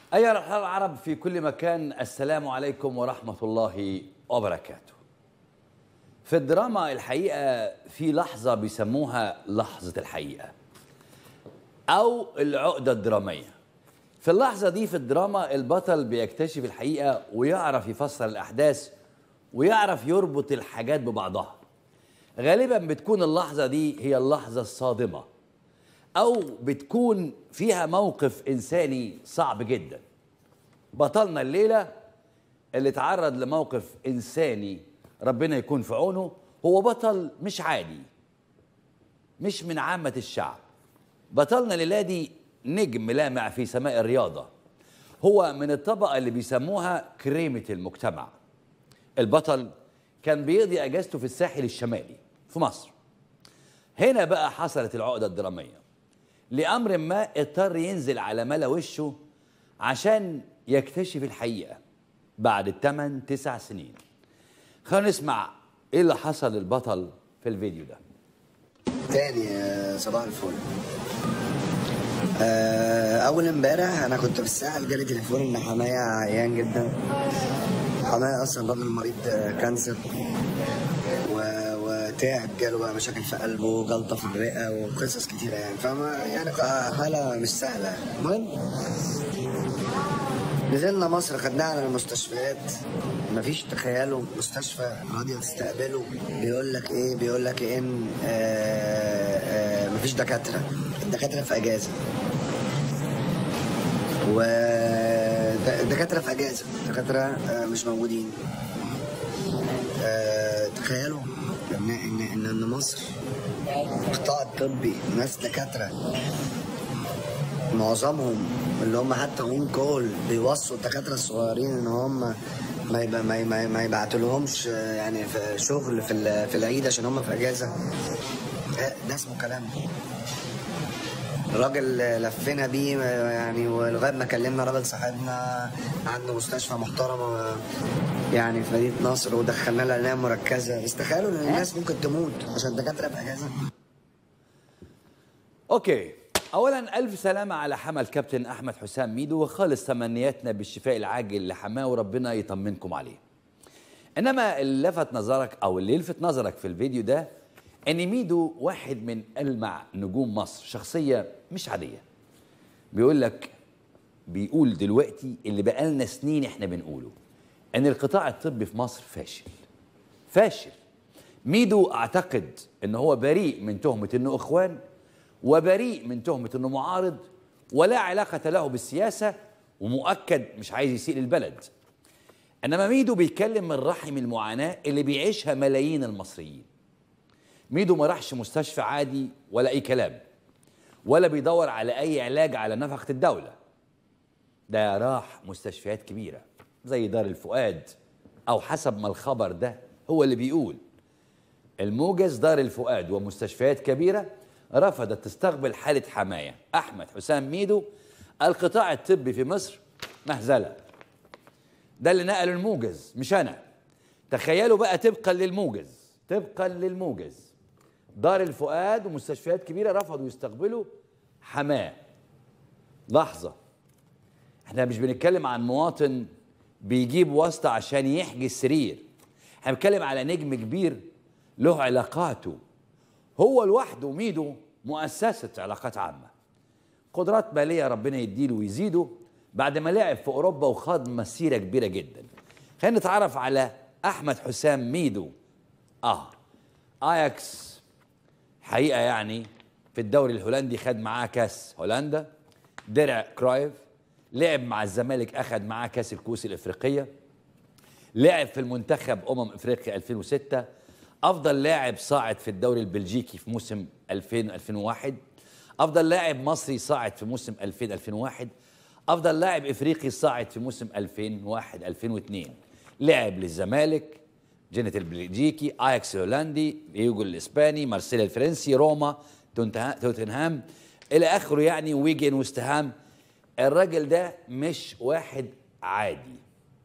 أيها الأحرار العرب في كل مكان السلام عليكم ورحمة الله وبركاته في الدراما الحقيقة في لحظة بيسموها لحظة الحقيقة أو العقدة الدرامية في اللحظة دي في الدراما البطل بيكتشف الحقيقة ويعرف يفسر الأحداث ويعرف يربط الحاجات ببعضها غالبا بتكون اللحظة دي هي اللحظة الصادمة أو بتكون فيها موقف إنساني صعب جدا بطلنا الليلة اللي تعرض لموقف إنساني ربنا يكون في عونه هو بطل مش عادي مش من عامة الشعب بطلنا الليلة دي نجم لامع في سماء الرياضة هو من الطبقة اللي بيسموها كريمة المجتمع البطل كان بيقضي أجازته في الساحل الشمالي في مصر هنا بقى حصلت العقدة الدرامية لأمر ما اضطر ينزل على ملا وشه عشان يكتشف الحقيقة بعد الثمان تسع سنين خلينا نسمع ايه اللي حصل للبطل في الفيديو ده تاني آه، صباح الفل آه، اول امبارح انا كنت في الساحل جالي تليفون ان حماية عيان جدا حماية اصلا راجل مريض آه، كانسر و- وتعب جاله بقى مشاكل في قلبه وجلطه في الرئه وقصص كتيره يعني فما يعني حاله مش سهله المهم نزلنا مصر خدناه على المستشفيات مفيش تخيلوا مستشفى راضيه تستقبله بيقول لك ايه بيقول لك ان آه آه مفيش دكاتره الدكاتره في اجازه و الدكاتره في اجازه الدكاتره آه مش موجودين آه تخيلوا ان ان ان إن مصر القطاع الطبي ناس دكاتره معظمهم اللي هم حتى اون كول بيوصوا الدكاتره الصغيرين ان هم ما يبقى ما ما, ما يبعتلهمش آه، يعني في شغل في ال- في العيد عشان هم في اجازه ده- ده اسمه كلام الراجل لفينا بيه يعني ولغايه ما كلمنا راجل صاحبنا عنده مستشفى محترمه يعني في مدينه نصر ودخلنا لها عنايه مركزه بس تخيلوا ان الناس ممكن تموت عشان الدكاتره في اجازه اوكي اولا الف سلامه على حمى الكابتن احمد حسام ميدو وخالص تمنياتنا بالشفاء العاجل لحماه وربنا يطمنكم عليه انما اللي لفت نظرك او اللي يلفت نظرك في الفيديو ده ان ميدو واحد من المع نجوم مصر شخصيه مش عاديه بيقول لك بيقول دلوقتي اللي بقالنا سنين احنا بنقوله ان القطاع الطبي في مصر فاشل فاشل ميدو اعتقد ان هو بريء من تهمه انه اخوان وبريء من تهمه انه معارض ولا علاقه له بالسياسه ومؤكد مش عايز يسيء للبلد انما ميدو بيتكلم من رحم المعاناه اللي بيعيشها ملايين المصريين ميدو ما راحش مستشفى عادي ولا اي كلام ولا بيدور على اي علاج على نفقه الدوله ده راح مستشفيات كبيره زي دار الفؤاد او حسب ما الخبر ده هو اللي بيقول الموجز دار الفؤاد ومستشفيات كبيره رفضت تستقبل حاله حمايه احمد حسام ميدو القطاع الطبي في مصر مهزله ده اللي نقله الموجز مش انا تخيلوا بقى طبقا للموجز طبقا للموجز دار الفؤاد ومستشفيات كبيره رفضوا يستقبلوا حماه لحظه احنا مش بنتكلم عن مواطن بيجيب واسطه عشان يحجز سرير احنا بنتكلم على نجم كبير له علاقاته هو لوحده ميدو مؤسسه علاقات عامه قدرات ماليه ربنا يديله ويزيده بعد ما لعب في اوروبا وخاض مسيره كبيره جدا خلينا نتعرف على احمد حسام ميدو اه اياكس حقيقه يعني في الدوري الهولندي خد معاه كاس هولندا درع كرايف لعب مع الزمالك اخذ معاه كاس الكؤوس الافريقيه لعب في المنتخب امم افريقيا 2006 افضل لاعب صاعد في الدوري البلجيكي في موسم 2000 2001 افضل لاعب مصري صاعد في موسم 2000 2001 افضل لاعب افريقي صاعد في موسم 2001 2002 لعب للزمالك جنت البلجيكي اياكس الهولندي يوجو الاسباني مارسيليا الفرنسي روما تونتها- توتنهام الى اخره يعني ويجن وستهام الراجل ده مش واحد عادي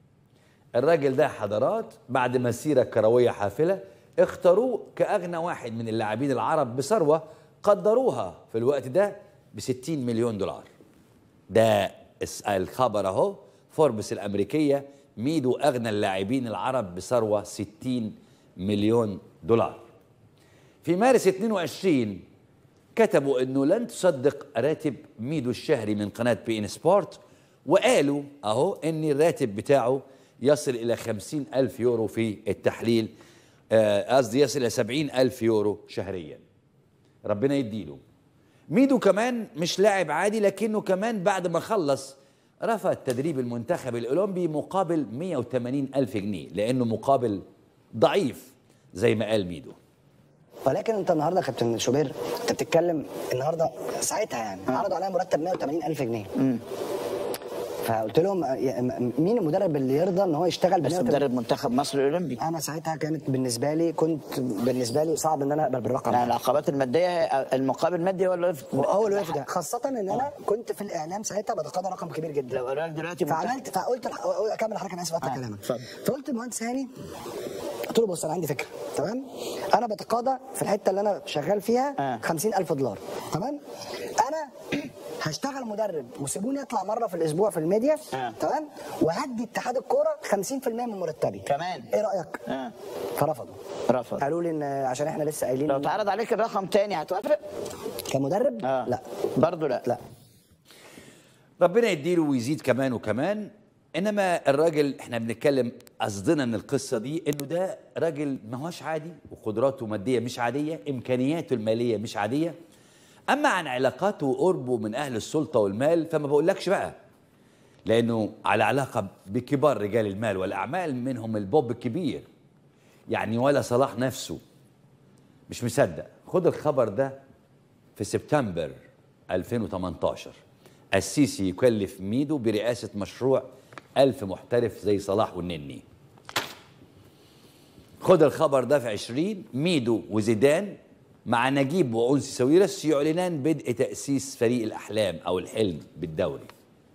الراجل ده حضرات بعد مسيرة كروية حافلة اختاروه كأغنى واحد من اللاعبين العرب بثروة قدروها في الوقت ده ب 60 مليون دولار ده الس- الخبر اهو فوربس الامريكيه ميدو اغنى اللاعبين العرب بثروه 60 مليون دولار في مارس 22 كتبوا انه لن تصدق راتب ميدو الشهري من قناه بي ان سبورت وقالوا اهو ان الراتب بتاعه يصل الى 50 الف يورو في التحليل آه، قصدي يصل الى 70 الف يورو شهريا ربنا يديله ميدو كمان مش لاعب عادي لكنه كمان بعد ما خلص رفض تدريب المنتخب الأولمبي مقابل 180 ألف جنيه لأنه مقابل ضعيف زي ما قال ميدو ولكن انت النهارده يا كابتن شوبير انت بتتكلم النهارده ساعتها يعني عرضوا عليا مرتب 180 الف جنيه فقلت لهم يا- م- مين المدرب اللي يرضى ان هو يشتغل ب بس 180 مدرب منتخب مصر الاولمبي انا ساعتها كانت بالنسبه لي كنت بالنسبه لي صعب ان انا اقبل بالرقم يعني ده العقبات الماديه المقابل المادي ولا وفق هو اللي وقف ده خاصه ان انا كنت في الاعلام ساعتها بتقاضى رقم كبير جدا لو قالوا لك دلوقتي منتخب- فعملت فقلت اكمل حضرتك انا اسف قطع آه، كلامك اتفضل. فقلت للمهندس هاني قلت له بص انا عندي فكره تمام انا بتقاضى في الحته اللي انا شغال فيها آه. 50000 دولار تمام انا هشتغل مدرب وسيبوني اطلع مره في الاسبوع في الميديا آه. تمام وهدي اتحاد الكوره 50% من مرتبي كمان. ايه رايك؟ آه. فرفضوا رفض قالوا لي ان عشان احنا لسه قايلين لو إن- اتعرض عليك الرقم تاني هتوافق؟ كمدرب اه لا برضه لا لا ربنا يديله ويزيد كمان وكمان انما الراجل احنا بنتكلم قصدنا من القصه دي انه ده راجل ما هوش عادي وقدراته ماديه مش عاديه امكانياته الماليه مش عاديه اما عن علاقاته وقربه من اهل السلطه والمال فما بقولكش بقى لانه على علاقه بكبار رجال المال والاعمال منهم البوب الكبير يعني ولا صلاح نفسه مش مصدق خد الخبر ده في سبتمبر 2018 السيسي يكلف ميدو برئاسة مشروع ألف محترف زي صلاح والنني خد الخبر ده في 20 ميدو وزيدان مع نجيب وأنسي ساويرس يعلنان بدء تأسيس فريق الأحلام أو الحلم بالدوري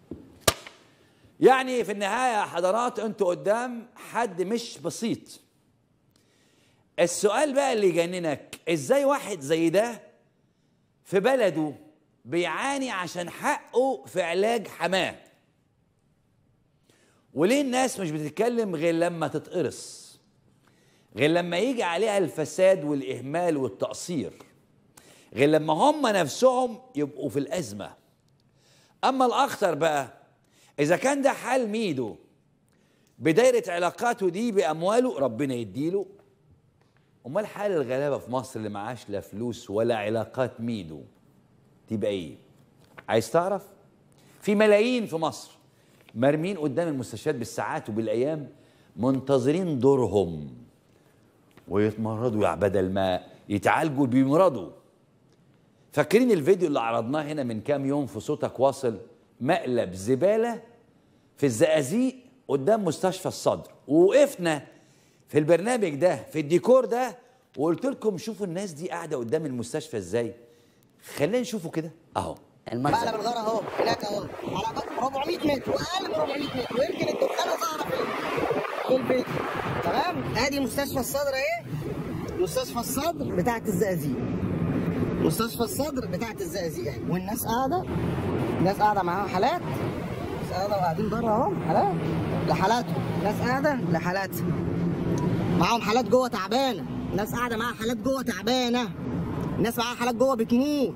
يعني في النهاية يا حضرات أنتوا قدام حد مش بسيط السؤال بقى اللي يجننك ازاي واحد زي ده في بلده بيعاني عشان حقه في علاج حماه وليه الناس مش بتتكلم غير لما تتقرص غير لما يجي عليها الفساد والإهمال والتقصير غير لما هم نفسهم يبقوا في الأزمة أما الأخطر بقى إذا كان ده حال ميدو بدايرة علاقاته دي بأمواله ربنا يديله امال حال الغلابه في مصر اللي معاش لا فلوس ولا علاقات ميدو تبقى ايه عايز تعرف في ملايين في مصر مرمين قدام المستشفيات بالساعات وبالايام منتظرين دورهم ويتمرضوا يعني بدل ما يتعالجوا بيمرضوا فاكرين الفيديو اللي عرضناه هنا من كام يوم في صوتك واصل مقلب زباله في الزقازيق قدام مستشفى الصدر ووقفنا في البرنامج ده في الديكور ده وقلت لكم شوفوا الناس دي قاعده قدام المستشفى ازاي خلينا نشوفوا كده اهو مقلب الغار اهو هناك اهو على بعد 400 متر واقل من 400 متر ويمكن الدخانه ظاهره فين في البيت تمام ادي مستشفى الصدر اهي مستشفى الصدر بتاعت الزقازيق مستشفى الصدر بتاعت الزقازيق اهي والناس قاعده الناس قاعده معاها حالات ناس قاعده وقاعدين بره اهو حالات لحالاتهم ناس قاعده لحالات معاهم حالات جوه تعبانه ناس قاعده معاها حالات جوه تعبانه ناس معاها حالات جوه بتموت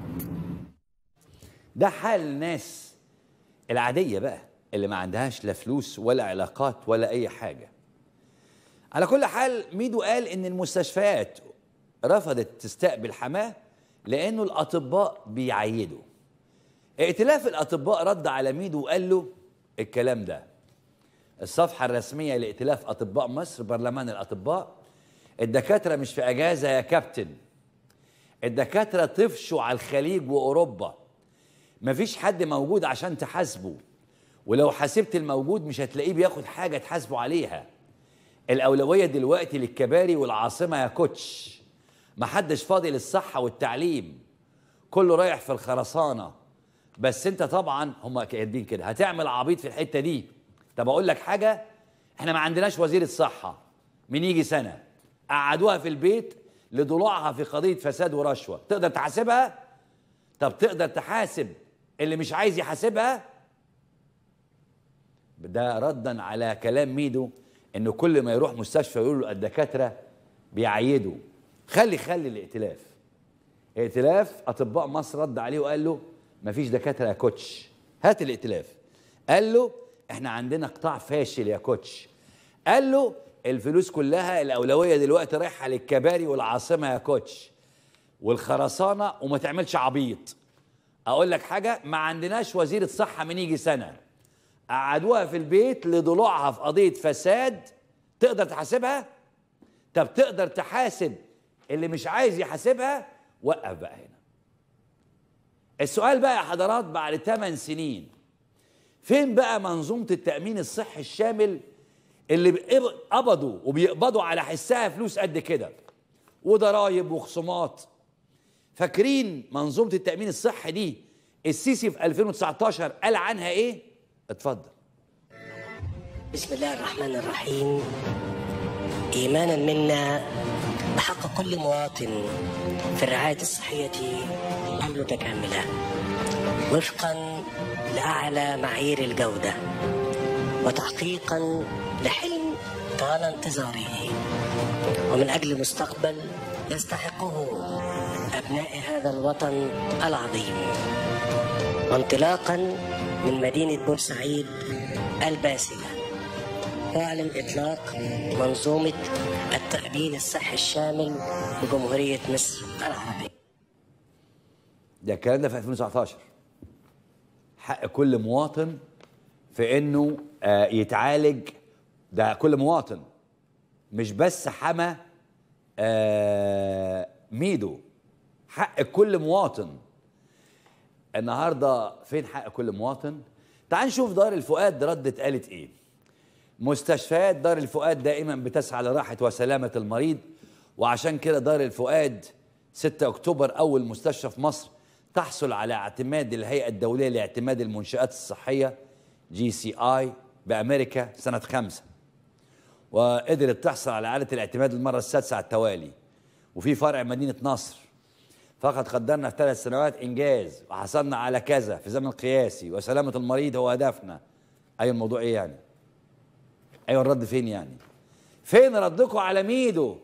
ده حال الناس العاديه بقى اللي ما عندهاش لا فلوس ولا علاقات ولا اي حاجه على كل حال ميدو قال ان المستشفيات رفضت تستقبل حماه لانه الاطباء بيعيدوا ائتلاف الاطباء رد على ميدو وقال له الكلام ده الصفحه الرسميه لائتلاف اطباء مصر برلمان الاطباء الدكاتره مش في اجازه يا كابتن الدكاتره طفشوا على الخليج واوروبا مفيش حد موجود عشان تحاسبه ولو حاسبت الموجود مش هتلاقيه بياخد حاجه تحاسبه عليها الاولويه دلوقتي للكباري والعاصمه يا كوتش محدش فاضي للصحه والتعليم كله رايح في الخرسانه بس انت طبعا هم كاتبين كده هتعمل عبيط في الحته دي طب اقول لك حاجه احنا ما عندناش وزيره صحه من يجي سنه قعدوها في البيت لضلوعها في قضيه فساد ورشوه تقدر تحاسبها طب تقدر تحاسب اللي مش عايز يحاسبها ده ردا على كلام ميدو انه كل ما يروح مستشفى يقولوا الدكاتره بيعيدوا خلي خلي الائتلاف ائتلاف اطباء مصر رد عليه وقال له مفيش دكاتره يا كوتش هات الائتلاف قال له احنا عندنا قطاع فاشل يا كوتش قال له الفلوس كلها الاولويه دلوقتي رايحه للكباري والعاصمه يا كوتش والخرسانه وما تعملش عبيط اقول لك حاجه ما عندناش وزيره صحه من يجي سنه قعدوها في البيت لضلوعها في قضيه فساد تقدر تحاسبها طب تقدر تحاسب اللي مش عايز يحاسبها وقف بقى هنا السؤال بقى يا حضرات بعد 8 سنين فين بقى منظومه التامين الصحي الشامل اللي بيقب- قبضوا وبيقبضوا على حسها فلوس قد كده وضرايب وخصومات فاكرين منظومه التامين الصحي دي السيسي في 2019 قال عنها ايه اتفضل بسم الله الرحمن الرحيم إيمانا منا بحق كل مواطن في الرعاية الصحية المتكاملة وفقا لأعلى معايير الجودة وتحقيقا لحلم طال انتظاره ومن أجل مستقبل يستحقه أبناء هذا الوطن العظيم وانطلاقا من مدينة بورسعيد الباسلة يعلن إطلاق منظومة التأمين الصحي الشامل بجمهورية مصر العربية ده الكلام ده في 2019 حق كل مواطن في انه آه، يتعالج ده كل مواطن مش بس حما آه، ميدو حق كل مواطن النهارده فين حق كل مواطن تعال نشوف دار الفؤاد ردت قالت ايه مستشفيات دار الفؤاد دائما بتسعى لراحة وسلامة المريض وعشان كده دار الفؤاد 6 أكتوبر أول مستشفى في مصر تحصل على اعتماد الهيئة الدولية لاعتماد المنشآت الصحية جي سي آي بأمريكا سنة خمسة وقدرت تحصل على إعادة الاعتماد المرة السادسة على التوالي وفي فرع مدينة نصر فقد قدرنا في ثلاث سنوات إنجاز وحصلنا على كذا في زمن قياسي وسلامة المريض هو هدفنا أي الموضوع إيه يعني ايوه الرد فين يعني فين ردكم على ميدو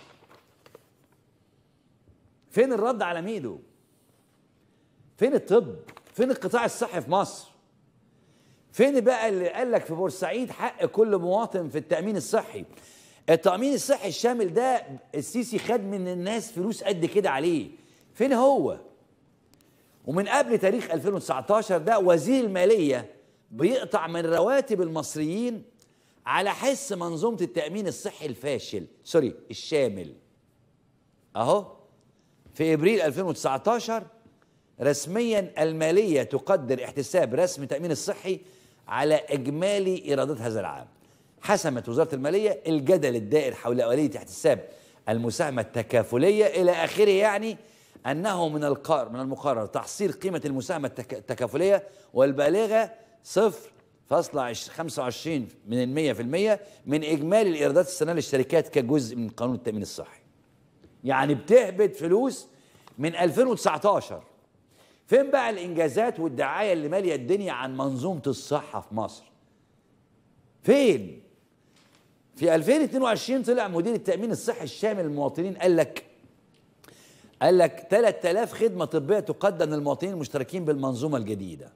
فين الرد على ميدو فين الطب فين القطاع الصحي في مصر فين بقى اللي قال لك في بورسعيد حق كل مواطن في التامين الصحي التامين الصحي الشامل ده السيسي خد من الناس فلوس قد كده عليه فين هو ومن قبل تاريخ 2019 ده وزير الماليه بيقطع من رواتب المصريين على حس منظومه التامين الصحي الفاشل سوري الشامل اهو في ابريل 2019 رسميا الماليه تقدر احتساب رسم التامين الصحي على اجمالي ايرادات هذا العام حسمت وزاره الماليه الجدل الدائر حول اوليه احتساب المساهمه التكافليه الى اخره يعني انه من القار من المقرر تحصيل قيمه المساهمه التك- التكافليه والبالغه صفر فاصلة 25 من المية في المية من إجمالي الإيرادات السنوية للشركات كجزء من قانون التأمين الصحي يعني بتهبط فلوس من 2019 فين بقى الإنجازات والدعاية اللي مالية الدنيا عن منظومة الصحة في مصر فين في 2022 طلع مدير التأمين الصحي الشامل للمواطنين قال لك قال لك 3000 خدمة طبية تقدم للمواطنين المشتركين بالمنظومة الجديدة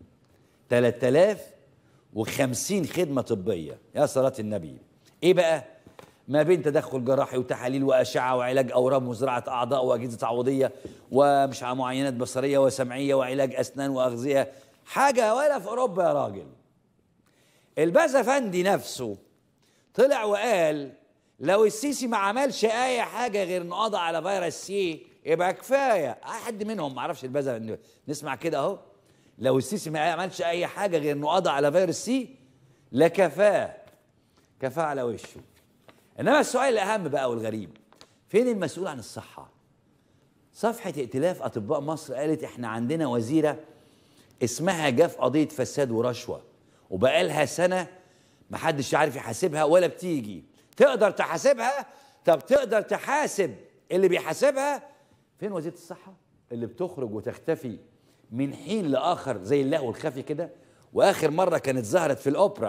3050 خدمة طبية يا صلاة النبي ايه بقى ما بين تدخل جراحي وتحاليل وأشعة وعلاج أورام وزراعة أعضاء وأجهزة تعويضية ومش عارف معاينات بصرية وسمعية وعلاج أسنان وأغذية حاجة ولا في أوروبا يا راجل البازا فندي نفسه طلع وقال لو السيسي ما عملش اي حاجه غير انه قضى على فيروس سي يبقى كفايه حد منهم ما اعرفش البازا نسمع كده اهو لو السيسي ما عملش اي حاجه غير انه قضى على فيروس سي لكفاه كفاه على وشه انما السؤال الاهم بقى والغريب فين المسؤول عن الصحه صفحه ائتلاف اطباء مصر قالت احنا عندنا وزيره اسمها جاف قضيه فساد ورشوه وبقالها سنه محدش عارف يحاسبها ولا بتيجي تقدر تحاسبها طب تقدر تحاسب اللي بيحاسبها فين وزيره الصحه اللي بتخرج وتختفي من حين لاخر زي اللهو الخفي كده واخر مره كانت ظهرت في الاوبرا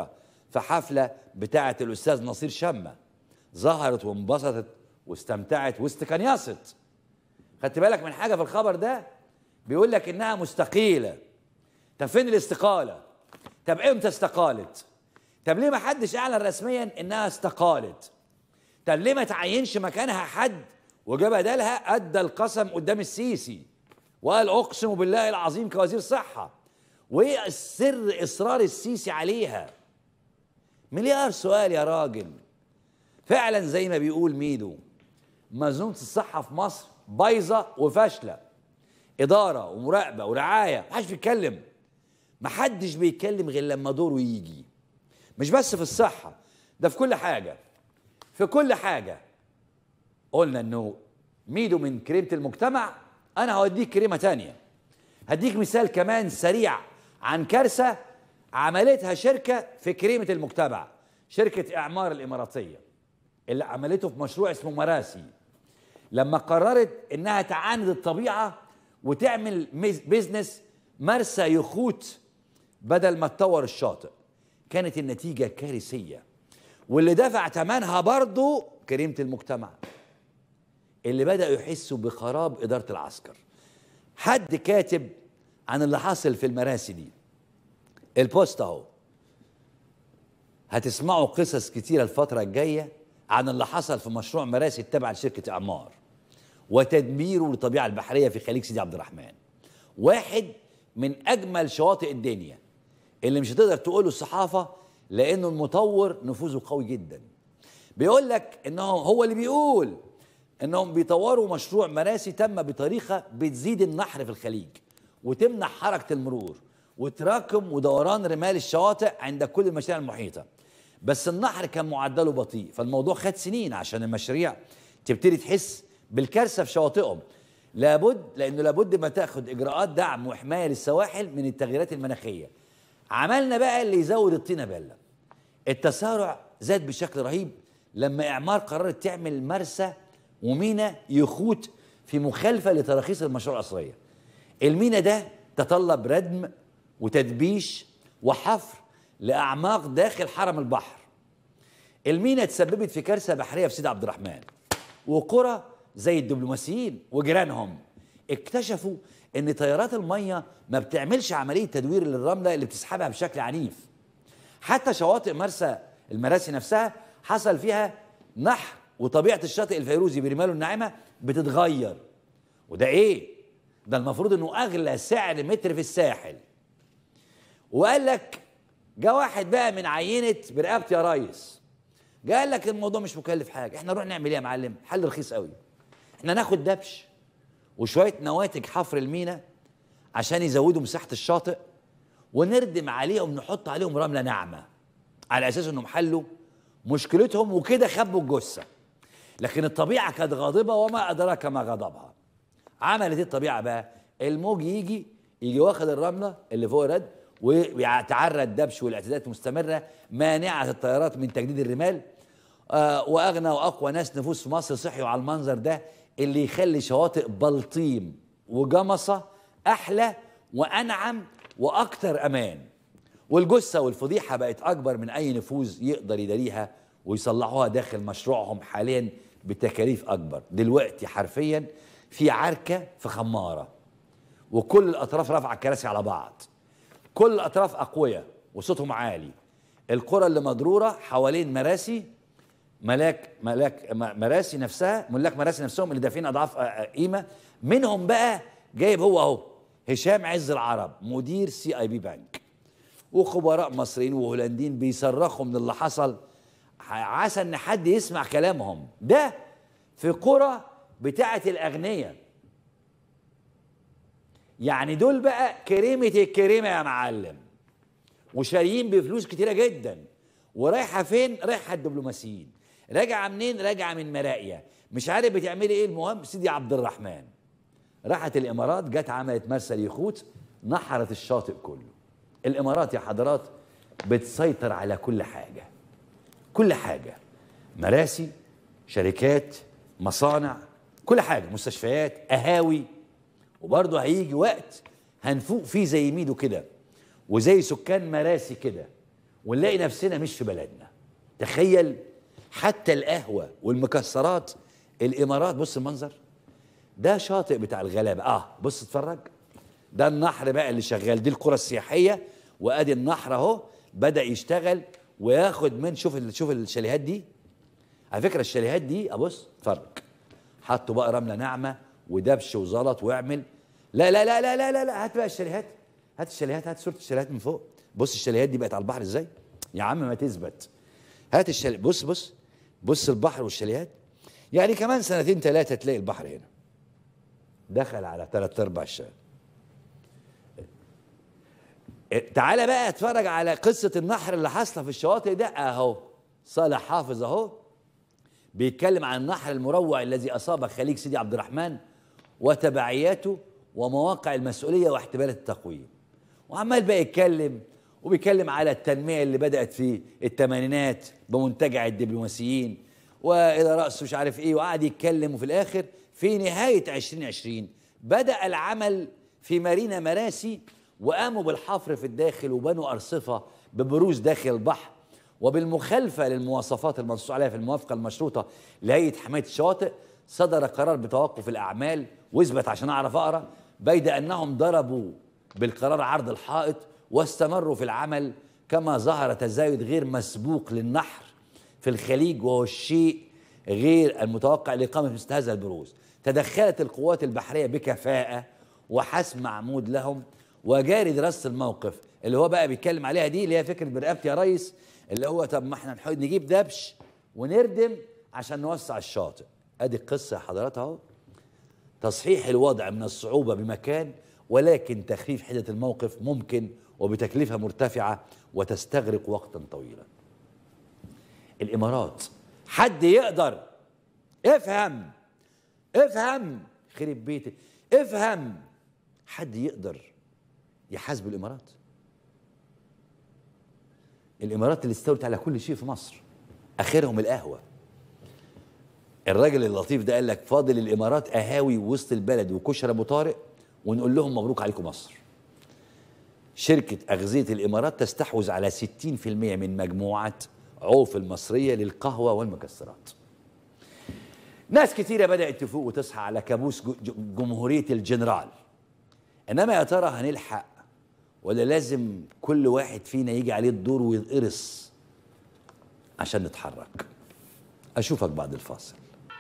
في حفله بتاعه الاستاذ نصير شمه ظهرت وانبسطت واستمتعت واستكنيصت خدت بالك من حاجه في الخبر ده بيقول لك انها مستقيله طب فين الاستقاله طب امتى استقالت طب ليه ما حدش اعلن رسميا انها استقالت طب ليه ما تعينش مكانها حد وجاب بدلها ادى القسم قدام السيسي وقال اقسم بالله العظيم كوزير صحه وايه السر اصرار السيسي عليها مليار سؤال يا راجل فعلا زي ما بيقول ميدو منظومه الصحه في مصر بايظه وفاشله اداره ومراقبه ورعايه محدش بيتكلم محدش بيتكلم غير لما دوره يجي مش بس في الصحه ده في كل حاجه في كل حاجه قلنا انه ميدو من كريمه المجتمع انا هوديك كريمه تانية هديك مثال كمان سريع عن كارثه عملتها شركه في كريمه المجتمع شركه اعمار الاماراتيه اللي عملته في مشروع اسمه مراسي لما قررت انها تعاند الطبيعه وتعمل ميز- بيزنس مرسى يخوت بدل ما تطور الشاطئ كانت النتيجه كارثيه واللي دفع ثمنها برضه كريمه المجتمع اللي بداوا يحسوا بخراب اداره العسكر حد كاتب عن اللي حصل في المراسي دي البوست اهو هتسمعوا قصص كتيره الفتره الجايه عن اللي حصل في مشروع مراسي التابع لشركه اعمار وتدميره للطبيعه البحريه في خليج سيدي عبد الرحمن واحد من اجمل شواطئ الدنيا اللي مش هتقدر تقوله الصحافه لانه المطور نفوذه قوي جدا بيقول لك انه هو اللي بيقول انهم بيطوروا مشروع مراسي تم بطريقه بتزيد النحر في الخليج وتمنع حركه المرور وتراكم ودوران رمال الشواطئ عند كل المشاريع المحيطه بس النحر كان معدله بطيء فالموضوع خد سنين عشان المشاريع تبتدي تحس بالكارثه في شواطئهم لابد لانه لابد ما تاخد اجراءات دعم وحمايه للسواحل من التغييرات المناخيه عملنا بقى اللي يزود الطينه بله التسارع زاد بشكل رهيب لما اعمار قررت تعمل مرسى ومينا يخوت في مخالفه لتراخيص المشروع الاصليه المينا ده تطلب ردم وتدبيش وحفر لاعماق داخل حرم البحر المينا تسببت في كارثه بحريه في سيدي عبد الرحمن وقرى زي الدبلوماسيين وجيرانهم اكتشفوا ان طيارات الميه ما بتعملش عمليه تدوير للرمله اللي بتسحبها بشكل عنيف حتى شواطئ مرسى المراسي نفسها حصل فيها نحر وطبيعه الشاطئ الفيروزي برماله الناعمه بتتغير وده ايه ده المفروض انه اغلى سعر متر في الساحل وقال لك جه واحد بقى من عينه برقبتي يا ريس جه قال لك الموضوع مش مكلف حاجه احنا نروح نعمل ايه يا معلم حل رخيص قوي احنا ناخد دبش وشويه نواتج حفر المينا عشان يزودوا مساحه الشاطئ ونردم عليهم نحط عليهم رمله ناعمه على اساس انهم حلوا مشكلتهم وكده خبوا الجثه لكن الطبيعه كانت غاضبه وما ادراك ما غضبها عملت ايه الطبيعه بقى الموج يجي يجي واخد الرمله اللي فوق الرد ويتعرى الدبش والاعتداءات المستمره مانعه الطيارات من تجديد الرمال آه واغنى واقوى ناس نفوس في مصر صحيوا على المنظر ده اللي يخلي شواطئ بلطيم وجمصه احلى وانعم واكثر امان والجثه والفضيحه بقت اكبر من اي نفوذ يقدر يداريها ويصلحوها داخل مشروعهم حاليا بتكاليف اكبر دلوقتي حرفيا في عركه في خماره وكل الاطراف رافعه الكراسي على بعض كل الاطراف اقوياء وصوتهم عالي القرى اللي مضروره حوالين مراسي ملاك ملاك م- مراسي نفسها ملاك مراسي نفسهم اللي دافعين اضعاف آه، آه، قيمه منهم بقى جايب هو اهو هشام عز العرب مدير سي اي بي بنك وخبراء مصريين وهولنديين بيصرخوا من اللي حصل ح- عسى ان حد يسمع كلامهم ده في قرى بتاعه الاغنياء يعني دول بقى كريمه الكريمه يا معلم وشاريين بفلوس كتيره جدا ورايحه فين رايحه الدبلوماسيين راجعه منين راجعه من مراقيه مش عارف بتعملي ايه المهم سيدي عبد الرحمن راحت الامارات جت عملت مرسى اليخوت نحرت الشاطئ كله الامارات يا حضرات بتسيطر على كل حاجه كل حاجه مراسي شركات مصانع كل حاجه مستشفيات قهاوي وبرضه هيجي وقت هنفوق فيه زي ميدو كده وزي سكان مراسي كده ونلاقي نفسنا مش في بلدنا تخيل حتى القهوه والمكسرات الامارات بص المنظر ده شاطئ بتاع الغلابه اه بص اتفرج ده النحر بقى اللي شغال دي القرى السياحيه وادي النحر اهو بدا يشتغل وياخد من شوف ال- شوف الشاليهات دي على فكره الشاليهات دي ابص اتفرج حطوا بقى رمله ناعمه ودبش وزلط واعمل لا لا لا لا لا لا, لا. هات بقى الشاليهات هات الشاليهات هات صوره الشاليهات من فوق بص الشاليهات دي بقت على البحر ازاي يا عم ما تثبت هات الشالي بص بص بص البحر والشاليهات يعني كمان سنتين ثلاثه تلاقي البحر هنا دخل على ثلاث ارباع الشارع تعالى بقى اتفرج على قصه النحر اللي حاصله في الشواطئ ده اهو صالح حافظ اهو بيتكلم عن النحر المروع الذي اصاب خليج سيدي عبد الرحمن وتبعياته ومواقع المسؤوليه واحتمالات التقويم وعمال بقى يتكلم وبيتكلم على التنميه اللي بدات في الثمانينات بمنتجع الدبلوماسيين والى راس مش عارف ايه وقعد يتكلم وفي الاخر في نهايه 2020 بدا العمل في مارينا مراسي وقاموا بالحفر في الداخل وبنوا ارصفه ببروز داخل البحر وبالمخالفة للمواصفات المنصوص عليها في الموافقة المشروطة لهيئة حماية الشواطئ صدر قرار بتوقف الأعمال واثبت عشان أعرف أقرأ بيد أنهم ضربوا بالقرار عرض الحائط واستمروا في العمل كما ظهر تزايد غير مسبوق للنحر في الخليج وهو الشيء غير المتوقع لإقامة مثل هذا البروز تدخلت القوات البحرية بكفاءة وحسم معمود لهم وجاري دراسة الموقف اللي هو بقى بيتكلم عليها دي اللي هي فكرة برقبتي يا ريس اللي هو طب ما احنا نحاول نجيب دبش ونردم عشان نوسع الشاطئ ادي القصة يا حضرات اهو تصحيح الوضع من الصعوبة بمكان ولكن تخفيف حدة الموقف ممكن وبتكلفة مرتفعة وتستغرق وقتا طويلا الامارات حد يقدر افهم افهم خرب بيتك افهم حد يقدر يحاسب الامارات الامارات اللي استولت على كل شيء في مصر اخرهم القهوه الراجل اللطيف ده قال لك فاضل الامارات قهاوي وسط البلد وكشري ابو طارق ونقول لهم مبروك عليكم مصر شركة أغذية الإمارات تستحوذ على 60% من مجموعة عوف المصرية للقهوة والمكسرات ناس كتيرة بدأت تفوق وتصحى على كابوس جو- جو- جمهورية الجنرال إنما يا ترى هنلحق ولا لازم كل واحد فينا يجي عليه الدور ويتقرص عشان نتحرك أشوفك بعد الفاصل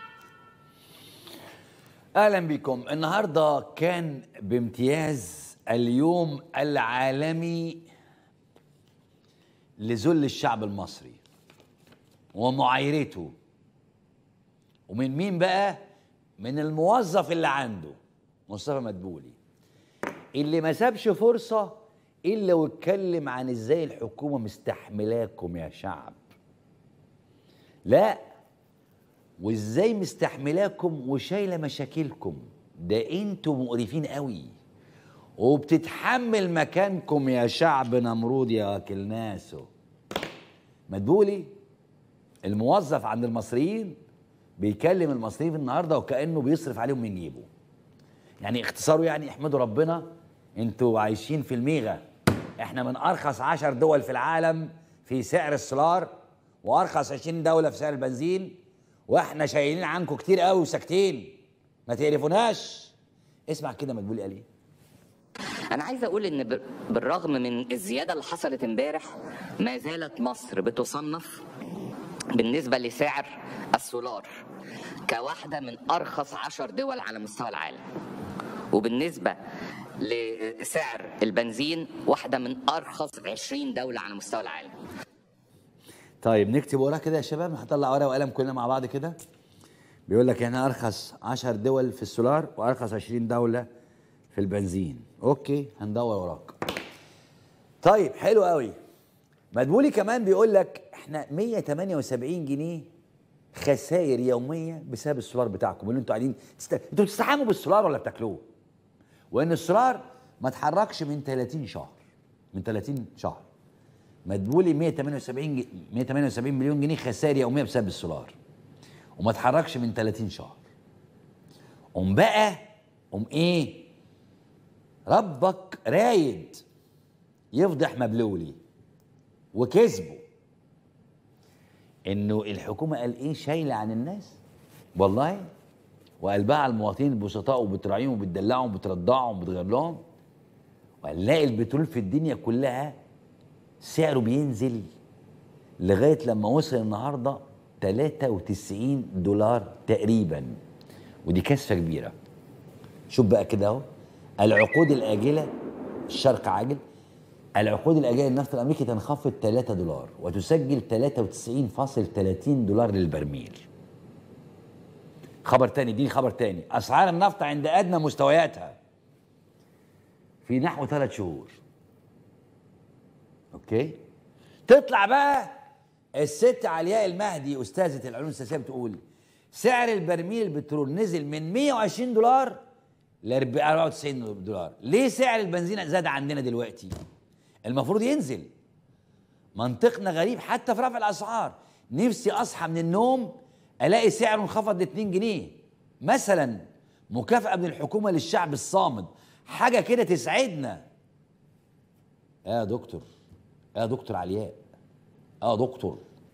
اهلا بكم النهارده كان بامتياز اليوم العالمي لذل الشعب المصري ومعايرته ومن مين بقى من الموظف اللي عنده مصطفى مدبولي اللي ما سابش فرصه الا واتكلم عن ازاي الحكومه مستحملاكم يا شعب لا وازاي مستحملاكم وشايله مشاكلكم ده انتوا مقرفين قوي وبتتحمل مكانكم يا شعب نمرود يا واكل ناسه مدبولي الموظف عند المصريين بيكلم المصريين النهارده وكانه بيصرف عليهم من جيبه يعني اختصاره يعني احمدوا ربنا انتوا عايشين في الميغا احنا من ارخص عشر دول في العالم في سعر السولار وارخص 20 دوله في سعر البنزين واحنا شايلين عنكم كتير قوي وساكتين ما تعرفوناش اسمع كده مدبولي قال ايه انا عايز اقول ان ب- بالرغم من الزياده اللي حصلت امبارح ما زالت مصر بتصنف بالنسبه لسعر السولار كواحده من ارخص عشر دول على مستوى العالم وبالنسبه لسعر البنزين واحده من ارخص 20 دوله على مستوى العالم طيب نكتب وراه كده يا شباب هنطلع ورقه وقلم كلنا مع بعض كده بيقول لك هنا ارخص 10 دول في السولار وارخص 20 دوله في البنزين اوكي هندور وراك طيب حلو قوي مدبولي كمان بيقول لك احنا 178 جنيه خسائر يوميه بسبب السولار بتاعكم اللي انتوا قاعدين تست... انتوا بتستحموا بالسولار ولا بتاكلوه وان السولار ما اتحركش من 30 شهر من 30 شهر مدبولي 178 ج- 178 مليون جنيه خسائر يوميه بسبب السولار وما اتحركش من 30 شهر قوم بقى قوم ايه ربك رايد يفضح مبلولي وكسبوا انه الحكومه قال ايه شايله عن الناس والله وقلبها على المواطنين البسطاء وبتراعيهم وبتدلعهم وبترضعهم وبتغير لهم وهنلاقي البترول في الدنيا كلها سعره بينزل لغايه لما وصل النهارده 93 دولار تقريبا ودي كثفه كبيره شوف بقى كده اهو العقود الاجله الشرق عاجل العقود الاجله للنفط الامريكي تنخفض 3 دولار وتسجل 93.30 دولار للبرميل خبر تاني دي خبر تاني اسعار النفط عند ادنى مستوياتها في نحو ثلاث شهور اوكي تطلع بقى الست علياء المهدي استاذه العلوم السياسيه بتقول سعر البرميل البترول نزل من 120 دولار ل 94 دولار ليه سعر البنزين زاد عندنا دلوقتي المفروض ينزل منطقنا غريب حتى في رفع الاسعار نفسي اصحى من النوم الاقي سعره انخفض ل 2 جنيه مثلا مكافاه من الحكومه للشعب الصامد حاجه كده تسعدنا يا دكتور يا دكتور علياء اه دكتور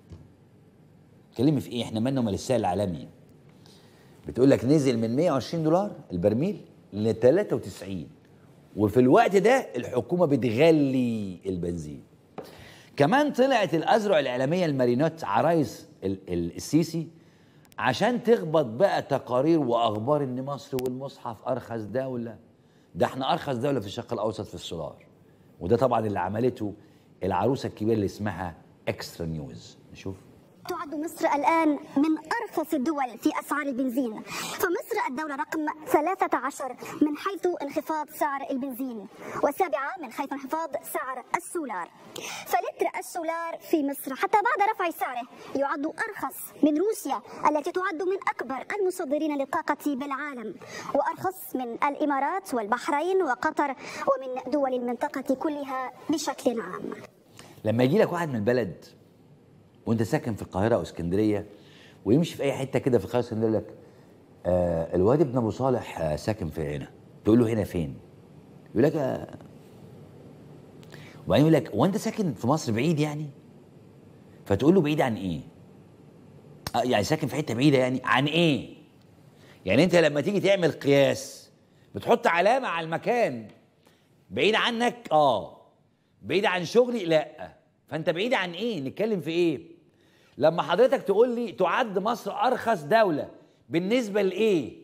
تكلمي في ايه احنا مالنا ومال السعر العالمي بتقول لك نزل من 120 دولار البرميل ل 93 وفي الوقت ده الحكومه بتغلي البنزين كمان طلعت الازرع الاعلاميه المارينوت عرايس ال- ال- السيسي عشان تخبط بقى تقارير واخبار ان مصر والمصحف ارخص دوله ده احنا ارخص دوله في الشرق الاوسط في السولار وده طبعا اللي عملته العروسه الكبيره اللي اسمها اكسترا نيوز نشوف تعد مصر الآن من أرخص الدول في أسعار البنزين فمصر الدولة رقم 13 من حيث انخفاض سعر البنزين والسابعة من حيث انخفاض سعر السولار فلتر السولار في مصر حتى بعد رفع سعره يعد أرخص من روسيا التي تعد من أكبر المصدرين للطاقة بالعالم وأرخص من الإمارات والبحرين وقطر ومن دول المنطقة كلها بشكل عام لما يجي لك واحد من البلد وانت ساكن في القاهره او اسكندريه ويمشي في اي حته كده في القاهره اسكندريه يقول لك آه الواد ابن ابو صالح آه ساكن في هنا تقول له هنا فين؟ يقول لك آه وبعدين يقول لك هو انت ساكن في مصر بعيد يعني؟ فتقول له بعيد عن ايه؟ آه يعني ساكن في حته بعيده يعني عن ايه؟ يعني انت لما تيجي تعمل قياس بتحط علامه على المكان بعيد عنك اه بعيد عن شغلي لا فانت بعيد عن ايه نتكلم في ايه لما حضرتك تقول لي تعد مصر ارخص دوله بالنسبه لايه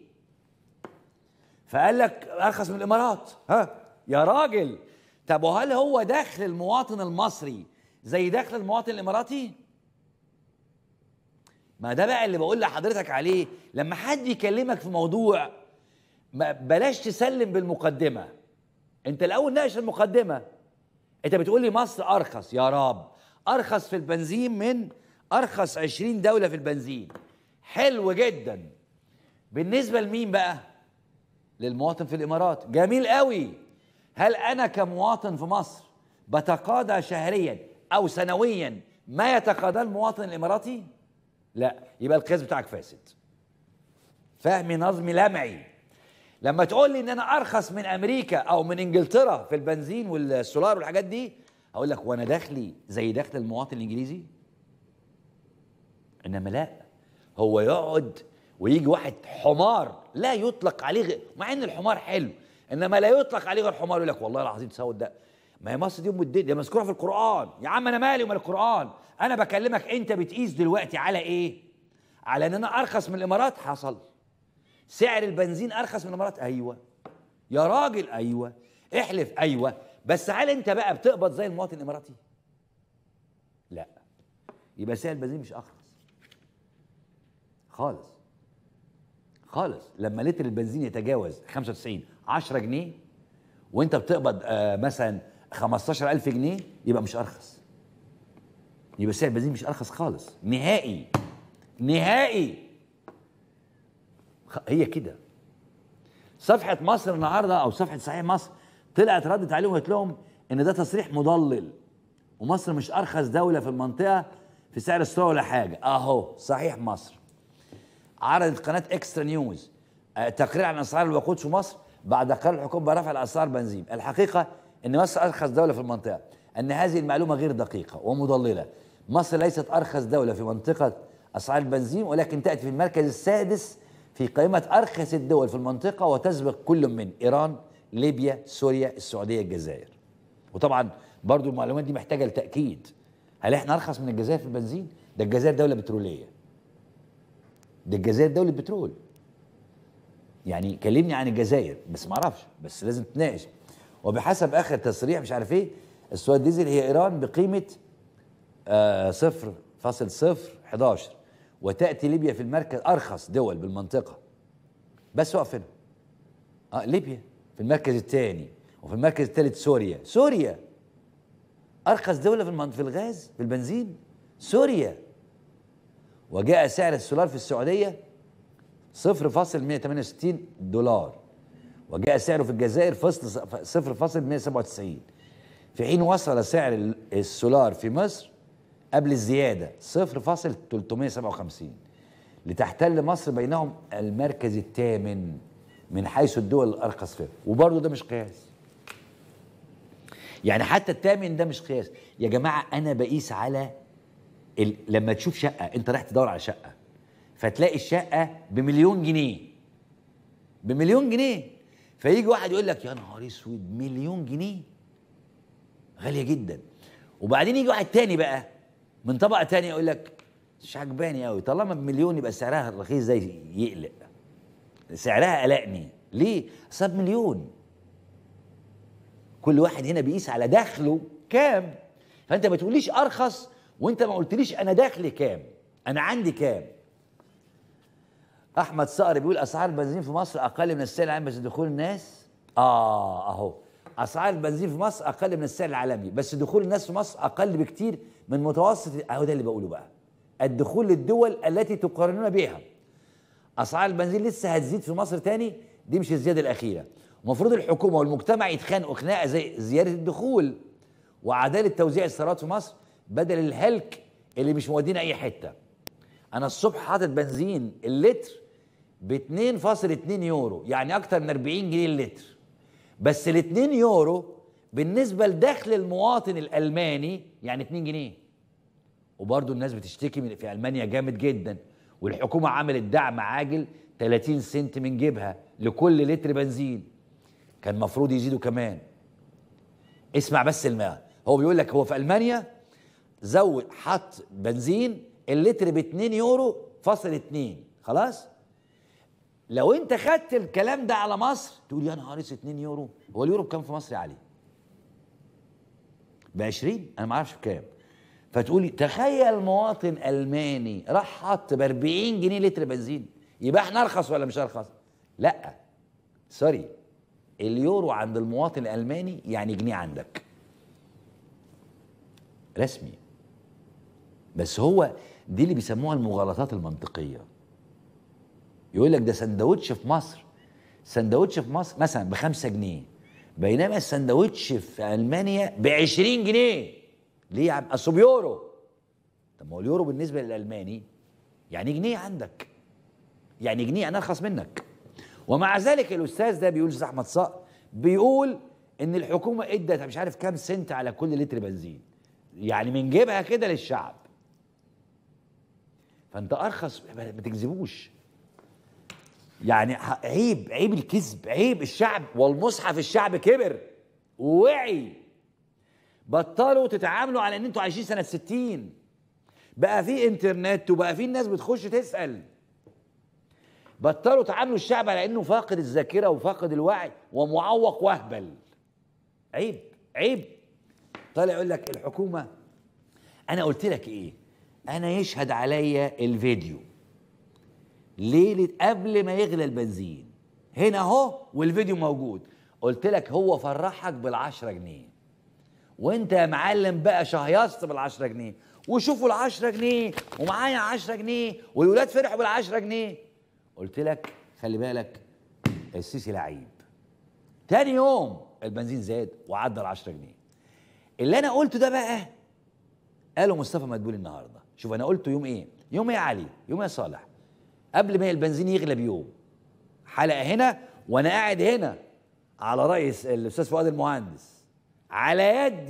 فقال لك ارخص من الامارات ها يا راجل طب وهل هو دخل المواطن المصري زي دخل المواطن الاماراتي ما ده بقى اللي بقول لحضرتك عليه لما حد يكلمك في موضوع ما بلاش تسلم بالمقدمه انت الاول ناقش المقدمه انت بتقول لي مصر ارخص يا رب ارخص في البنزين من ارخص 20 دوله في البنزين حلو جدا بالنسبه لمين بقى للمواطن في الامارات جميل قوي هل انا كمواطن في مصر بتقاضى شهريا او سنويا ما يتقاضاه المواطن الاماراتي لا يبقى القياس بتاعك فاسد فهمي نظمي لمعي لما تقول لي ان انا ارخص من امريكا او من انجلترا في البنزين والسولار والحاجات دي هقول لك وانا دخلي زي دخل المواطن الانجليزي انما لا هو يقعد ويجي واحد حمار لا يطلق عليه غير مع ان الحمار حلو انما لا يطلق عليه غير حمار يقول لك والله العظيم تسود ده ما هي مصر دي ام الدنيا دي مذكوره في القران يا عم انا مالي ومال القران انا بكلمك انت بتقيس دلوقتي على ايه على ان انا ارخص من الامارات حصل سعر البنزين ارخص من الامارات ايوه يا راجل ايوه احلف ايوه بس هل انت بقى بتقبض زي المواطن الاماراتي لا يبقى سعر البنزين مش ارخص خالص خالص لما لتر البنزين يتجاوز 95 10 جنيه وانت بتقبض آه مثلا 15000 جنيه يبقى مش ارخص يبقى سعر البنزين مش ارخص خالص نهائي نهائي خ- هي كده صفحة مصر النهارده أو صفحة صحيح مصر طلعت ردت عليهم وقالت لهم إن ده تصريح مضلل ومصر مش أرخص دولة في المنطقة في سعر السولار ولا حاجة أهو صحيح مصر عرضت قناة إكسترا نيوز آه، تقرير عن أسعار الوقود في مصر بعد قرار الحكومة برفع الأسعار بنزين الحقيقة إن مصر أرخص دولة في المنطقة ان هذه المعلومه غير دقيقه ومضلله مصر ليست ارخص دوله في منطقه اسعار البنزين ولكن تاتي في المركز السادس في قائمه ارخص الدول في المنطقه وتسبق كل من ايران ليبيا سوريا السعوديه الجزائر وطبعا برضو المعلومات دي محتاجه لتاكيد هل احنا ارخص من الجزائر في البنزين ده الجزائر دوله بتروليه ده الجزائر دوله بترول يعني كلمني عن الجزائر بس ما اعرفش بس لازم تناقش وبحسب اخر تصريح مش عارف ايه السواد ديزل هي ايران بقيمه آه صفر فاصل صفر 11 وتاتي ليبيا في المركز ارخص دول بالمنطقه بس وقف هنا اه ليبيا في المركز الثاني وفي المركز الثالث سوريا سوريا ارخص دوله في المن- في الغاز في البنزين سوريا وجاء سعر السولار في السعوديه 0.168 دولار وجاء سعره في الجزائر فصل 0.197 في حين وصل سعر ال- السولار في مصر قبل الزياده 0.357 لتحتل مصر بينهم المركز الثامن من حيث الدول الارخص فيها وبرضه ده مش قياس يعني حتى الثامن ده مش قياس يا جماعه انا بقيس على ال... لما تشوف شقه انت رايح تدور على شقه فتلاقي الشقه بمليون جنيه بمليون جنيه فيجي واحد يقول لك يا نهار اسود مليون جنيه غاليه جدا وبعدين يجي واحد تاني بقى من طبقه تانية يقول لك مش عجباني قوي طالما بمليون يبقى سعرها رخيص زي يقلق سعرها قلقني ليه؟ اصل بمليون كل واحد هنا بيقيس على دخله كام فانت ما تقوليش ارخص وانت ما قلتليش انا دخلي كام انا عندي كام احمد صقر بيقول اسعار البنزين في مصر اقل من السعر العالمي بس دخول الناس اه اهو اسعار البنزين في مصر اقل من السعر العالمي بس دخول الناس في مصر اقل بكتير من متوسط اهو ده اللي بقوله بقى الدخول للدول التي تقارنون بها اسعار البنزين لسه هتزيد في مصر تاني دي مش الزياده الاخيره المفروض الحكومه والمجتمع يتخانقوا خناقه زي زياده الدخول وعداله توزيع الثروات في مصر بدل الهلك اللي مش مودينا اي حته انا الصبح حاطط بنزين اللتر ب 2.2 يورو يعني اكتر من 40 جنيه اللتر بس ال 2 يورو بالنسبه لدخل المواطن الالماني يعني 2 جنيه وبرضه الناس بتشتكي من في المانيا جامد جدا والحكومه عملت دعم عاجل 30 سنت من جيبها لكل لتر بنزين كان المفروض يزيدوا كمان اسمع بس الماء هو بيقول لك هو في المانيا زود حط بنزين اللتر ب 2 يورو فاصل 2 خلاص لو انت خدت الكلام ده على مصر تقول يا نهار اسود 2 يورو هو اليورو بكام في مصر يا علي ب 20 انا ما اعرفش بكام فتقولي تخيل مواطن الماني راح حط ب 40 جنيه لتر بنزين يبقى احنا ارخص ولا مش ارخص لا سوري اليورو عند المواطن الالماني يعني جنيه عندك رسمي بس هو دي اللي بيسموها المغالطات المنطقيه يقول لك ده سندوتش في مصر سندوتش في مصر مثلا بخمسة جنيه بينما السندوتش في المانيا ب 20 جنيه ليه يا عم اصل بيورو طب ما هو اليورو بالنسبه للالماني يعني جنيه عندك يعني جنيه انا ارخص منك ومع ذلك الاستاذ ده بيقول استاذ احمد صقر بيقول ان الحكومه ادت مش عارف كام سنت على كل لتر بنزين يعني من جيبها كده للشعب فانت ارخص ما تكذبوش يعني ح- عيب عيب الكذب عيب الشعب والمصحف الشعب كبر ووعي بطلوا تتعاملوا على ان انتوا عايشين سنه 60 بقى في انترنت وبقى في الناس بتخش تسال بطلوا تعاملوا الشعب على انه فاقد الذاكره وفاقد الوعي ومعوق واهبل عيب عيب طالع يقول لك الحكومه انا قلت لك ايه انا يشهد عليا الفيديو ليله قبل ما يغلى البنزين هنا اهو والفيديو موجود قلت لك هو فرحك بالعشرة جنيه وانت يا معلم بقى شهيصت بالعشرة جنيه وشوفوا العشرة جنيه ومعايا عشرة جنيه والولاد فرحوا بالعشرة جنيه قلت لك خلي بالك السيسي لعيب تاني يوم البنزين زاد وعدى ال 10 جنيه اللي انا قلته ده بقى قاله مصطفى مدبولي النهارده شوف انا قلته يوم ايه يوم ايه يا علي يوم ايه يا صالح قبل ما البنزين يغلى بيوم حلقه هنا وانا قاعد هنا على رئيس الاستاذ فؤاد المهندس على يدي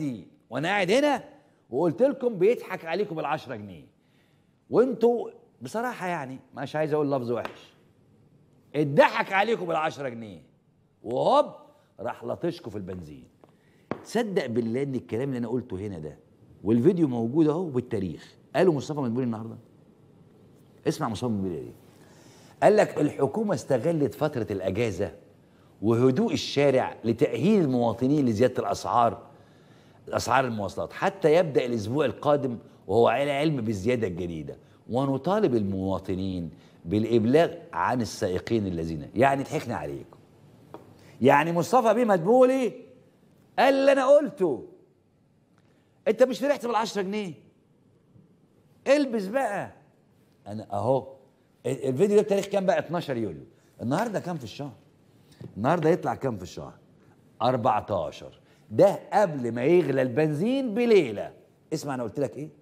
وانا قاعد هنا وقلت لكم بيضحك عليكم بال 10 جنيه وانتوا بصراحه يعني مش عايز اقول لفظ وحش اتضحك عليكم بال 10 جنيه وهوب راح لطشكم في البنزين تصدق بالله ان الكلام اللي انا قلته هنا ده والفيديو موجود اهو بالتاريخ قاله مصطفى مدبولي النهارده اسمع مصطفى مدبولي ايه قال لك الحكومه استغلت فتره الاجازه وهدوء الشارع لتاهيل المواطنين لزياده الاسعار اسعار المواصلات حتى يبدا الاسبوع القادم وهو على علم بالزياده الجديده ونطالب المواطنين بالابلاغ عن السائقين الذين يعني ضحكنا عليكم يعني مصطفى بيه مدبولي قال اللي انا قلته انت مش فرحت بال10 جنيه البس بقى انا اهو ال- الفيديو ده بتاريخ كام بقى 12 يوليو النهارده كام في الشهر النهارده يطلع كام في الشهر 14 ده قبل ما يغلى البنزين بليله اسمع انا قلت لك ايه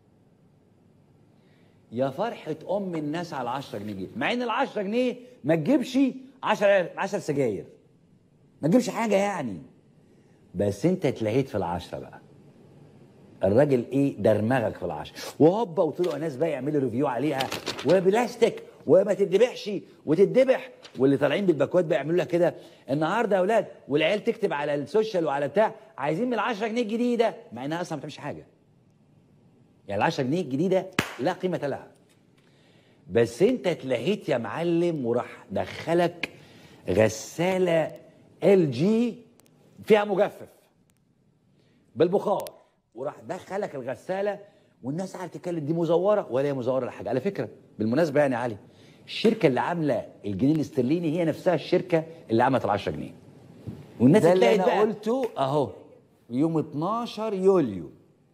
يا فرحة أم الناس على 10 جنيه دي مع إن ال 10 جنيه ما تجيبش 10 10 سجاير ما تجيبش حاجة يعني بس أنت اتلهيت في العشرة بقى الراجل ايه درمغك في العشرة وهوبا وطلعوا ناس بقى يعملوا ريفيو عليها وبلاستيك وما تتذبحش وتتذبح واللي طالعين بالباكوات بقى يعملوا لك كده النهارده يا اولاد والعيال تكتب على السوشيال وعلى بتاع عايزين من ال 10 جنيه الجديده مع انها اصلا ما بتعملش حاجه يعني ال 10 جنيه الجديده لا قيمه لها بس انت اتلهيت يا معلم وراح دخلك غساله ال جي فيها مجفف بالبخار وراح دخلك الغساله والناس قاعده تتكلم دي مزوره ولا هي مزوره ولا حاجه على فكره بالمناسبه يعني يا علي الشركه اللي عامله الجنيه الاسترليني هي نفسها الشركه اللي عملت ال 10 جنيه والناس ده اللي اتلاقت أنا بقى قلته اهو يوم 12 يوليو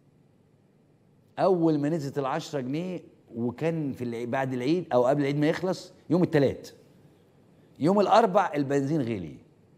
اول ما نزلت ال 10 جنيه وكان في العيد بعد العيد او قبل العيد ما يخلص يوم الثلاث يوم الاربع البنزين غلي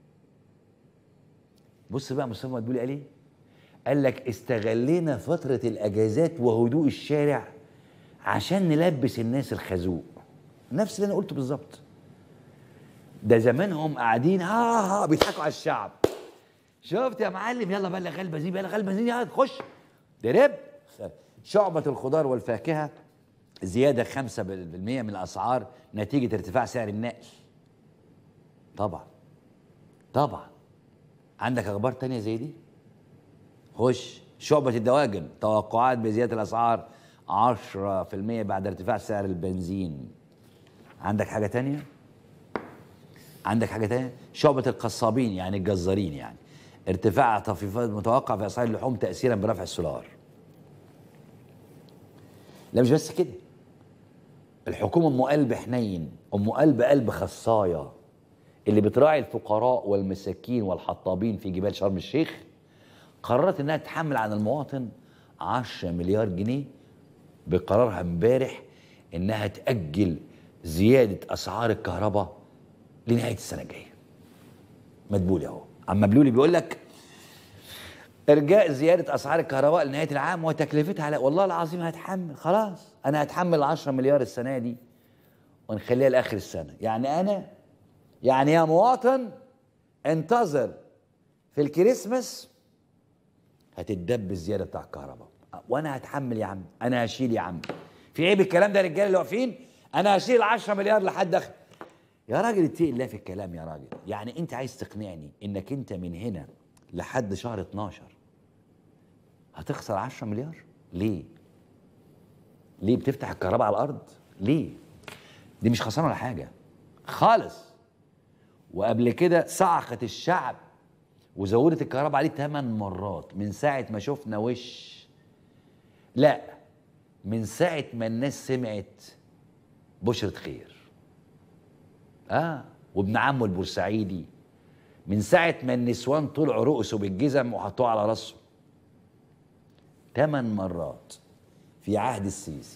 بص بقى مصطفى مدبولي قال ايه قال لك استغلينا فترة الأجازات وهدوء الشارع عشان نلبس الناس الخازوق نفس اللي أنا قلته بالظبط ده زمانهم قاعدين ها ها بيضحكوا على الشعب شفت يا معلم يلا بلغ غلب بنزين بلغ غلب بنزين يلا خش درب شعبة الخضار والفاكهة زيادة 5% من الأسعار نتيجة ارتفاع سعر النقل طبعا طبعا عندك أخبار تانية زي دي؟ خش شعبة الدواجن توقعات بزيادة الأسعار 10% بعد ارتفاع سعر البنزين عندك حاجة تانية؟ عندك حاجة تانية؟ شعبة القصابين يعني الجزارين يعني ارتفاع تخفيضات متوقع في أسعار اللحوم تأثيرا برفع السولار لا مش بس كده الحكومة أم قلب حنين أم قلب قلب خصاية اللي بتراعي الفقراء والمساكين والحطابين في جبال شرم الشيخ قررت انها تحمل عن المواطن 10 مليار جنيه بقرارها امبارح انها تاجل زياده اسعار الكهرباء لنهايه السنه الجايه مدبولي اهو عم مبلولي بيقول لك ارجاء زياده اسعار الكهرباء لنهايه العام وتكلفتها على والله العظيم هتحمل خلاص انا هتحمل 10 مليار السنه دي ونخليها لاخر السنه يعني انا يعني يا مواطن انتظر في الكريسماس هتدب الزياده بتاع الكهرباء وانا هتحمل يا عم انا هشيل يا عم في عيب الكلام ده يا رجاله اللي واقفين انا هشيل 10 مليار لحد اخر يا راجل اتقي الله في الكلام يا راجل يعني انت عايز تقنعني انك انت من هنا لحد شهر 12 هتخسر 10 مليار ليه ليه بتفتح الكهرباء على الارض ليه دي مش خسرانه ولا حاجه خالص وقبل كده صعقت الشعب وزودت الكهرباء عليه ثمان مرات من ساعة ما شفنا وش لا من ساعة ما الناس سمعت بشرة خير اه وابن عمه البورسعيدي من ساعة ما النسوان طلعوا رؤسوا بالجزم وحطوه على راسه ثمان مرات في عهد السيسي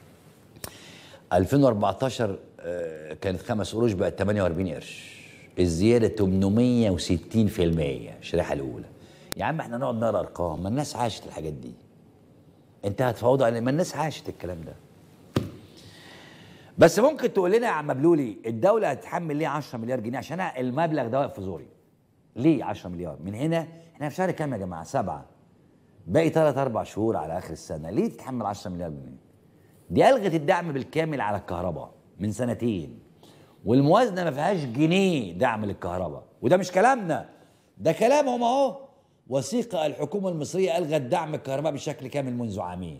2014 آه، كانت خمس قروش بقت 48 قرش الزيادة 860% الشريحة الأولى يا عم احنا نقعد نقرا أرقام ما الناس عاشت الحاجات دي أنت هتفاوض على ما الناس عاشت الكلام ده بس ممكن تقول لنا يا عم مبلولي الدولة هتحمل ليه 10 مليار جنيه عشان أنا المبلغ ده واقف في زوري ليه 10 مليار من هنا احنا في شهر كام يا جماعة سبعة باقي ثلاث اربع شهور على اخر السنه ليه تتحمل 10 مليار جنيه دي الغت الدعم بالكامل على الكهرباء من سنتين والموازنه ما فيهاش جنيه دعم للكهرباء وده مش كلامنا ده كلامهم اهو وثيقه الحكومه المصريه الغت دعم الكهرباء بشكل كامل منذ عامين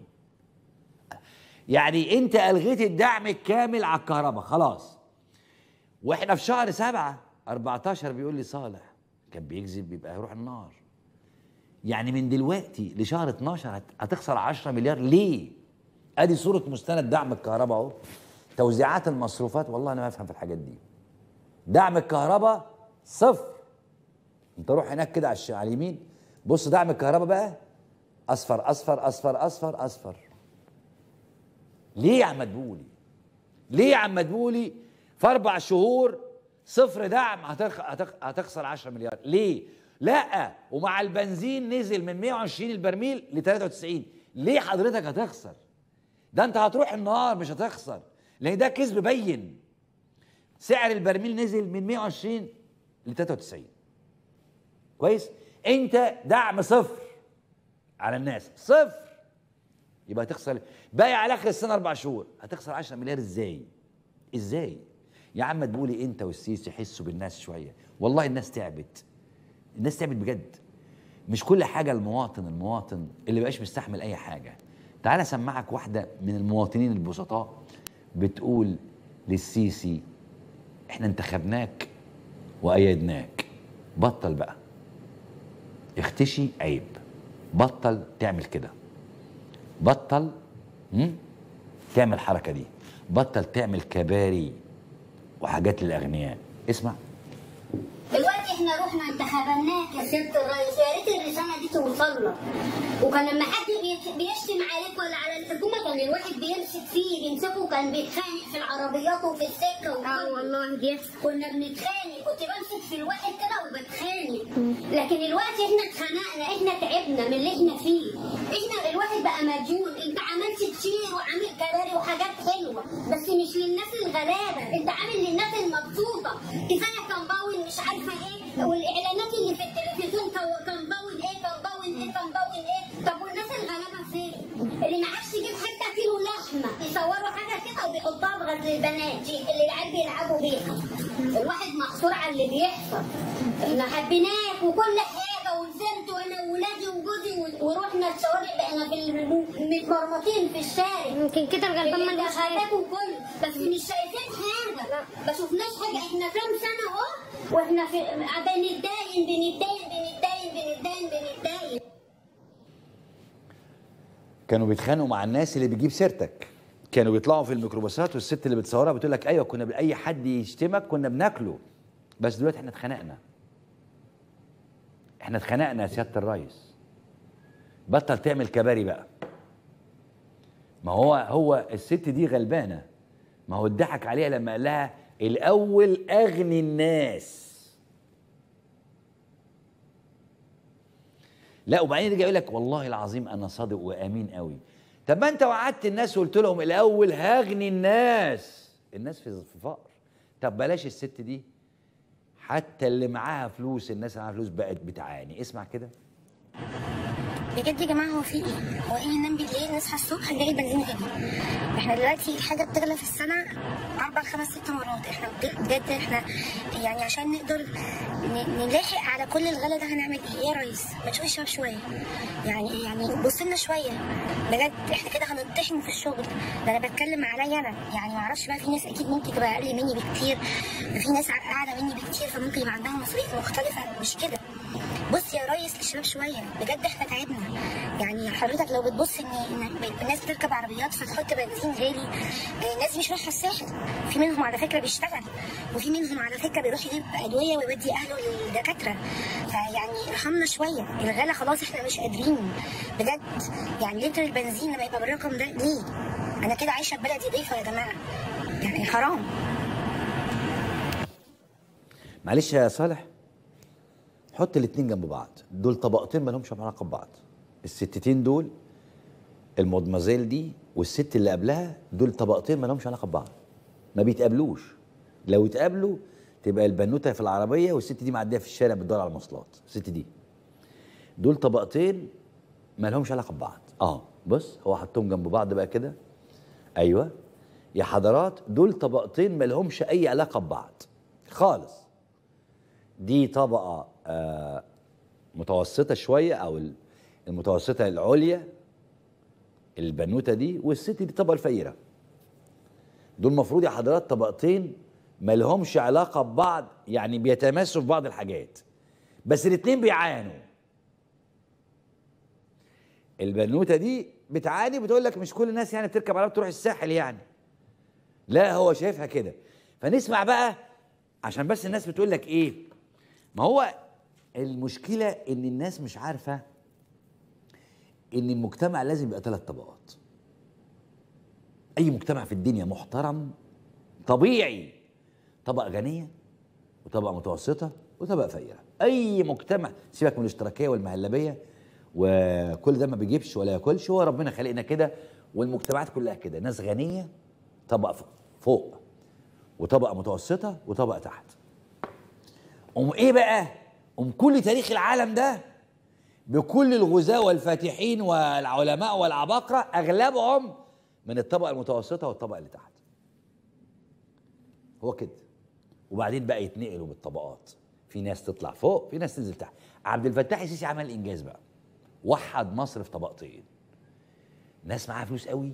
يعني انت الغيت الدعم الكامل على الكهرباء خلاص واحنا في شهر سبعة 14 بيقول لي صالح كان بيكذب بيبقى هيروح النار يعني من دلوقتي لشهر 12 هت- هتخسر 10 مليار ليه؟ ادي صورة مستند دعم الكهرباء اهو توزيعات المصروفات والله انا ما افهم في الحاجات دي دعم الكهرباء صفر انت روح هناك كده على الش- على اليمين بص دعم الكهرباء بقى اصفر اصفر اصفر اصفر اصفر ليه يا عم مدبولي ليه يا عم مدبولي في اربع شهور صفر دعم هتخ... هتخ... هتخسر 10 مليار ليه لا ومع البنزين نزل من 120 البرميل ل 93 ليه حضرتك هتخسر ده انت هتروح النهار مش هتخسر لان ده كذب بين سعر البرميل نزل من 120 ل 93 كويس انت دعم صفر على الناس صفر يبقى هتخسر باقي على اخر السنه اربع شهور هتخسر 10 مليار ازاي؟ ازاي؟ يا عم تقولي انت والسيسي حسوا بالناس شويه والله الناس تعبت الناس تعبت بجد مش كل حاجه المواطن المواطن اللي بقاش مستحمل اي حاجه تعال اسمعك واحده من المواطنين البسطاء بتقول للسيسي احنا انتخبناك وايدناك بطل بقى اختشي عيب بطل تعمل كده بطل مم؟ تعمل الحركه دي بطل تعمل كباري وحاجات للاغنياء اسمع دلوقتي احنا رحنا انتخبناك يا سياده الرئيس يا ريت الرساله دي توصل لك وكان لما حد بيت- بيشتم عليك ولا على الحكومه كان الواحد بيمسك فيه بيمسكه كان بيتخانق في العربيات وفي السكه اه والله بيحصل كنا بنتخانق كنت بمسك في الواحد كده وبتخانق لكن دلوقتي احنا اتخانقنا احنا تعبنا من اللي احنا فيه احنا الواحد بقى مديون انت عملت كتير وعامل كباري وحاجات حلوه بس مش للناس الغلابه انت عامل للناس المبسوطه كفايه كمباون مش عارفه ايه والاعلانات اللي في التلفزيون كو- كمباون ايه كمباون ايه كمباون ايه طب والناس الغلابه فين؟ اللي معرفش يجيب حتى كيلو لحمه يصوروا حاجه كده وبيحطوها في غزل البنات دي اللي العيال بيلعبوا بيها الواحد محصور على اللي بيحصل احنا حبيناك وكل حاجه ونزلت وانا وولادي وجوزي و- ورحنا الشوارع بقينا في الم- متمرمطين في الشارع يمكن كده الغلبان ما عندوش حاجه الانتخابات وكل بس مش شايفين حاجه ما شفناش حاجه احنا كام سنه اهو واحنا في بنتداين بنتداين بنتداين بنتداين بنتداين كانوا بيتخانقوا مع الناس اللي بتجيب سيرتك كانوا بيطلعوا في الميكروباصات والست اللي بتصورها بتقول لك ايوه كنا ب- اي حد يشتمك كنا بناكله بس دلوقتي احنا اتخانقنا احنا اتخانقنا يا سياده الريس بطل تعمل كباري بقى ما هو هو الست دي غلبانه ما هو اتضحك عليها لما قال لها الاول اغني الناس لا وبعدين يرجع يقول لك والله العظيم انا صادق وامين قوي طب ما انت وعدت الناس وقلت لهم الاول هغني الناس الناس في في فقر طب بلاش الست دي حتى اللي معاها فلوس الناس اللي معاها فلوس بقت بتعاني اسمع كده بجد يا جماعه هو في ايه؟ هو ايه ننام بالليل نصحى الصبح نلاقي البنزين غالي احنا دلوقتي الحاجه بتغلى في السنه اربع خمس ست مرات احنا بج- بجد احنا يعني عشان نقدر ن- نلاحق على كل الغلا ده هنعمل ايه يا ريس؟ ما تشوف الشباب شويه يعني يعني بص لنا شويه بجد احنا كده هنطحن في الشغل ده انا بتكلم عليا انا يعني ما اعرفش بقى في ناس اكيد ممكن تبقى اقل مني بكتير في ناس اعلى مني بكتير فممكن يبقى عندها مصاريف مختلفه مش كده بص يا ريس للشباب شويه بجد احنا تعبنا يعني حضرتك لو بتبص ان ان الناس بتركب عربيات فتحط بنزين غالي آه، الناس دي مش رايحه الساحل في منهم على فكره بيشتغل وفي منهم على فكره بيروح يجيب ادويه ويودي اهله للدكاتره فيعني ارحمنا شويه الغلا خلاص احنا مش قادرين بجد يعني لتر البنزين لما يبقى بالرقم ده ليه؟ انا كده عايشه في بلدي ضيفه يا جماعه يعني حرام معلش يا صالح حط الاتنين جنب بعض دول طبقتين ما لهمش علاقه ببعض الستتين دول المدمزيل دي والست اللي قبلها دول طبقتين ما لهمش علاقه ببعض ما بيتقابلوش لو اتقابلوا تبقى البنوته في العربيه والست دي معديه في الشارع بتدور على المواصلات الست دي دول طبقتين ما لهمش علاقه ببعض اه بص هو حطهم جنب بعض بقى كده ايوه يا حضرات دول طبقتين ما لهمش اي علاقه ببعض خالص دي طبقه آه متوسطه شويه او ال- المتوسطه العليا البنوته دي والست دي الطبقه الفقيره دول المفروض يا حضرات طبقتين ما لهمش علاقه ببعض يعني بيتماسوا في بعض الحاجات بس الاتنين بيعانوا البنوته دي بتعاني بتقول لك مش كل الناس يعني بتركب عربيه تروح الساحل يعني لا هو شايفها كده فنسمع بقى عشان بس الناس بتقول لك ايه ما هو المشكله ان الناس مش عارفه ان المجتمع لازم يبقى ثلاث طبقات اي مجتمع في الدنيا محترم طبيعي طبقه غنيه وطبقه متوسطه وطبقه فقيره اي مجتمع سيبك من الاشتراكيه والمهلبيه وكل ده ما بيجيبش ولا ياكلش هو ربنا خلقنا كده والمجتمعات كلها كده ناس غنيه طبقه ف- فوق وطبقه متوسطه وطبقه تحت ام ايه بقى ام كل تاريخ العالم ده بكل الغزاة والفاتحين والعلماء والعباقرة أغلبهم من الطبقة المتوسطة والطبقة اللي تحت هو كده وبعدين بقى يتنقلوا بالطبقات في ناس تطلع فوق في ناس تنزل تحت عبد الفتاح السيسي عمل انجاز بقى وحد مصر في طبقتين ناس معاها فلوس قوي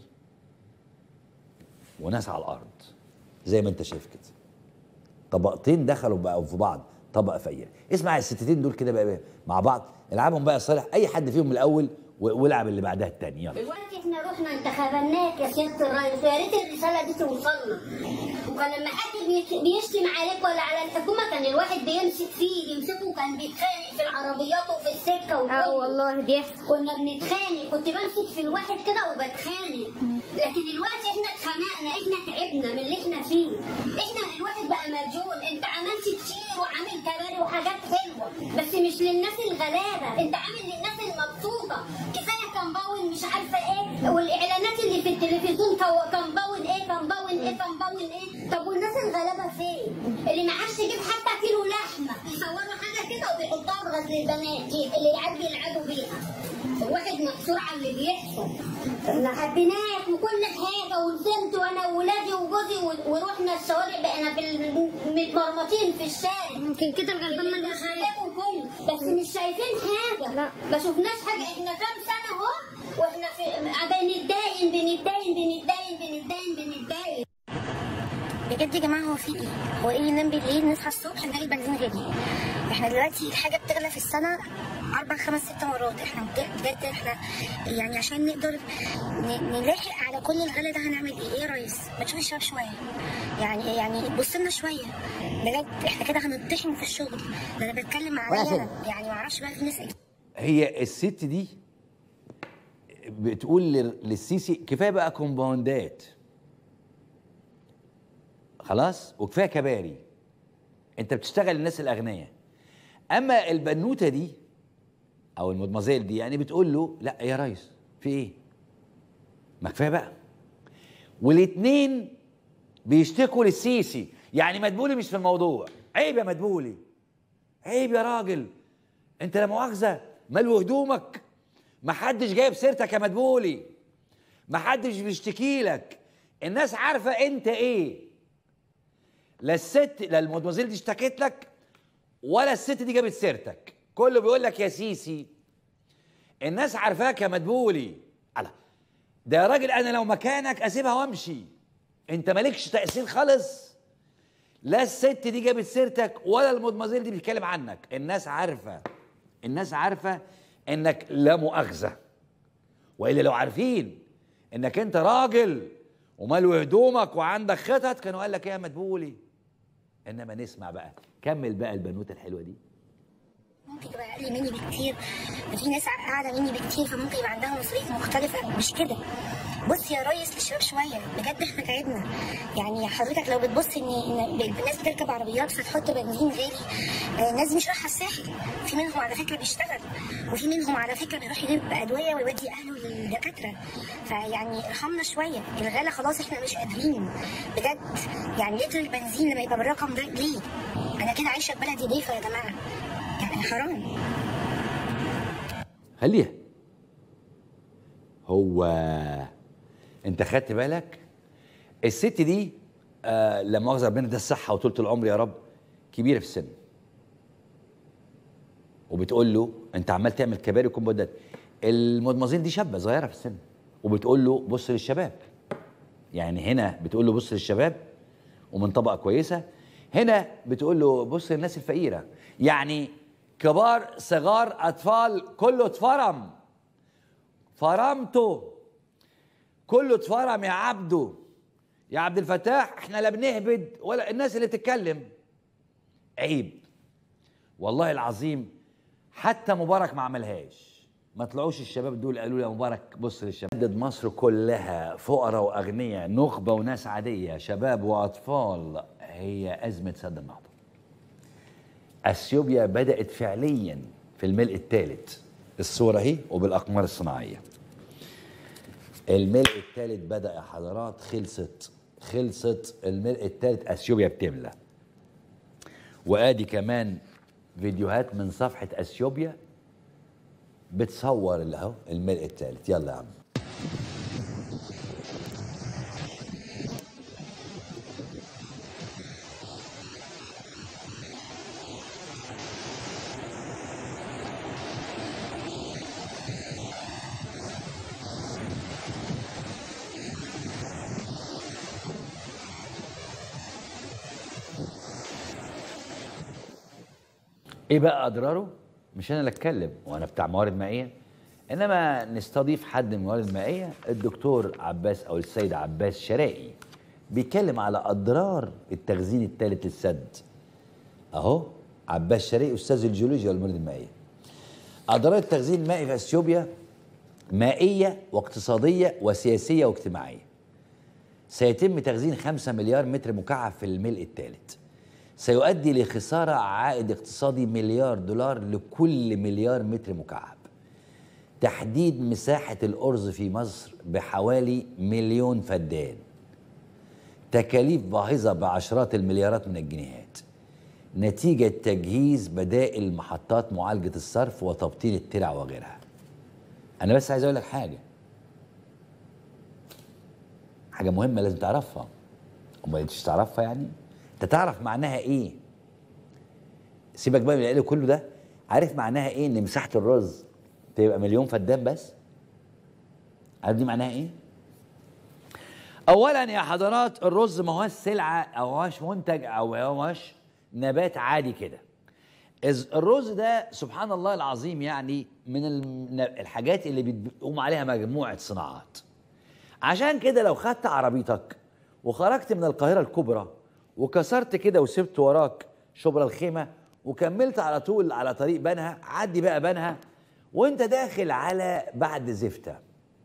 وناس على الارض زي ما انت شايف كده طبقتين دخلوا بقى في بعض طبقه فقيره اسمع الستتين دول كده بقى, بقى مع بعض العبهم بقى صالح اي حد فيهم من الاول و- والعب اللي بعدها التاني يلا دلوقتي احنا رحنا انتخبناك يا سياده الرئيس ويا ريت الرساله دي توصلنا وكان لما حد بيت- بيشتم عليك ولا على الحكومه كان الواحد بيمسك فيه يمسكه وكان بيتخانق في العربيات وفي السكه وكله اه والله بيحصل كنا بنتخانق كنت بمسك في الواحد كده وبتخانق لكن دلوقتي احنا اتخانقنا احنا تعبنا من اللي احنا فيه احنا الواحد بقى مجنون انت عملت كتير وعامل كباري وحاجات حلوه بس مش للناس الغلابه انت عامل للناس المبسوطه كفايه كمباون مش عارفه ايه والاعلانات اللي في التلفزيون كو- كمباون ايه كمباون ايه كمباون ايه طب والناس الغلابه فين اللي معاش يجيب حتى كيلو لحمه يصوروا حاجه كده وبيحطوها في غزل البنات دي اللي العيال بيلعبوا بيها الواحد محصور على اللي بيحصل احنا حبيناك وكل حاجه ونزلت وانا وولادي وجوزي و- ورحنا الشوارع بقينا بال- متمرمطين في الشارع يمكن كده الغلبان ما اللي خلاكوا كله بس مش شايفين حاجه لا. ما شفناش حاجه احنا كام سنه اهو واحنا في بنتداين بنتداين بنتداين بنتداين بنتداين بجد يا جماعه هو في ايه؟ هو ايه ننام بالليل نصحى الصبح نلاقي البنزين غالي احنا دلوقتي الحاجه بتغلى في السنه اربع خمس ست مرات احنا بجد بجد احنا يعني عشان نقدر ن- نلاحق على كل الغلا ده هنعمل ايه؟ ايه يا ريس؟ ما تشوف الشباب شويه يعني يعني بص لنا شويه بجد احنا كده هنطحن في الشغل ده انا بتكلم عليا انا يعني ما اعرفش بقى في ناس هي الست دي بتقول لل- للسيسي كفايه بقى كومباوندات خلاص وكفايه كباري انت بتشتغل الناس الاغنياء اما البنوته دي او المدمزيل دي يعني بتقول له لا يا ريس في ايه ما كفايه بقى والاتنين بيشتكوا للسيسي يعني مدبولي مش في الموضوع عيب يا مدبولي عيب يا راجل انت لا مؤاخذه ملو هدومك محدش جايب سيرتك يا مدبولي محدش بيشتكي لك الناس عارفه انت ايه لا الست لا المدمزيل دي اشتكت لك ولا الست دي جابت سيرتك كله بيقول لك يا سيسي الناس عارفاك يا مدبولي على ده يا راجل انا لو مكانك اسيبها وامشي انت مالكش تاثير خالص لا الست دي جابت سيرتك ولا المدمزيل دي بتتكلم عنك الناس عارفه الناس عارفه انك لا مؤاخذه والا لو عارفين انك انت راجل ومالو هدومك وعندك خطط كانوا قال لك ايه يا مدبولي انما نسمع بقى كمل بقى البنوته الحلوه دي ممكن تبقى اقل مني بكتير ده في ناس اعلى مني بكتير فممكن يبقى عندها مصاريف مختلفه مش كده بص يا ريس للشباب شويه بجد احنا تعبنا يعني حضرتك لو بتبص ان ان الناس بتركب عربيات فتحط بنزين غالي آه، الناس مش رايحه الساحل في منهم على فكره بيشتغل وفي منهم على فكره بيروح يجيب ادويه ويودي اهله للدكاتره فيعني ارحمنا شويه الغلا خلاص احنا مش قادرين بجد يعني لتر البنزين لما يبقى بالرقم ده ليه؟ انا كده عايشه في بلدي ضيفه يا جماعه يعني حرام خليها هو انت خدت بالك الست دي آه لا مؤاخذه ربنا ده الصحه وطولة العمر يا رب كبيره في السن وبتقول له انت عمال تعمل كباري وكومبودات المدمزين دي شابه صغيره في السن وبتقول له بص للشباب يعني هنا بتقول له بص للشباب ومن طبقه كويسه هنا بتقول له بص للناس الفقيره يعني كبار صغار اطفال كله اتفرم فرمته كله اتفرم يا عبده يا عبد الفتاح احنا لا بنهبد ولا الناس اللي تتكلم عيب والله العظيم حتى مبارك ما عملهاش ما طلعوش الشباب دول قالوا لي يا مبارك بص للشباب عدد مصر كلها فقراء واغنياء نخبه وناس عاديه شباب واطفال هي ازمه سد النهضه اثيوبيا بدات فعليا في الملء الثالث الصوره اهي وبالاقمار الصناعيه الملء الثالث بدا يا حضرات خلصت خلصت الملء الثالث اثيوبيا بتملى وادي كمان فيديوهات من صفحه اثيوبيا بتصور اللي اهو الملء الثالث يلا يا عم ايه بقى اضراره مش انا اللي اتكلم وانا بتاع موارد مائيه انما نستضيف حد من الموارد المائيه الدكتور عباس او السيد عباس شرائي بيتكلم على اضرار التخزين الثالث للسد اهو عباس شرائي استاذ الجيولوجيا والموارد المائيه اضرار التخزين المائي في اثيوبيا مائيه واقتصاديه وسياسيه واجتماعيه سيتم تخزين 5 مليار متر مكعب في الملء الثالث سيؤدي لخسارة عائد اقتصادي مليار دولار لكل مليار متر مكعب تحديد مساحة الأرز في مصر بحوالي مليون فدان تكاليف باهظة بعشرات المليارات من الجنيهات نتيجة تجهيز بدائل محطات معالجة الصرف وتبطين الترع وغيرها أنا بس عايز أقول لك حاجة حاجة مهمة لازم تعرفها أمال مش تعرفها يعني؟ أنت تعرف معناها إيه؟ سيبك بقى من اللي كله ده عارف معناها إيه إن مساحة الرز تبقى مليون فدان بس؟ عارف دي معناها إيه؟ اولا يا حضرات الرز ما هوش سلعه او هوش منتج او هوش نبات عادي كده إز- الرز ده سبحان الله العظيم يعني من الم- الحاجات اللي بتقوم عليها مجموعه صناعات عشان كده لو خدت عربيتك وخرجت من القاهره الكبرى وكسرت كده وسبت وراك شبرا الخيمه وكملت على طول على طريق بنها عدي بقى بنها وانت داخل على بعد زفته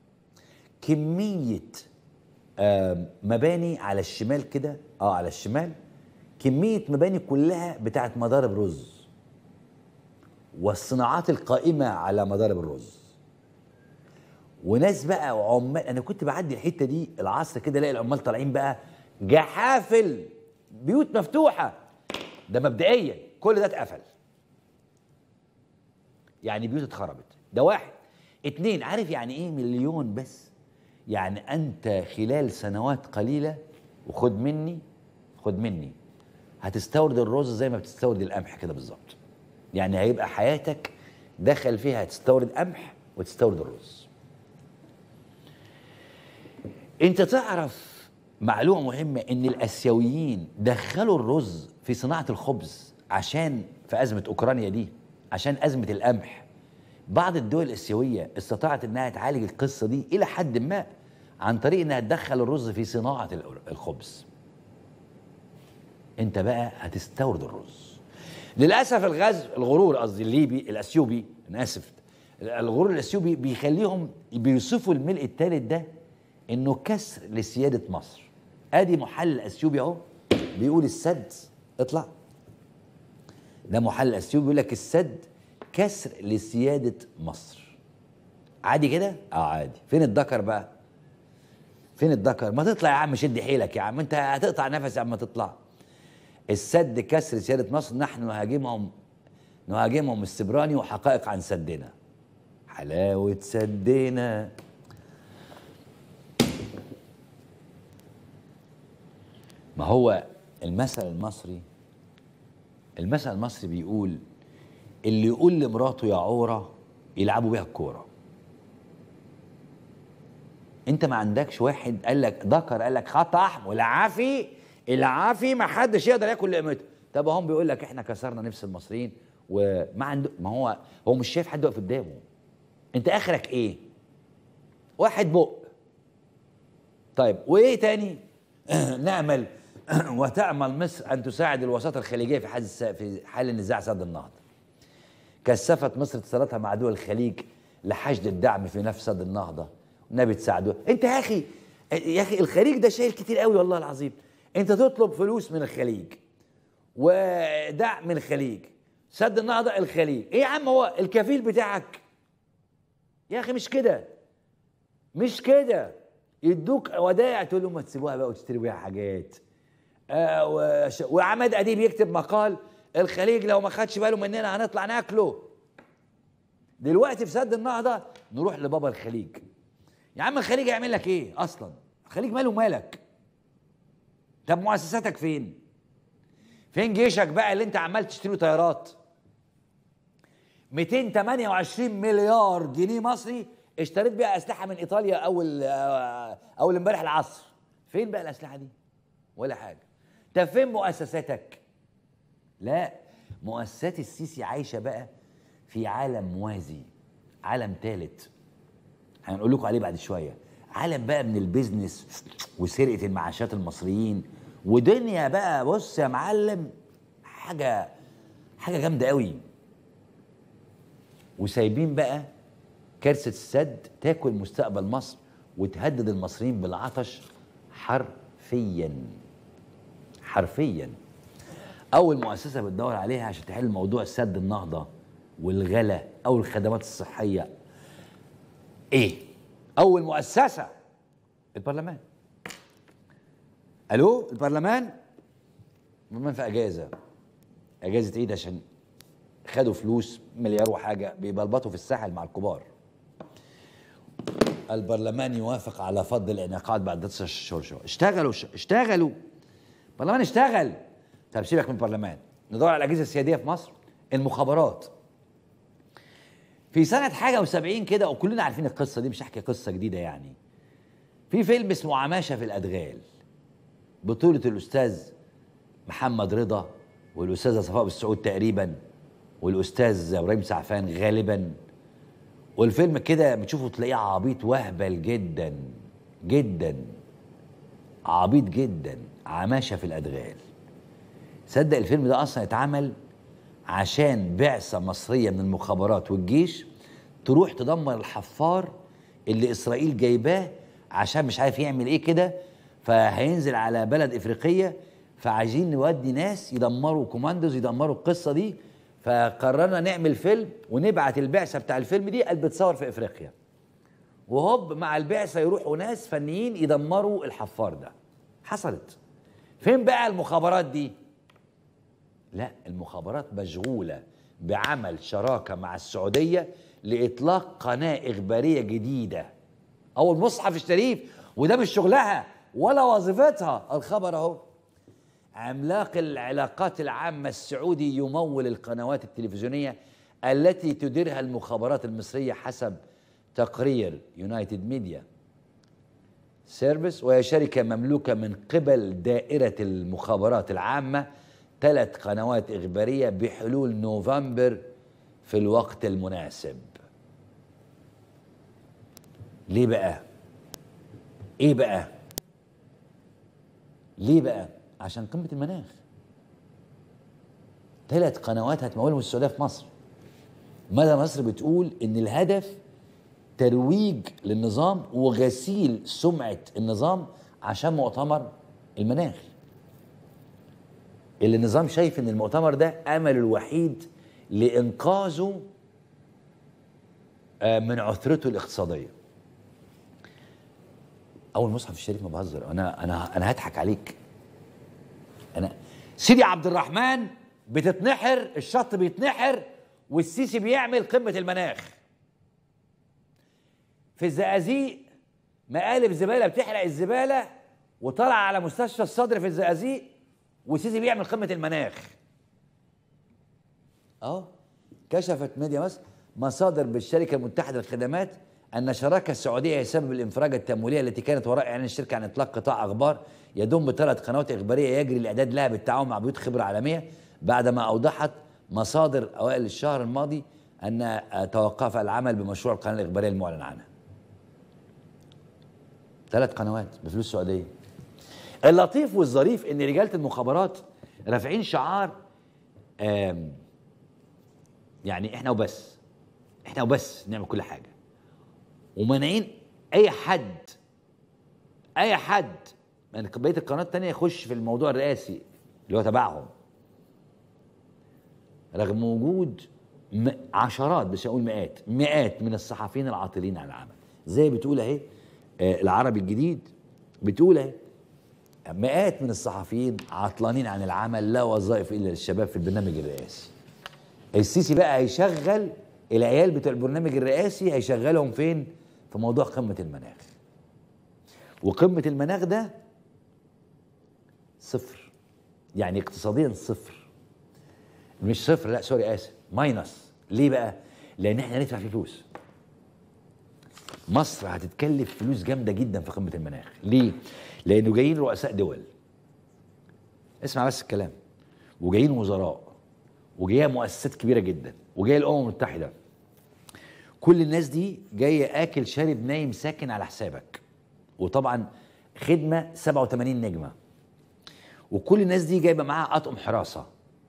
كميه آه، مباني على الشمال كده اه على الشمال كميه مباني كلها بتاعت مضارب رز والصناعات القائمه على مضارب الرز وناس بقى وعمال انا كنت بعدي الحته دي العصر كده الاقي العمال طالعين بقى جحافل بيوت مفتوحه ده مبدئيا كل ده اتقفل يعني بيوت اتخربت ده واحد اتنين عارف يعني ايه مليون بس يعني انت خلال سنوات قليله وخد مني خد مني هتستورد الرز زي ما بتستورد القمح كده بالظبط يعني هيبقى حياتك دخل فيها تستورد قمح وتستورد الرز انت تعرف معلومه مهمه ان الاسيويين دخلوا الرز في صناعه الخبز عشان في ازمه اوكرانيا دي عشان ازمه القمح بعض الدول الاسيويه استطاعت انها تعالج القصه دي الى حد ما عن طريق انها تدخل الرز في صناعه ال- الخبز انت بقى هتستورد الرز للاسف الغاز الغرور قصدي الليبي الاثيوبي انا اسف الغرور الاثيوبي بيخليهم بيوصفوا الملء الثالث ده انه كسر لسياده مصر ادي محلل اثيوبي اهو بيقول السد اطلع ده محلل اثيوبي بيقول لك السد كسر لسياده مصر عادي كده اه عادي فين الذكر بقى فين الذكر ما تطلع يا عم شد حيلك يا عم انت هتقطع نفس يا عم تطلع السد كسر سياده مصر نحن نهاجمهم نهاجمهم استبراني وحقائق عن سدنا حلاوه سدنا ما هو المثل المصري المثل المصري بيقول اللي يقول لمراته يا عوره يلعبوا بيها الكوره انت ما عندكش واحد قال لك ذكر قال لك خط احمر العافي العافي ما حدش يقدر ياكل لقمته طب هم بيقول لك احنا كسرنا نفس المصريين وما عنده ما هو هو مش شايف حد واقف قدامه انت اخرك ايه واحد بق طيب وايه تاني نعمل وتأمل مصر ان تساعد الوساطه الخليجيه في حال الس- في حال النزاع سد النهضه كثفت مصر اتصالاتها مع دول الخليج لحشد الدعم في نفس سد النهضه النبي تساعده انت يا اخي يا اخي الخليج ده شايل كتير قوي والله العظيم انت تطلب فلوس من الخليج ودعم من الخليج سد النهضه الخليج ايه يا عم هو الكفيل بتاعك يا اخي مش كده مش كده يدوك ودائع تقول لهم ما تسيبوها بقى وتشتري بيها حاجات آه وش... وعماد اديب يكتب مقال الخليج لو ما خدش باله مننا هنطلع ناكله دلوقتي في سد النهضه نروح لبابا الخليج يا عم الخليج يعمل لك ايه اصلا الخليج ماله مالك طب مؤسساتك فين فين جيشك بقى اللي انت عمال تشتري طيارات 228 مليار جنيه مصري اشتريت بيها اسلحه من ايطاليا اول آه، اول امبارح العصر فين بقى الاسلحه دي ولا حاجه طب فين مؤسساتك لا مؤسسات السيسي عايشه بقى في عالم موازي عالم ثالث هنقول لكم عليه بعد شويه عالم بقى من البيزنس وسرقه المعاشات المصريين ودنيا بقى بص يا معلم حاجه حاجه جامده قوي وسايبين بقى كارثه السد تاكل مستقبل مصر وتهدد المصريين بالعطش حرفيا حرفيا اول مؤسسه بتدور عليها عشان تحل موضوع سد النهضه والغلا او الخدمات الصحيه ايه اول مؤسسه البرلمان الو البرلمان البرلمان في اجازه اجازه عيد عشان خدوا فلوس مليار وحاجه بيبلبطوا في الساحل مع الكبار البرلمان يوافق على فض الانعقاد بعد تسع شهور شهور اشتغلوا ش... اشتغلوا البرلمان اشتغل طب سيبك من البرلمان ندور على الاجهزه السياديه في مصر المخابرات في سنة حاجة وسبعين كده وكلنا عارفين القصة دي مش هحكي قصة جديدة يعني في فيلم اسمه عماشة في الأدغال بطولة الأستاذ محمد رضا والأستاذة صفاء بالسعود تقريبا والأستاذ إبراهيم سعفان غالبا والفيلم كده بتشوفه تلاقيه عبيط وهبل جدا جدا عبيط جدا عماشة في الأدغال صدق الفيلم ده أصلا اتعمل عشان بعثة مصرية من المخابرات والجيش تروح تدمر الحفار اللي إسرائيل جايباه عشان مش عارف يعمل إيه كده فهينزل على بلد إفريقية فعايزين نودي ناس يدمروا كوماندوز يدمروا القصة دي فقررنا نعمل فيلم ونبعت البعثة بتاع الفيلم دي اللي بتصور في إفريقيا وهوب مع البعثة يروحوا ناس فنيين يدمروا الحفار ده حصلت فين بقى المخابرات دي لا المخابرات مشغولة بعمل شراكة مع السعودية لإطلاق قناة إخبارية جديدة أو المصحف الشريف وده مش شغلها ولا وظيفتها الخبر أهو عملاق العلاقات العامة السعودي يمول القنوات التلفزيونية التي تديرها المخابرات المصرية حسب تقرير يونايتد ميديا سيرفيس وهي شركة مملوكة من قبل دائرة المخابرات العامة ثلاث قنوات إخبارية بحلول نوفمبر في الوقت المناسب ليه بقى؟ ايه بقى؟ ليه بقى؟ عشان قمة المناخ ثلاث قنوات هتمولهم السعودية في مصر مدى مصر بتقول ان الهدف ترويج للنظام وغسيل سمعة النظام عشان مؤتمر المناخ اللي النظام شايف ان المؤتمر ده امله الوحيد لانقاذه آه، من عثرته الاقتصاديه اول مصحف الشريف ما بهزر انا انا انا هضحك عليك انا سيدي عبد الرحمن بتتنحر الشط بيتنحر والسيسي بيعمل قمه المناخ في الزقازيق مقالب زباله بتحرق الزباله وطلع على مستشفى الصدر في الزقازيق وسيسي بيعمل قمه المناخ اهو كشفت ميديا مصر مصادر بالشركه المتحده للخدمات ان الشراكه السعوديه هي سبب الانفراجه التمويليه التي كانت وراء اعلان الشركه عن اطلاق قطاع اخبار يضم بثلاث قنوات اخباريه يجري الاعداد لها بالتعاون مع بيوت خبره عالميه بعدما اوضحت مصادر اوائل الشهر الماضي ان توقف العمل بمشروع القناه الاخباريه المعلن عنها. ثلاث قنوات بفلوس سعوديه. اللطيف والظريف ان رجاله المخابرات رافعين شعار آم يعني احنا وبس احنا وبس نعمل كل حاجه ومانعين اي حد اي حد من بقيه القنوات التانية يخش في الموضوع الرئاسي اللي هو تبعهم رغم وجود م- عشرات مش هقول مئات مئات من الصحفيين العاطلين عن العمل زي بتقول اهي آه، العربي الجديد بتقول اهي مئات من الصحفيين عطلانين عن العمل لا وظائف الا للشباب في البرنامج الرئاسي السيسي بقى هيشغل العيال بتوع البرنامج الرئاسي هيشغلهم فين في موضوع قمة المناخ وقمة المناخ ده صفر يعني اقتصاديا صفر مش صفر لا سوري اسف ماينس ليه بقى لان احنا هندفع فيه فلوس مصر هتتكلف فلوس جامده جدا في قمه المناخ ليه لانه جايين رؤساء دول اسمع بس الكلام وجايين وزراء وجايه مؤسسات كبيره جدا وجايه الامم المتحده كل الناس دي جايه اكل شارب نايم ساكن على حسابك وطبعا خدمه 87 نجمه وكل الناس دي جايبه معاها اطقم حراسه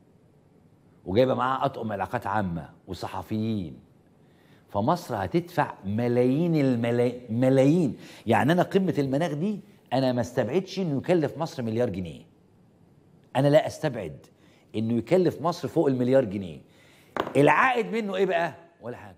وجايبه معاها اطقم علاقات عامه وصحفيين فمصر هتدفع ملايين الملايين ملايين يعني انا قمه المناخ دي انا ما استبعدش انه يكلف مصر مليار جنيه انا لا استبعد انه يكلف مصر فوق المليار جنيه العائد منه ايه بقى ولا حاجه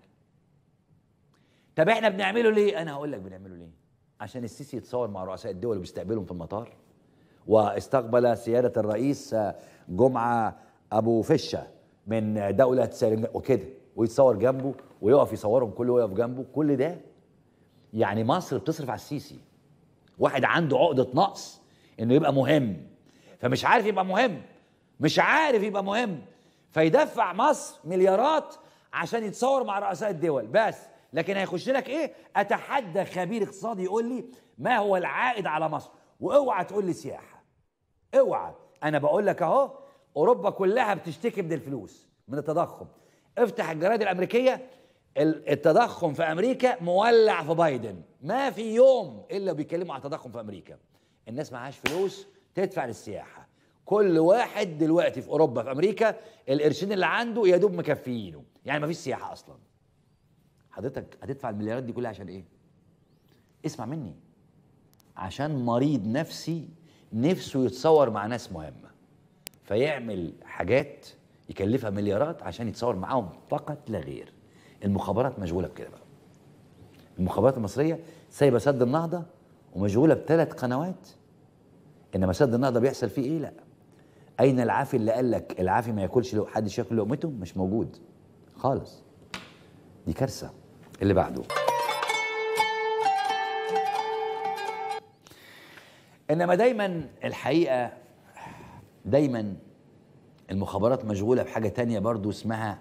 طب احنا بنعمله ليه انا هقول لك بنعمله ليه عشان السيسي يتصور مع رؤساء الدول وبيستقبلهم في المطار واستقبل سياده الرئيس جمعه ابو فشه من دوله سيرنج وكده ويتصور جنبه ويقف يصورهم كله ويقف جنبه كل ده يعني مصر بتصرف على السيسي واحد عنده عقده نقص انه يبقى مهم فمش عارف يبقى مهم مش عارف يبقى مهم فيدفع مصر مليارات عشان يتصور مع رؤساء الدول بس لكن هيخش لك ايه اتحدى خبير اقتصادي يقول لي ما هو العائد على مصر واوعى تقول لي سياحه اوعى انا بقول لك اهو اوروبا كلها بتشتكي من الفلوس من التضخم افتح الجرايد الامريكيه ال- التضخم في امريكا مولع في بايدن ما في يوم الا بيتكلموا عن التضخم في امريكا الناس معهاش فلوس تدفع للسياحه كل واحد دلوقتي في اوروبا في امريكا القرشين اللي عنده يا دوب مكفيينه يعني ما فيش سياحه اصلا حضرتك هتدفع المليارات دي كلها عشان ايه اسمع مني عشان مريض نفسي نفسه يتصور مع ناس مهمه فيعمل حاجات يكلفها مليارات عشان يتصور معاهم فقط لا غير المخابرات مشغوله بكده بقى المخابرات المصريه سايبه سد النهضه ومشغوله بثلاث قنوات انما سد النهضه بيحصل فيه ايه لا اين العافي اللي قال لك العافي ما ياكلش لو حد ياكل لقمته مش موجود خالص دي كارثه اللي بعده انما دايما الحقيقه دايما المخابرات مشغوله بحاجه تانية برضو اسمها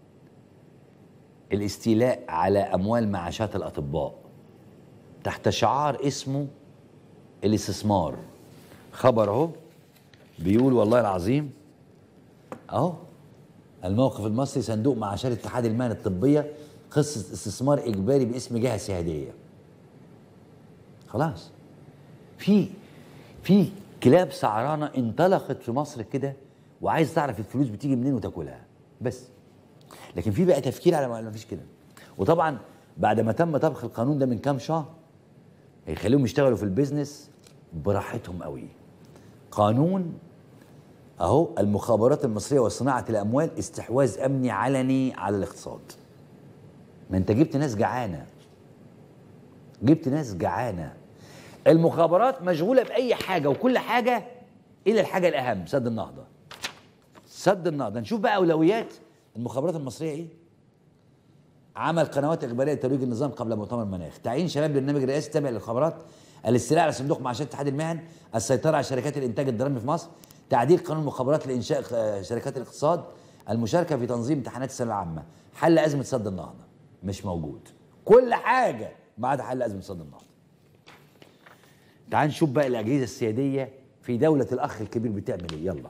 الاستيلاء على اموال معاشات الاطباء تحت شعار اسمه الاستثمار خبر اهو بيقول والله العظيم اهو الموقف المصري صندوق معاشات اتحاد المهن الطبيه قصه استثمار اجباري باسم جهه سياديه خلاص في في كلاب سعرانه انطلقت في مصر كده وعايز تعرف الفلوس بتيجي منين وتاكلها بس لكن في بقى تفكير على ما فيش كده وطبعا بعد ما تم طبخ القانون ده من كام شهر هيخليهم يشتغلوا في البيزنس براحتهم قوي قانون اهو المخابرات المصريه وصناعه الاموال استحواذ امني علني على الاقتصاد ما انت جبت ناس جعانه جبت ناس جعانه المخابرات مشغوله باي حاجه وكل حاجه الا الحاجه الاهم سد النهضه سد النهضه نشوف بقى اولويات المخابرات المصريه ايه عمل قنوات اخباريه لترويج النظام قبل مؤتمر المناخ تعيين شباب برنامج رئاسي تابع للخبرات الاستيلاء على صندوق معاشات اتحاد المهن السيطره على شركات الانتاج الدرامي في مصر تعديل قانون المخابرات لانشاء آه، شركات الاقتصاد المشاركه في تنظيم امتحانات الثانويه العامه حل ازمه سد النهضه مش موجود كل حاجه ما عدا حل ازمه سد النهضه تعال نشوف بقى الاجهزه السياديه في دوله الاخ الكبير بتعمل ايه يلا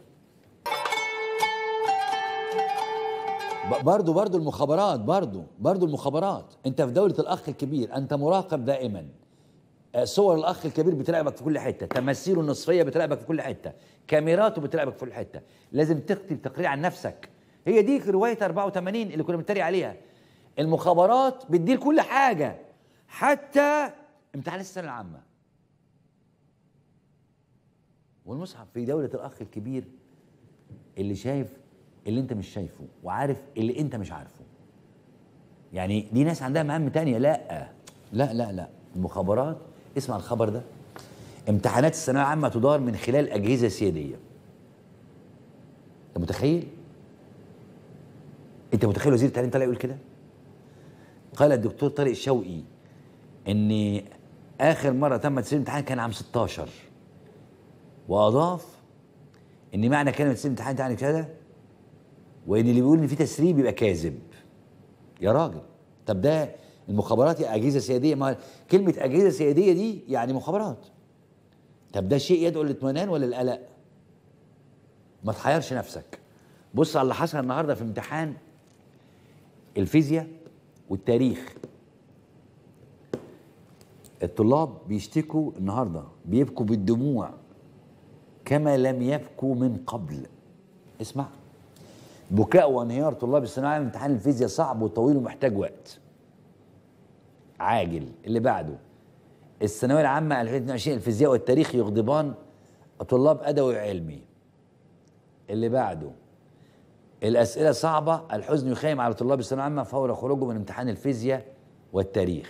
ب- برضو برضو المخابرات برضو برضو المخابرات انت في دولة الاخ الكبير انت مراقب دائما آه، صور الاخ الكبير بتراقبك في كل حته تماثيله النصفيه بتراقبك في كل حته كاميراته بتراقبك في كل حته لازم تكتب تقرير عن نفسك هي دي روايه 84 اللي كنا بنتريق عليها المخابرات بتدير كل حاجه حتى امتحان الثانويه العامه والمصحف في دوله الاخ الكبير اللي شايف اللي انت مش شايفه وعارف اللي انت مش عارفه يعني دي ناس عندها مهام تانية لا لا لا لا المخابرات اسمع الخبر ده امتحانات الثانويه العامه تدار من خلال اجهزه سياديه انت متخيل انت متخيل وزير التعليم طلع يقول كده قال الدكتور طارق شوقي ان اخر مره تم تسليم الامتحان كان عام 16 واضاف ان معنى كلمه تسليم الامتحان يعني كده وان اللي بيقول ان في تسريب يبقى كاذب يا راجل طب ده المخابرات يا اجهزه سياديه ما كلمه اجهزه سياديه دي يعني مخابرات طب ده شيء يدعو للاطمئنان ولا القلق ما تحيرش نفسك بص على اللي حصل النهارده في امتحان الفيزياء والتاريخ الطلاب بيشتكوا النهارده بيبكوا بالدموع كما لم يبكوا من قبل اسمع بكاء وانهيار طلاب الثانويه العامه امتحان الفيزياء صعب وطويل ومحتاج وقت عاجل اللي بعده الثانويه العامه 2022 الفيزياء والتاريخ يغضبان طلاب ادبي وعلمي اللي بعده الاسئله صعبه الحزن يخيم على طلاب الثانويه العامه فور خروجهم من امتحان الفيزياء والتاريخ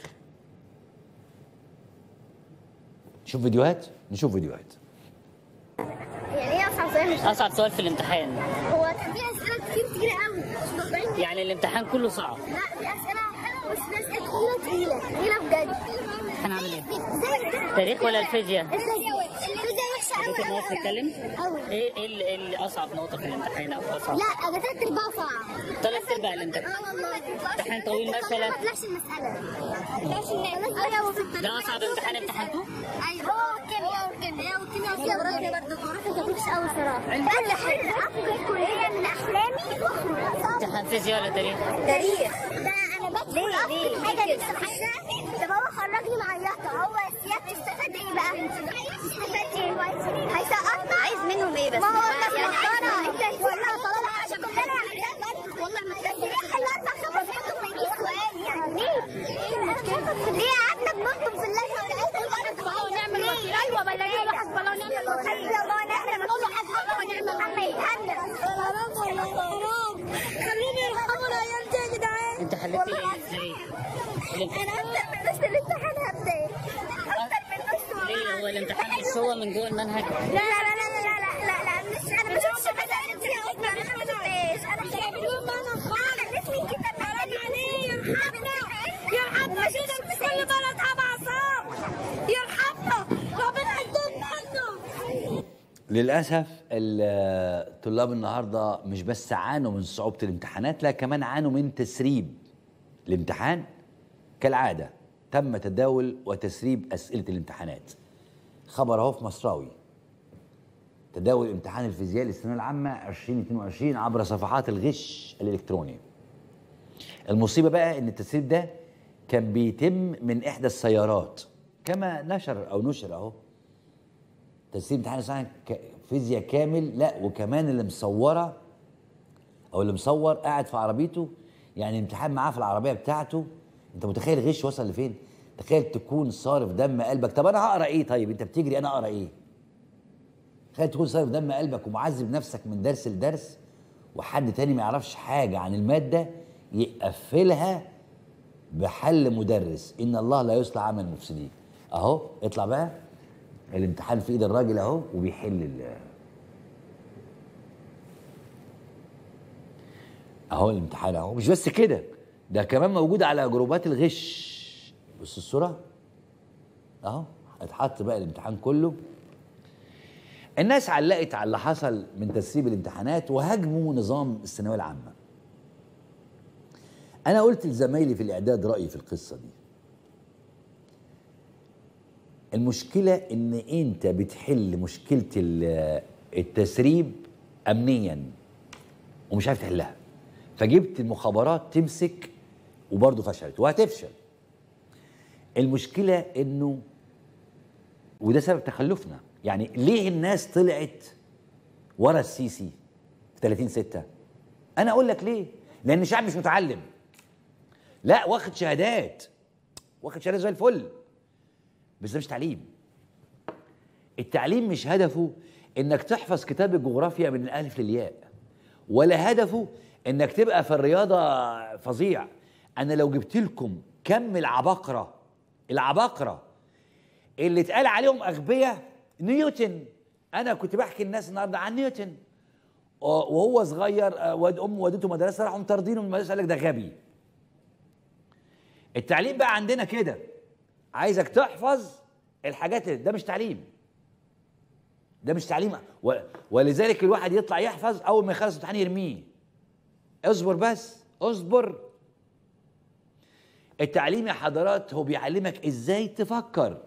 نشوف فيديوهات نشوف فيديوهات يعني ايه اصعب سؤال مش اصعب سؤال في الامتحان هو كان في اسئله كتير تقيله قوي مش مقدرين يعني الامتحان كله صعب لا في اسئله حلوه بس في اسئله تقيله تقيله تقيله بجد هنعمل ايه ازاي تاريخ ولا الفيزياء الفيزياء وحشه قوي بقيت الناس تتكلم قوي ايه ايه اللي- إيه اللي اصعب نقطه في الامتحان او اصعب لا انا تلات ارباع صعب ثلاث ارباع الامتحان اه والله امتحان طويل مثلا ما طلعش المساله ما طلعش الناس ايوه وفي التاريخ ده اصعب امتحان امتحنته ايوه هو الكيمياء والكيمياء والكيمياء والجغرافيا برضه الجغرافيا كانت وحشه قوي صراحه انا حلم ادخل كليه من احلامي واخرج امتحان فيزياء ولا تاريخ تاريخ ده انا بدخل افضل حاجه نفسي اخشها طب هو خرجني معيطه هو سيادته استفاد ايه بقى؟ استفاد ايه؟ هيسقطنا عايز منهم ايه بس؟ ما هو انت يعني انت والله طالما عشان كلنا والله ما تلاقي حل اربع خمس كتب ما يجيش سؤال يعني ليه؟ ليه قعدنا بنطلب في اللجنه بتاعتنا نعمل وكيل ايوه ولا نعمل واحد بلا نعمل وكيل حسبي الله ونعم الوكيل حسبي الله ونعم الوكيل خليني يرحمونا يا انت يا جدعان انت حليت ايه ازاي انا اكتر من نص الامتحان هبدا اكتر من نص ليه هو الامتحان مش هو من جوه المنهج لا لا لا لا لا لا لا لا مش انا ما شفتش المسائل دي اصلا انا ما شفتهاش انا شايفهم انا انا اسمي كده حرام عليه يرحمنا يرحمنا ما شفتش كل بلد ابو عصام يرحمنا ربنا يدوم عنه للاسف الطلاب النهارده مش بس عانوا من صعوبه الامتحانات لا كمان عانوا من تسريب الامتحان كالعاده تم تداول وتسريب اسئله الامتحانات خبر اهو في مصراوي تداول امتحان الفيزياء للثانويه العامه 2022 عبر صفحات الغش الالكتروني المصيبه بقى ان التسريب ده كان بيتم من احدى السيارات كما نشر او نشر اهو تسليم امتحان الثانوي ك- فيزياء كامل لا وكمان اللي مصوره او اللي مصور قاعد في عربيته يعني الامتحان معاه في العربيه بتاعته انت متخيل غش وصل لفين؟ تخيل تكون صارف دم قلبك طب انا هقرا ايه طيب انت بتجري انا اقرا ايه؟ تخيل تكون صارف دم قلبك ومعذب نفسك من درس لدرس وحد تاني ما يعرفش حاجه عن الماده يقفلها بحل مدرس ان الله لا يصلح عمل المفسدين اهو اطلع بقى الامتحان في ايد الراجل اهو وبيحل ال- اهو الامتحان اهو مش بس كده ده كمان موجود على جروبات الغش بص الصوره اهو اتحط بقى الامتحان كله الناس علقت على اللي حصل من تسريب الامتحانات وهاجموا نظام الثانويه العامه انا قلت لزمايلي في الاعداد رايي في القصه دي المشكله ان انت بتحل مشكله ال- التسريب امنيا ومش عارف تحلها فجبت المخابرات تمسك وبرضه فشلت وهتفشل المشكله انه وده سبب تخلفنا يعني ليه الناس طلعت ورا السيسي في 30 6 انا اقول لك ليه لان الشعب مش متعلم لا واخد شهادات واخد شهادات زي الفل بس ده مش تعليم التعليم مش هدفه انك تحفظ كتاب الجغرافيا من الالف للياء ولا هدفه انك تبقى في الرياضه فظيع انا لو جبت لكم كم العباقره العباقره اللي اتقال عليهم اغبياء نيوتن انا كنت بحكي الناس النهارده عن نيوتن آه، وهو صغير آه، واد امه ودته مدرسه راحوا مطاردينه من المدرسه قال لك ده غبي التعليم بقى عندنا كده عايزك تحفظ الحاجات اللي- ده مش تعليم ده مش تعليم و... ولذلك الواحد يطلع يحفظ اول ما يخلص الامتحان يرميه اصبر بس اصبر التعليم يا حضرات هو بيعلمك ازاي تفكر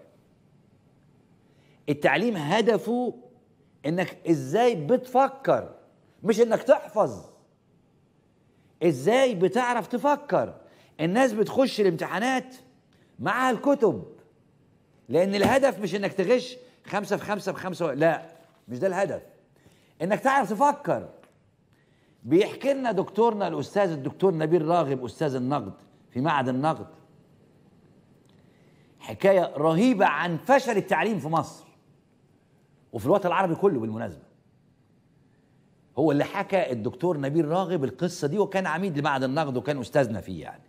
التعليم هدفه انك ازاي بتفكر مش انك تحفظ ازاي بتعرف تفكر الناس بتخش الامتحانات معاها الكتب لان الهدف مش انك تغش خمسة في خمسة بخمسة لا مش ده الهدف انك تعرف تفكر بيحكي لنا دكتورنا الاستاذ الدكتور نبيل راغب استاذ النقد في معهد النقد حكايه رهيبه عن فشل التعليم في مصر وفي الوطن العربي كله بالمناسبه هو اللي حكى الدكتور نبيل راغب القصه دي وكان عميد لمعهد النقد وكان استاذنا فيه يعني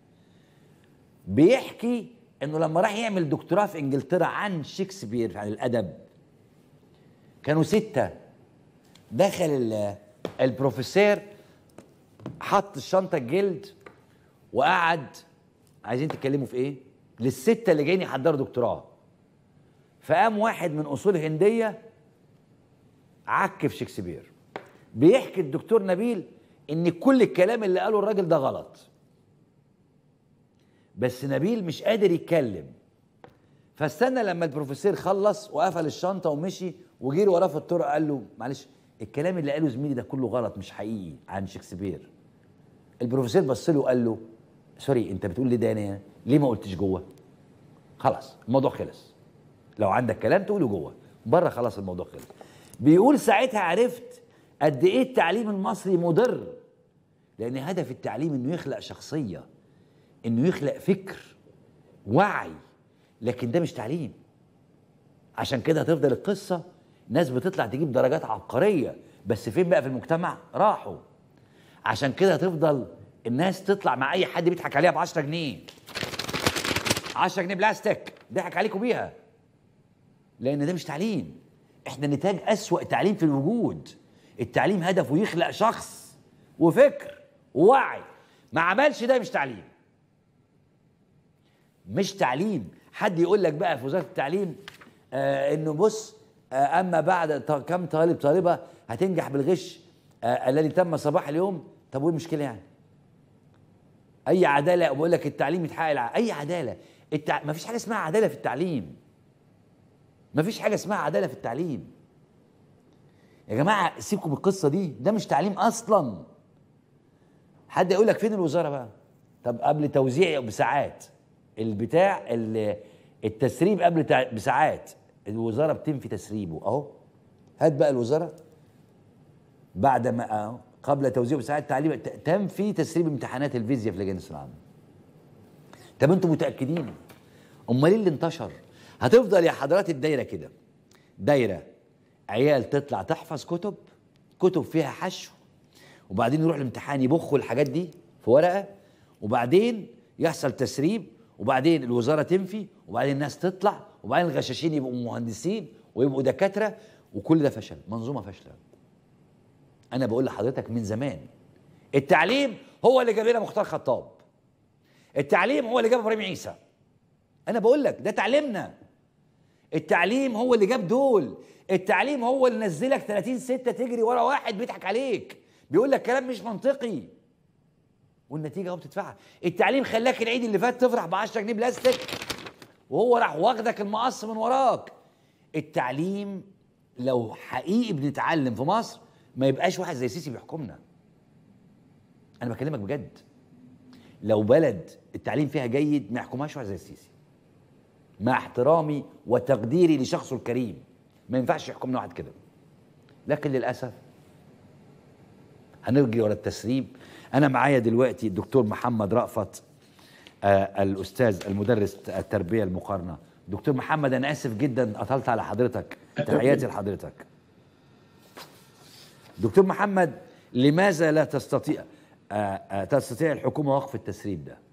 بيحكي انه لما راح يعمل دكتوراه في انجلترا عن شكسبير عن الادب كانوا سته دخل ال- البروفيسور حط الشنطه الجلد وقعد عايزين تتكلموا في ايه؟ للسته اللي جايين يحضروا دكتوراه فقام واحد من اصول هنديه عكف شكسبير بيحكي الدكتور نبيل ان كل الكلام اللي قاله الراجل ده غلط بس نبيل مش قادر يتكلم فاستنى لما البروفيسور خلص وقفل الشنطه ومشي وجري وراه في الطرق قال له معلش الكلام اللي قاله زميلي ده كله غلط مش حقيقي عن شكسبير البروفيسور بص له وقال له سوري انت بتقول لي ده انا ليه ما قلتش جوه خلاص الموضوع خلص لو عندك كلام تقوله جوه بره خلاص الموضوع خلص بيقول ساعتها عرفت قد ايه التعليم المصري مضر لان هدف التعليم انه يخلق شخصيه انه يخلق فكر وعي لكن ده مش تعليم عشان كده هتفضل القصه ناس بتطلع تجيب درجات عبقريه بس فين بقى في المجتمع راحوا عشان كده هتفضل الناس تطلع مع اي حد بيضحك عليها ب 10 جنيه 10 جنيه بلاستيك ضحك عليكم بيها لان ده مش تعليم احنا نتاج اسوأ تعليم في الوجود التعليم هدفه يخلق شخص وفكر ووعي ما عملش ده مش تعليم مش تعليم حد يقول لك بقى في وزاره التعليم آه انه بص آه اما بعد ط- كم طالب طالبه هتنجح بالغش آه الذي تم صباح اليوم طب وايه المشكله يعني؟ اي عداله بقول لك التعليم يتحقق الع- اي عداله التع... ما فيش حاجه اسمها عداله في التعليم ما فيش حاجه اسمها عداله في التعليم يا جماعه سيبكم من القصه دي ده مش تعليم اصلا حد يقول لك فين الوزاره بقى طب قبل توزيع بساعات البتاع ال- التسريب قبل تع- بساعات الوزاره بتنفي تسريبه اهو هات بقى الوزاره بعد ما أهو قبل توزيع بساعات تعليم ت- تنفي تسريب امتحانات الفيزياء في لجان الثانويه العامه طب انتوا متاكدين امال ايه اللي انتشر هتفضل يا حضرات الدايره كده دايره عيال تطلع تحفظ كتب كتب فيها حشو وبعدين يروح الامتحان يبخوا الحاجات دي في ورقه وبعدين يحصل تسريب وبعدين الوزاره تنفي وبعدين الناس تطلع وبعدين الغشاشين يبقوا مهندسين ويبقوا دكاتره وكل ده فشل منظومه فاشله انا بقول لحضرتك من زمان التعليم هو اللي جاب لنا مختار خطاب التعليم هو اللي جاب ابراهيم عيسى انا بقول لك ده تعليمنا التعليم هو اللي جاب دول التعليم هو اللي نزلك 30 ستة تجري ورا واحد بيضحك عليك بيقول لك كلام مش منطقي والنتيجه اهو بتدفعها التعليم خلاك العيد اللي فات تفرح ب 10 جنيه بلاستيك وهو راح واخدك المقص من وراك التعليم لو حقيقي بنتعلم في مصر ما يبقاش واحد زي سيسي بيحكمنا انا بكلمك بجد لو بلد التعليم فيها جيد ما يحكمهاش واحد زي السيسي مع احترامي وتقديري لشخصه الكريم ما ينفعش يحكمنا واحد كده لكن للاسف هنرجع ورا التسريب انا معايا دلوقتي الدكتور محمد رأفت آه الاستاذ المدرس التربيه المقارنه دكتور محمد انا اسف جدا اطلت على حضرتك تحياتي لحضرتك دكتور محمد لماذا لا تستطيع آه آه تستطيع الحكومه وقف التسريب ده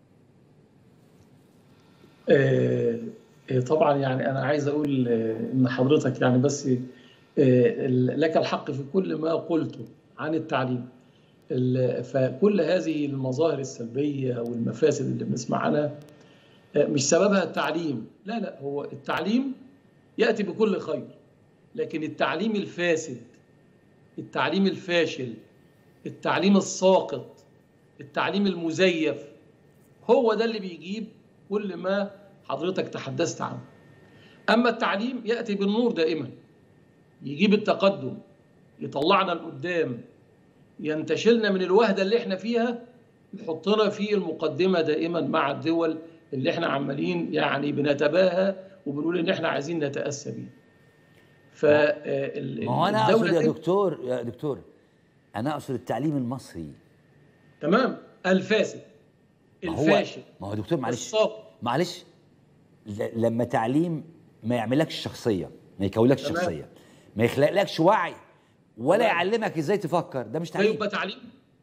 آه، آه، طبعا يعني انا عايز اقول آه، ان حضرتك يعني بس آه، لك الحق في كل ما قلته عن التعليم ال- فكل هذه المظاهر السلبيه والمفاسد اللي بنسمع عنها آه، مش سببها التعليم لا لا هو التعليم ياتي بكل خير لكن التعليم الفاسد التعليم الفاشل التعليم الساقط التعليم المزيف هو ده اللي بيجيب كل ما حضرتك تحدثت عنه أما التعليم يأتي بالنور دائما يجيب التقدم يطلعنا لقدام ينتشلنا من الوهدة اللي احنا فيها يحطنا في المقدمة دائما مع الدول اللي احنا عمالين يعني بنتباهى وبنقول ان احنا عايزين نتأسى بيها ف ما هو انا اقصد يا دكتور يا دكتور انا اقصد التعليم المصري تمام الفاسد ما هو الفاشل ما هو دكتور معلش الساقط معلش ل- لما تعليم ما يعملكش شخصيه ما يكونلكش تمام. شخصيه ما يخلقلكش وعي ولا تمام. يعلمك ازاي تفكر ده مش ده تعليم يبقى تعليم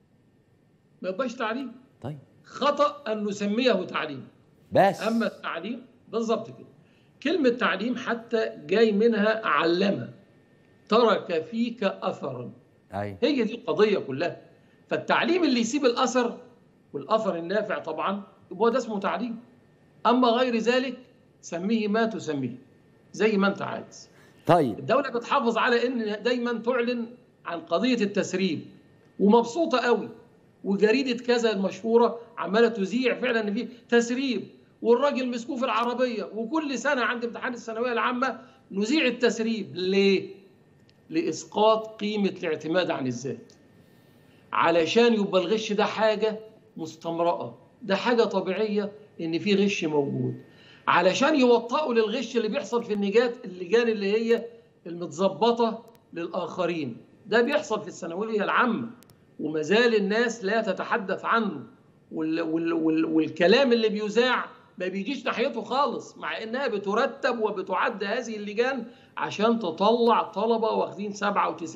ما يبقاش تعليم طيب خطأ أن نسميه تعليم بس أما التعليم بالظبط كده كلمة تعليم حتى جاي منها علم ترك فيك أثرا ايوه هي دي القضية كلها فالتعليم اللي يسيب الأثر والأثر النافع طبعا يبقى هو ده اسمه تعليم أما غير ذلك سميه ما تسميه زي ما أنت عايز طيب الدولة بتحافظ على ان دايما تعلن عن قضية التسريب ومبسوطة قوي وجريدة كذا المشهورة عمالة تذيع فعلا ان في تسريب والراجل مسكوه في العربية وكل سنة عند امتحان الثانوية العامة نذيع التسريب ليه؟ لإسقاط قيمة الاعتماد عن الذات علشان يبقى الغش ده حاجة مستمرأة ده حاجة طبيعية ان في غش موجود علشان يوطئوا للغش اللي بيحصل في النجات اللجان اللي هي المتظبطة للآخرين ده بيحصل في الثانوية العامة وما زال الناس لا تتحدث عنه وال وال وال والكلام اللي بيذاع ما بيجيش ناحيته خالص مع انها بترتب وبتعد هذه اللجان عشان تطلع طلبة واخدين 97%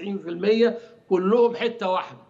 كلهم حتة واحدة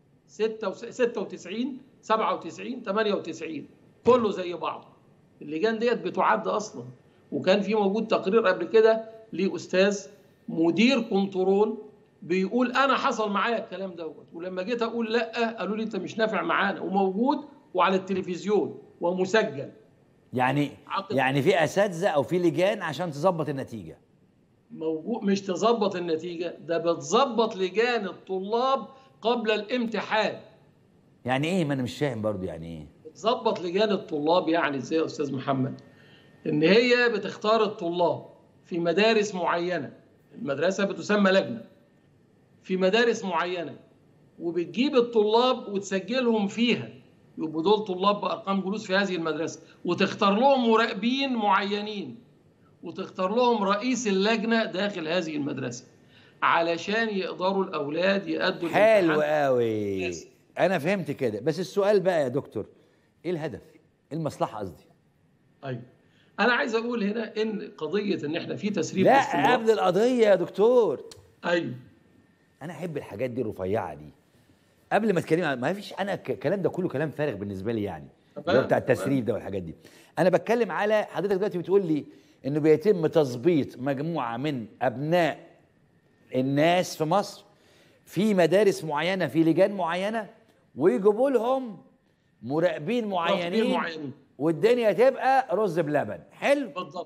96 97 98 كله زي بعضه اللجان ديت بتعد اصلا وكان في موجود تقرير قبل كده لاستاذ مدير كنترول بيقول انا حصل معايا الكلام دوت ولما جيت اقول لا قالوا لي انت مش نافع معانا وموجود وعلى التلفزيون ومسجل يعني عقد- يعني في اساتذه او في لجان عشان تظبط النتيجه موجود مش تظبط النتيجه ده بتظبط لجان الطلاب قبل الامتحان يعني ايه ما انا مش فاهم برضو يعني ايه بتظبط لجان الطلاب يعني ازاي يا استاذ محمد ان هي بتختار الطلاب في مدارس معينه المدرسه بتسمى لجنه في مدارس معينه وبتجيب الطلاب وتسجلهم فيها يبقوا دول طلاب بارقام جلوس في هذه المدرسه وتختار لهم مراقبين معينين وتختار لهم رئيس اللجنه داخل هذه المدرسه علشان يقدروا الاولاد يأدوا حلو الامتحان. قوي يس. انا فهمت كده بس السؤال بقى يا دكتور ايه الهدف ايه المصلحه قصدي ايوه انا عايز اقول هنا ان قضيه ان احنا في تسريب لا باستمرار- قبل القضيه يا دكتور ايوه انا احب الحاجات دي الرفيعه دي قبل ما تكلمي عن- ما فيش انا ك- الكلام ده كله كلام فارغ بالنسبه لي يعني اللي هو بتاع تمام. التسريب ده والحاجات دي انا بتكلم على حضرتك دلوقتي بتقول لي انه بيتم تظبيط مجموعه من ابناء الناس في مصر في مدارس معينه في لجان معينه ويجيبوا لهم مراقبين معينين معينين. والدنيا تبقى رز بلبن حلو بالضبط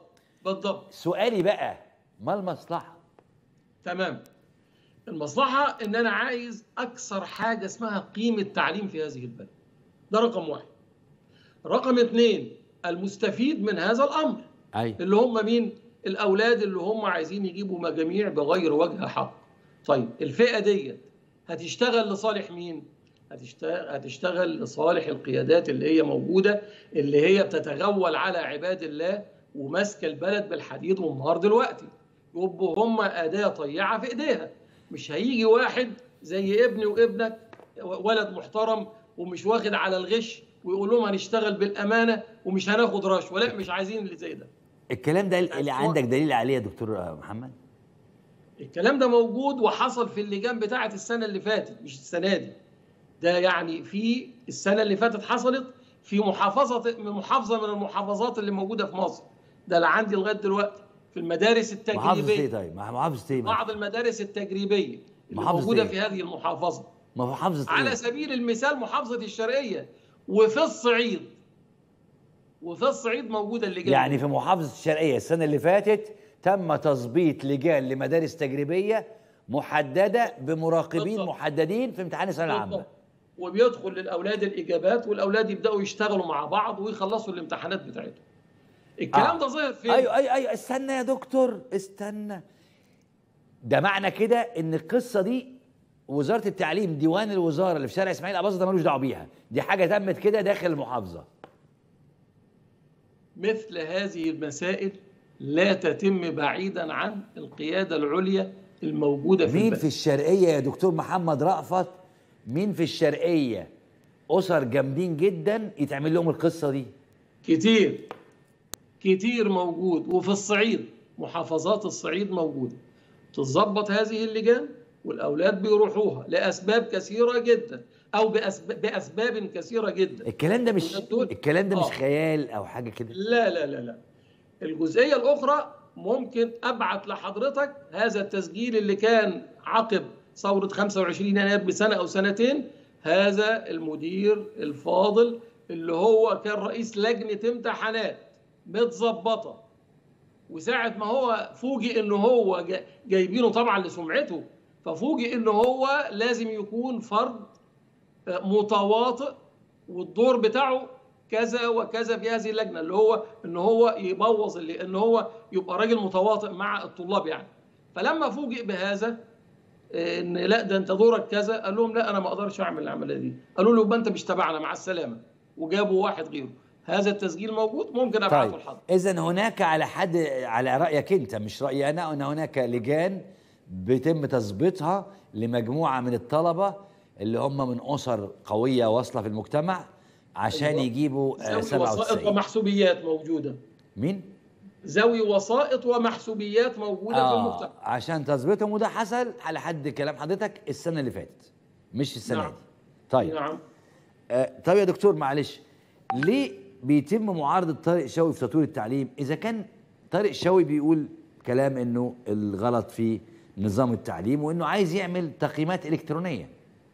بالضبط سؤالي بقى ما المصلحه تمام المصلحة إن أنا عايز أكثر حاجة اسمها قيمة تعليم في هذه البلد ده رقم واحد رقم اثنين المستفيد من هذا الأمر ايوه اللي هم مين؟ الأولاد اللي هم عايزين يجيبوا مجاميع بغير وجه حق طيب الفئة ديت هتشتغل لصالح مين؟ هتشتغل, هتشتغل لصالح القيادات اللي هي موجودة اللي هي بتتغول على عباد الله وماسكة البلد بالحديد والنهار دلوقتي يبقوا هم أداة طيعة في إيديها مش هيجي واحد زي ابني وابنك ولد محترم ومش واخد على الغش ويقول لهم هنشتغل بالأمانة ومش هناخد رشوة لا مش عايزين اللي زي ده الكلام ده اللي عندك دليل عليه يا دكتور محمد الكلام ده موجود وحصل في اللجان بتاعه السنه اللي فاتت مش السنه دي ده يعني في السنه اللي فاتت حصلت في محافظه من محافظه من المحافظات اللي موجوده في مصر ده اللي عندي لغايه دلوقتي في المدارس محافظه ايه التجريبيه طيب محافظه ايه بعض المدارس التجريبيه اللي محافظة موجوده إيه؟ في هذه المحافظه محافظه على ايه سبيل المثال محافظه الشرقيه وفي الصعيد وفي الصعيد موجوده اللجان يعني في محافظه الشرقيه السنه اللي فاتت تم تظبيط لجان لمدارس تجريبيه محدده بمراقبين بالضبط. محددين في امتحان الثانويه العامه بالضبط. وبيدخل للاولاد الاجابات والاولاد يبداوا يشتغلوا مع بعض ويخلصوا الامتحانات بتاعتهم الكلام آه. ده ظهر فين ايوه ايوه ايوه استنى يا دكتور استنى ده معنى كده ان القصه دي وزاره التعليم ديوان الوزاره اللي في شارع اسماعيل اباظه ده ملوش دعوه بيها دي حاجه تمت كده داخل المحافظه مثل هذه المسائل لا تتم بعيدا عن القياده العليا الموجوده في مين البلد في الشرقيه يا دكتور محمد رأفت مين في الشرقيه اسر جامدين جدا يتعمل لهم القصه دي كتير كتير موجود وفي الصعيد محافظات الصعيد موجوده تظبط هذه اللجان والاولاد بيروحوها لاسباب كثيره جدا او بأسباب, باسباب كثيره جدا الكلام ده مش دول- الكلام ده مش آه. خيال او حاجه كده لا لا لا لا الجزئيه الاخرى ممكن ابعت لحضرتك هذا التسجيل اللي كان عقب ثوره 25 يناير بسنه او سنتين هذا المدير الفاضل اللي هو كان رئيس لجنه امتحانات متظبطه وساعه ما هو فوجئ ان هو جا- جايبينه طبعا لسمعته ففوجئ ان هو لازم يكون فرد متواطئ والدور بتاعه كذا وكذا في هذه اللجنه اللي هو ان هو يبوظ اللي ان هو يبقى راجل متواطئ مع الطلاب يعني فلما فوجئ بهذا آه، ان لا ده انت دورك كذا قال لهم لا انا ما اقدرش اعمل العمليه دي قالوا له يبقى انت مش تبعنا مع السلامه وجابوا واحد غيره هذا التسجيل موجود ممكن ابعته طيب لحضرتك اذا هناك على حد على رايك انت مش رايي انا ان هناك لجان بيتم تظبيطها لمجموعه من الطلبه اللي هم من اسر قويه واصله في المجتمع عشان أيوة. يجيبوا آه، ذوي وسائط 97 ومحسوبيات موجوده مين؟ ذوي وسائط ومحسوبيات موجوده في آه المجتمع عشان تظبيطهم وده حصل على حد كلام حضرتك السنه اللي فاتت مش السنه نعم. دي طيب نعم آه طيب يا دكتور معلش ليه بيتم معارضه طارق شوقي في تطوير التعليم اذا كان طارق شوقي بيقول كلام انه الغلط في نظام التعليم وانه عايز يعمل تقييمات الكترونيه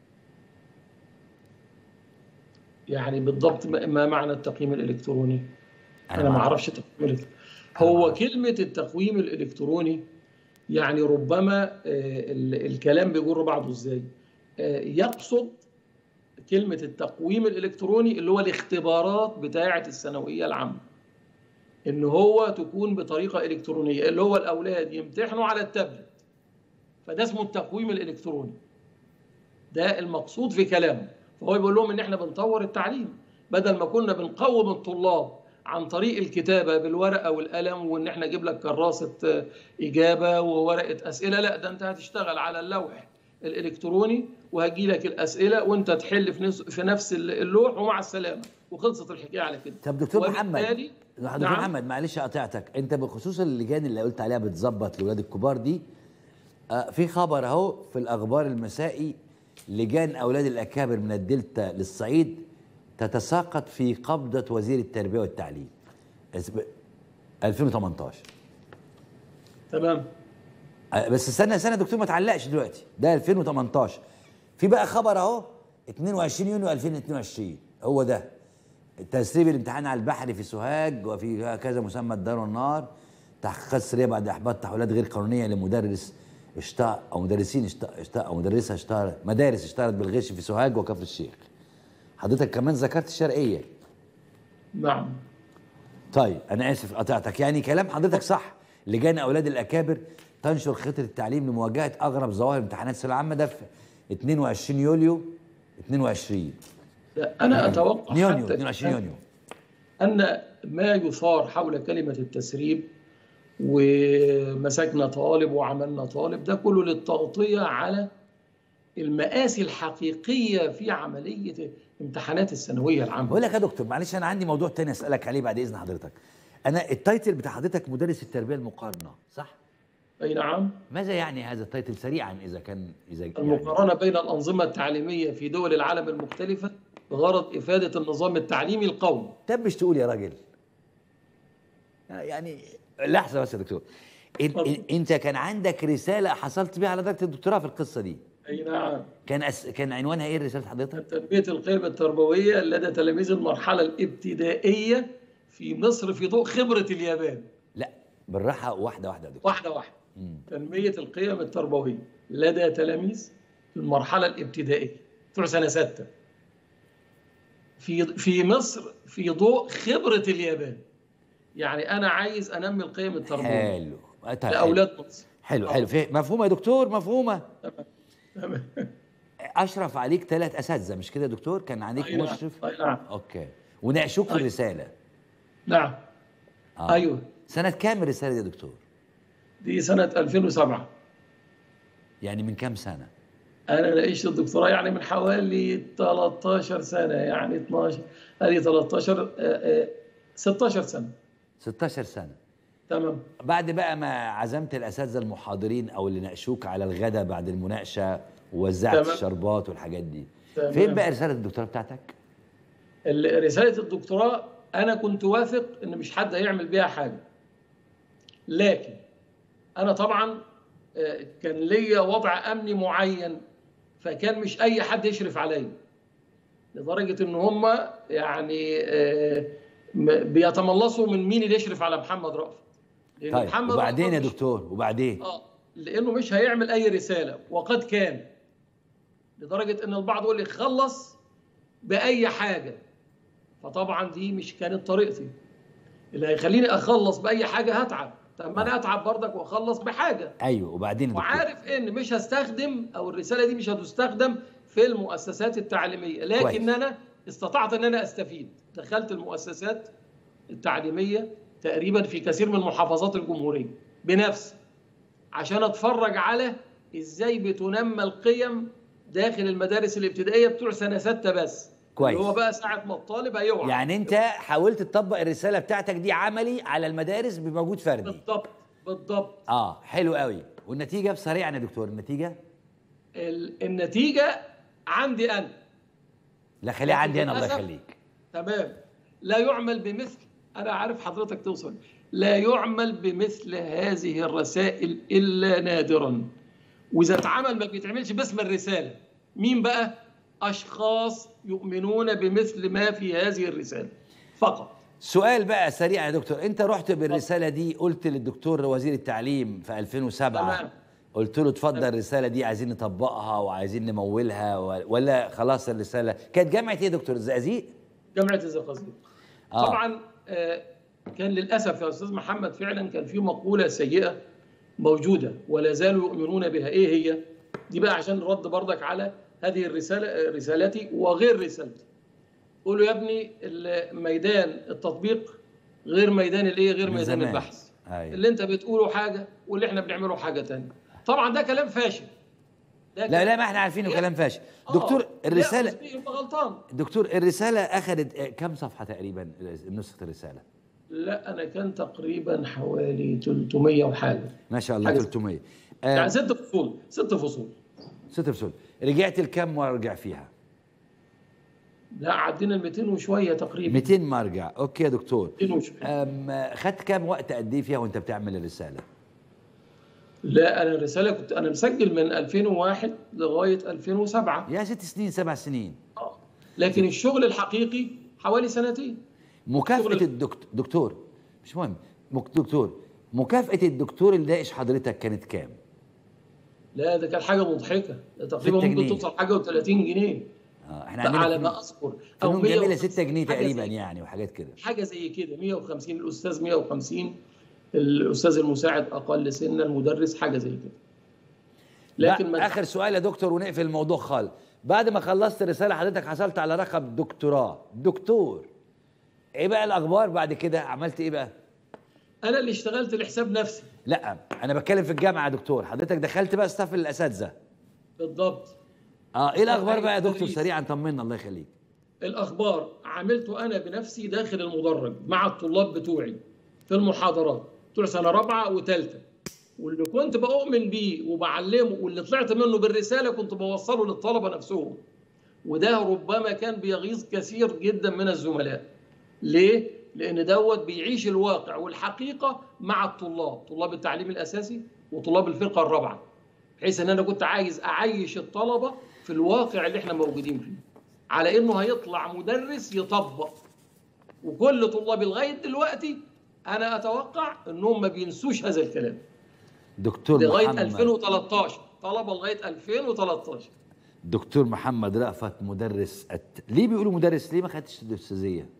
يعني بالضبط ما ما معنى التقييم الالكتروني أنا انا ما ما اعرفش التقييم الالكتروني هو كلمه التقويم الالكتروني يعني ربما آه، ال- الكلام بيجر بعضه ازاي آه، يقصد كلمه التقويم الالكتروني اللي هو الاختبارات بتاعه الثانويه العامه ان هو تكون بطريقه الكترونيه اللي هو الاولاد يمتحنوا على التابلت فده اسمه التقويم الالكتروني ده المقصود في كلامه فهو بيقول لهم ان احنا بنطور التعليم بدل ما كنا بنقوم الطلاب عن طريق الكتابه بالورقه والقلم وان احنا نجيب لك كراسه آه، اجابه وورقه اسئله لا ده انت هتشتغل على اللوح الالكتروني وهجي لك الاسئله وانت تحل في نفس في نفس اللوح ومع السلامه وخلصت الحكايه على كده طب دكتور محمد وبالتالي- دكتور نعم. محمد معلش قطعتك انت بخصوص اللجان اللي قلت عليها بتظبط الاولاد الكبار دي آه في خبر اهو في الاخبار المسائي لجان اولاد الاكابر من الدلتا للصعيد تتساقط في قبضه وزير التربيه والتعليم اسب- 2018 تمام آه، بس استنى سنه دكتور ما تعلقش دلوقتي ده 2018 في بقى خبر اهو 22 يونيو 2022 هو ده تسريب الامتحان على البحر في سوهاج وفي كذا مسمى الدار والنار تحقيقات سريه بعد احباط تحويلات غير قانونيه لمدرس اشتهر او مدرسين اشتهر اشتهر او مدرسه اشتهرت مدارس اشتهرت بالغش في سوهاج وكفر الشيخ حضرتك كمان ذكرت الشرقيه نعم طيب انا اسف قطعتك يعني كلام حضرتك صح لجان اولاد الاكابر تنشر خطه التعليم لمواجهه اغرب ظواهر امتحانات الثانويه العامه ده في 22 يوليو 22 انا اتوقع يونيو حتى 22 يونيو ان ما يثار حول كلمه التسريب ومسكنا طالب وعملنا طالب ده كله للتغطيه على المآسي الحقيقيه في عمليه امتحانات الثانويه العامه بقول لك يا دكتور معلش انا عندي موضوع تاني اسالك عليه بعد اذن حضرتك انا التايتل بتاع حضرتك مدرس التربيه المقارنه صح اي نعم ماذا يعني هذا التايتل سريعا اذا كان اذا يعني المقارنه بين الانظمه التعليميه في دول العالم المختلفه بغرض افاده النظام التعليمي القومي طب مش تقول يا راجل يعني لحظه بس يا دكتور إن إن انت كان عندك رساله حصلت بيها على درجه الدكتوراه في القصه دي اي نعم كان أس... كان عنوانها ايه رساله حضرتك تنميه القيم التربويه لدى تلاميذ المرحله الابتدائيه في مصر في ضوء خبره اليابان لا بالراحه واحده واحده يا دكتور واحده واحده تنميه القيم التربويه لدى تلاميذ المرحله الابتدائيه بتوع سنه سته في في مصر في ضوء خبره اليابان يعني انا عايز انمي القيم التربويه حلو طيب لاولاد مصر حلو حلو في مفهومه يا دكتور مفهومه تمام اشرف عليك ثلاث اساتذه مش كده يا دكتور كان عليك أي نعم، مشرف أي نعم. اوكي وناقشوك في أي. الرساله نعم آه. ايوه سنه كام الرساله دي يا دكتور دي سنه 2007 يعني من كام سنه انا ناقشت الدكتوراه يعني من حوالي 13 سنه يعني 12 ادي 13 آه، آه، 16 سنه 16 سنه تمام بعد بقى ما عزمت الاساتذه المحاضرين او اللي ناقشوك على الغداء بعد المناقشه ووزعت تمام. الشربات والحاجات دي تمام. فين بقى رساله الدكتوراه بتاعتك ال- رساله الدكتوراه انا كنت واثق ان مش حد هيعمل بيها حاجه لكن انا طبعا آه، كان ليا وضع امني معين فكان مش اي حد يشرف عليا لدرجه ان هم يعني آه، م- بيتملصوا من مين اللي يشرف على محمد رأفت لأن طيب محمد وبعدين رأفت يا مش- دكتور وبعدين اه لانه مش هيعمل اي رساله وقد كان لدرجه ان البعض يقول لي خلص باي حاجه فطبعا دي مش كانت طريقتي اللي هيخليني اخلص باي حاجه هتعب طب ما انا اتعب برضك واخلص بحاجه ايوه وبعدين يا دكتور وعارف ان مش هستخدم او الرساله دي مش هتستخدم في المؤسسات التعليميه لكن كويس. انا استطعت ان انا استفيد دخلت المؤسسات التعليميه تقريبا في كثير من محافظات الجمهوريه بنفسي عشان اتفرج على ازاي بتنمى القيم داخل المدارس الابتدائيه بتوع سنه سته بس كويس. اللي هو بقى ساعه ما الطالب هيوعى يعني انت حاولت تطبق الرساله بتاعتك دي عملي على المدارس بمجهود فردي بالضبط بالضبط اه حلو قوي والنتيجه بسريعا يا دكتور النتيجه ال- النتيجه عندي انا لا خليها لكن عندي انا الله للأسف- يخليك تمام لا يعمل بمثل انا عارف حضرتك توصل لا يعمل بمثل هذه الرسائل الا نادرا واذا اتعمل ما بيتعملش باسم الرساله مين بقى اشخاص يؤمنون بمثل ما في هذه الرساله فقط سؤال بقى سريع يا دكتور انت رحت بالرساله دي قلت للدكتور وزير التعليم في 2007 تمام. قلت له اتفضل الرساله دي عايزين نطبقها وعايزين نمولها و- ولا خلاص الرساله كانت جامعه ايه يا دكتور الزقازيق جامعه الزقازيق آه. طبعا آه، كان للاسف يا استاذ محمد فعلا كان في مقوله سيئه موجوده ولا زالوا يؤمنون بها ايه هي دي بقى عشان نرد برضك على هذه الرساله آه، رسالتي وغير رسالتي قولوا يا ابني ال- ميدان التطبيق غير ميدان الايه غير من ميدان زمان. البحث أيوة. اللي انت بتقوله حاجه واللي احنا بنعمله حاجه تانية طبعا ده كلام فاشل ده لا لا ما احنا عارفينه كلام فاشل دكتور الرساله يبقى غلطان دكتور الرساله اخذت آه، كم صفحه تقريبا نسخه الرساله لا انا كان تقريبا حوالي 300 وحاجه ما شاء الله حاجة. 300 يعني آه ست فصول ست فصول ست فصول رجعت لكم مرجع فيها لا عدينا ال 200 وشويه تقريبا 200 مرجع اوكي يا دكتور 200 وشويه أم خدت كام وقت قد ايه فيها وانت بتعمل الرساله لا انا الرساله كنت انا مسجل من 2001 لغايه 2007 يا ست سنين سبع سنين لكن الشغل الحقيقي حوالي سنتين مكافاه شغل- الدكتور دكتور مش مهم مك- دكتور مكافاه الدكتور اللي ناقش حضرتك كانت كام لا ده كان حاجه مضحكه ده تقريبا ستة ممكن جنيه. توصل حاجه و30 جنيه اه احنا ده عندنا على فنون- ما اذكر فنون جميله 150 6 جنيه حاجة تقريبا زي- يعني وحاجات كده حاجه زي كده 150 الاستاذ 150 الاستاذ المساعد اقل سنا المدرس حاجه زي كده لكن لكن ما اخر سؤال يا دكتور ونقفل الموضوع خالص بعد ما خلصت الرساله حضرتك حصلت على رقم دكتوراه دكتور ايه بقى الاخبار بعد كده عملت ايه بقى انا اللي اشتغلت لحساب نفسي لا انا بتكلم في الجامعه يا دكتور حضرتك دخلت بقى صف الاساتذه بالضبط اه ايه الاخبار بقى يا دكتور التدريس. سريعا طمنا الله يخليك الاخبار عملته انا بنفسي داخل المدرج مع الطلاب بتوعي في المحاضرات بتوع سنه رابعه وثالثه واللي كنت بؤمن بيه وبعلمه واللي طلعت منه بالرساله كنت بوصله للطلبه نفسهم وده ربما كان بيغيظ كثير جدا من الزملاء ليه لان دوت بيعيش الواقع والحقيقه مع الطلاب طلاب التعليم الاساسي وطلاب الفرقه الرابعه بحيث ان انا كنت عايز اعيش الطلبه في الواقع اللي احنا موجودين فيه على انه هيطلع مدرس يطبق وكل طلابي لغايه دلوقتي انا اتوقع انهم ما بينسوش هذا الكلام دكتور لغايه محمد 2013 طلبه لغايه 2013 دكتور محمد رأفت مدرس الت... ليه بيقولوا مدرس ليه ما خدتش الاستاذيه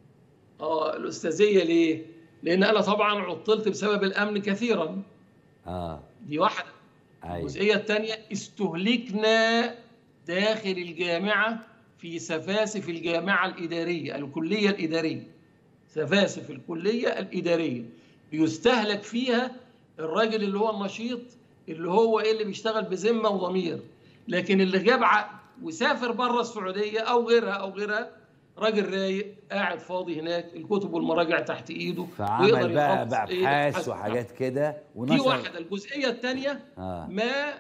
اه الاستاذيه ليه؟ لان انا طبعا عطلت بسبب الامن كثيرا اه دي واحده ايوه الجزئيه الثانيه استهلكنا داخل الجامعه في سفاسف الجامعه الاداريه الكليه الاداريه سفاسف الكليه الاداريه بيستهلك فيها الراجل اللي هو النشيط اللي هو ايه اللي بيشتغل بذمه وضمير لكن اللي جاب عقد وسافر بره السعوديه او غيرها او غيرها راجل رايق قاعد فاضي هناك الكتب والمراجع تحت ايده فعمل بقى يحفظ إيه؟ بابحاث يبحث. وحاجات كده دي ونشر واحده الجزئيه الثانيه آه. ما آه،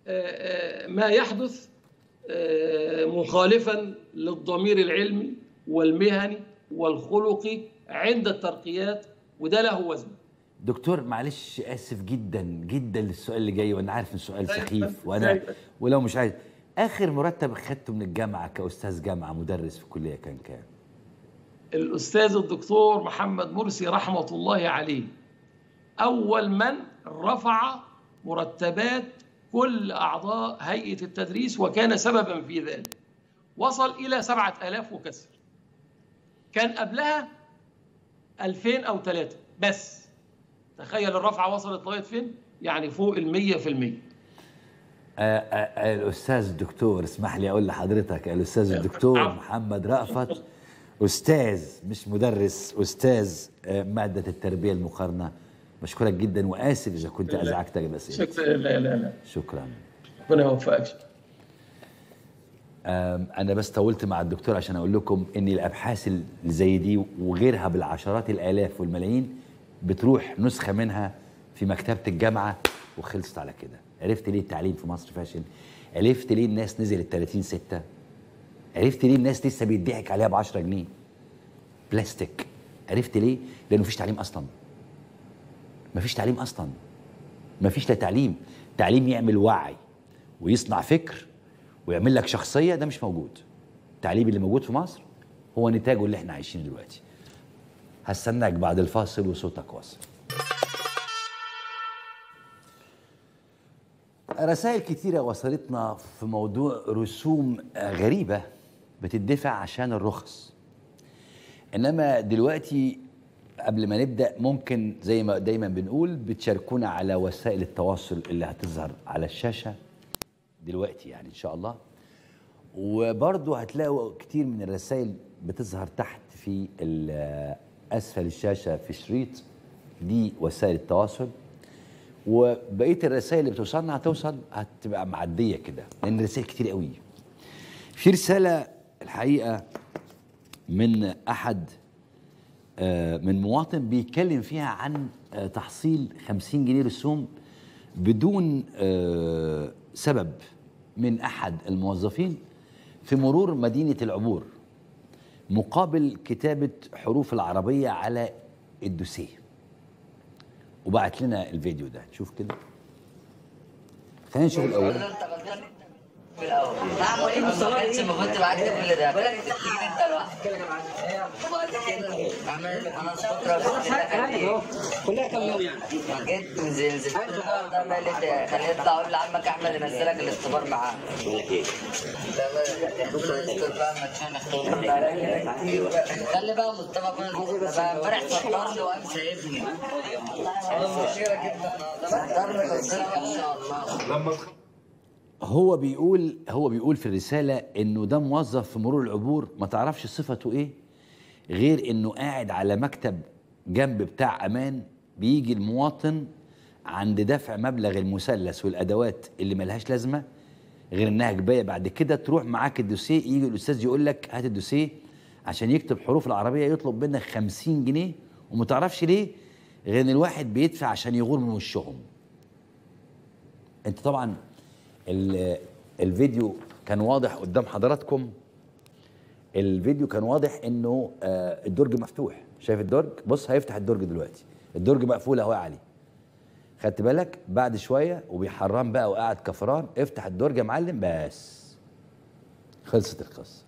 آه، ما يحدث آه، مخالفا للضمير العلمي والمهني والخلقي عند الترقيات وده له وزن دكتور معلش اسف جدا جدا للسؤال اللي جاي وانا عارف ان السؤال دايماً، سخيف وانا دايماً. ولو مش عايز اخر مرتب خدته من الجامعه كاستاذ جامعه مدرس في الكليه كان كام الاستاذ الدكتور محمد مرسي رحمه الله عليه اول من رفع مرتبات كل اعضاء هيئه التدريس وكان سببا في ذلك وصل الى 7000 وكسر كان قبلها 2000 او 3 بس تخيل الرفعه وصلت لغايه فين يعني فوق ال 100% آه آه الاستاذ الدكتور اسمح لي اقول لحضرتك الاستاذ الدكتور عفو. محمد رأفت استاذ مش مدرس استاذ آه ماده التربيه المقارنه بشكرك جدا واسف اذا كنت ازعجتك باسئلتي شكرا لا لا لا شكرا ربنا يوفقك آم، انا بس طولت مع الدكتور عشان اقول لكم ان الابحاث اللي زي دي وغيرها بالعشرات الالاف والملايين بتروح نسخه منها في مكتبه الجامعه وخلصت على كده عرفت ليه التعليم في مصر فاشل عرفت ليه الناس نزلت 30 6 عرفت ليه الناس لسه بيضحك عليها ب 10 جنيه بلاستيك عرفت ليه لانه مفيش تعليم اصلا مفيش تعليم اصلا مفيش لا تعليم تعليم يعمل وعي ويصنع فكر ويعمل لك شخصيه ده مش موجود التعليم اللي موجود في مصر هو نتاجه اللي احنا عايشينه دلوقتي هستناك بعد الفاصل وصوتك واصل رسائل كتيرة وصلتنا في موضوع رسوم آه، غريبة بتدفع عشان الرخص انما دلوقتي قبل ما نبدا ممكن زي ما دايما بنقول بتشاركونا على وسائل التواصل اللي هتظهر على الشاشه دلوقتي يعني ان شاء الله وبرضه هتلاقوا كتير من الرسائل بتظهر تحت في ال- اسفل الشاشه في شريط دي وسائل التواصل وبقيه الرسائل اللي بتوصلنا هتوصل هتبقى معديه كده لان الرسائل كتير قوي في رساله الحقيقه من احد آه، من مواطن بيتكلم فيها عن آه، تحصيل 50 جنيه رسوم بدون آه، سبب من احد الموظفين في مرور مدينه العبور مقابل كتابه حروف العربيه على الدوسيه وبعت لنا الفيديو ده نشوف كده خلينا نشوف الاول ما كانش المفروض تبقى كل ده انت لوحدك عمال انا شاطره كلها كم يوم يعني جيت نزل نزلت ده بقى اللي خليني اطلع اقول لعمك احمد ينزلك الاختبار معاه خلي بقى مصطفى بقى امبارح فطرني وقام سايبني فطرني بس ان شاء الله هو بيقول هو بيقول في الرسالة إنه ده موظف في مرور العبور ما تعرفش صفته إيه غير إنه قاعد على مكتب جنب بتاع أمان بيجي المواطن عند دفع مبلغ المثلث والأدوات اللي ملهاش لازمة غير إنها جباية بعد كده تروح معاك الدوسيه يجي الأستاذ يقول لك هات الدوسيه عشان يكتب حروف العربية يطلب منك 50 جنيه وما تعرفش ليه غير إن الواحد بيدفع عشان يغور من وشهم انت طبعا ال- الفيديو كان واضح قدام حضراتكم الفيديو كان واضح انه آه، الدرج مفتوح شايف الدرج بص هيفتح الدرج دلوقتي الدرج مقفول اهو يا علي خدت بالك بعد شويه وبيحرم بقى وقاعد كفران افتح الدرج يا معلم بس خلصت القصه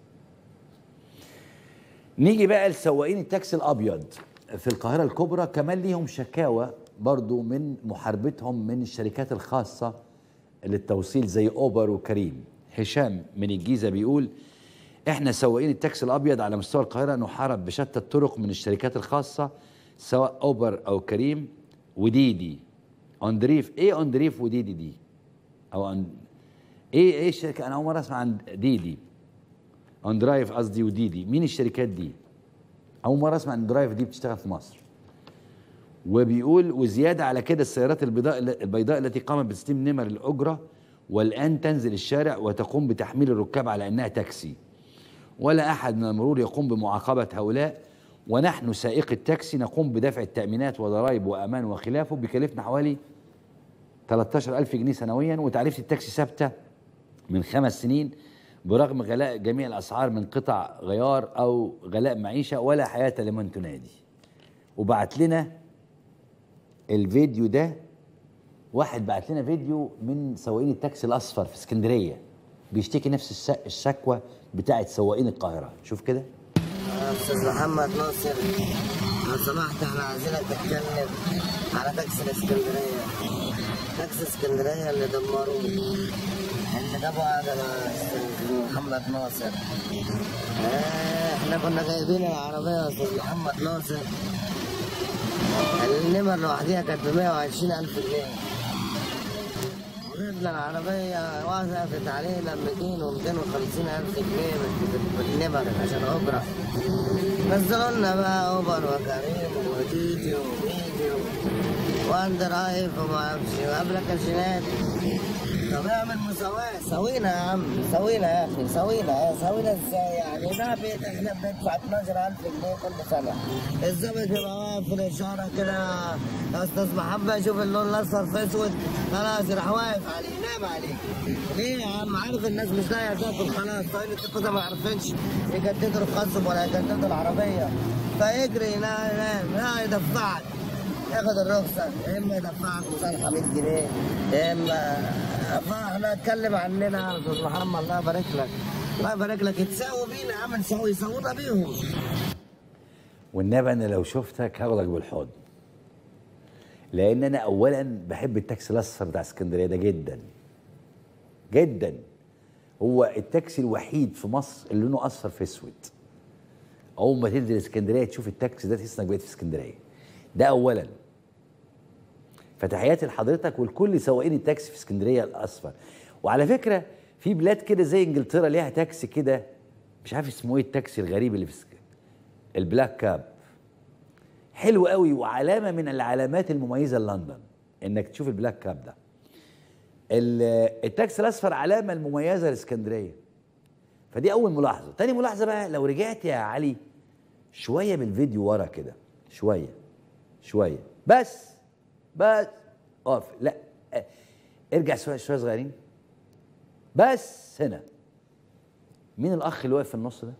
نيجي بقى لسواقين التاكسي الابيض في القاهره الكبرى كمان ليهم شكاوى برضو من محاربتهم من الشركات الخاصه للتوصيل زي اوبر وكريم هشام من الجيزه بيقول احنا سواقين التاكسي الابيض على مستوى القاهره نحارب بشتى الطرق من الشركات الخاصه سواء اوبر او كريم وديدي اندريف ايه اندريف وديدي دي او أن... ايه ايه الشركه انا اول مره اسمع عن ديدي اون درايف قصدي وديدي مين الشركات دي اول مره اسمع ان درايف دي بتشتغل في مصر وبيقول وزياده على كده السيارات البيضاء البيضاء التي قامت بتسليم نمر الاجره والان تنزل الشارع وتقوم بتحميل الركاب على انها تاكسي ولا احد من المرور يقوم بمعاقبه هؤلاء ونحن سائق التاكسي نقوم بدفع التامينات وضرائب وامان وخلافه بيكلفنا حوالي 13000 جنيه سنويا وتعريفه التاكسي ثابته من خمس سنين برغم غلاء جميع الاسعار من قطع غيار او غلاء معيشه ولا حياه لمن تنادي وبعت لنا الفيديو ده واحد بعت لنا فيديو من سواقين التاكسي الاصفر في اسكندريه بيشتكي نفس الس- الشكوى بتاعت سواقين القاهره شوف كده استاذ محمد ناصر لو سمحت احنا عايزينك تتكلم على تاكسي الاسكندريه تاكسي اسكندريه اللي دمروه اللي جابوا على استاذ محمد ناصر آه، احنا كنا جايبين العربيه يا استاذ محمد ناصر النمر لوحديها كانت ب 120 الف جنيه وجبنا العربية وقفت علينا 200 و 250 ألف جنيه بال- بالنمر عشان أجرة نزلوا لنا بقى أوبر وكريم وديدي وميدي واندرايف وما أعرفش وأبلكاشنات طب اعمل مساواة سوينا يا عم سوينا يا أخي سوينا سوينا إزاي يعني ده بيت إحنا بندفع 12000 جنيه كل سنة الظابط يبقى واقف في الإشارة كده يا أستاذ محمد شوف اللون الأصفر في أسود خلاص راح واقف عليه نام عليه ليه يا عم عارف الناس مش لاقية تاكل خلاص طيب التكوتة ما عرفتش يجددوا الخصم ولا يجددوا العربية فيجري ينام ينام لا يدفعك ياخد الرخصة يا إما يدفعك مصالحة 100 جنيه يا إما فاحنا اتكلم عننا يا أستاذ محمد الله يبارك لك الله يبارك لك يتساووا بينا يا عم نساوي يساوونا بيهم والنبي انا لو شفتك هاخدك بالحضن لان انا اولا بحب التاكسي الاصفر بتاع اسكندريه ده جدا جدا هو التاكسي الوحيد في مصر اللي لونه اصفر في اسود اول ما تنزل اسكندريه تشوف التاكسي ده تحس انك بقيت في اسكندريه ده اولا فتحياتي لحضرتك ولكل سواقين التاكسي في اسكندريه الاصفر وعلى فكره في بلاد كده زي انجلترا ليها تاكسي كده مش عارف اسمه ايه التاكسي الغريب اللي في اسك- البلاك كاب حلو قوي وعلامه من العلامات المميزه لندن انك تشوف البلاك كاب ده ال- التاكسي الاصفر علامه المميزه لاسكندريه فدي اول ملاحظه تاني ملاحظه بقى لو رجعت يا علي شويه بالفيديو ورا كده شويه شويه بس بس اقف لا اه، ارجع شويه شويه صغيرين بس هنا مين الاخ اللي واقف في النص ده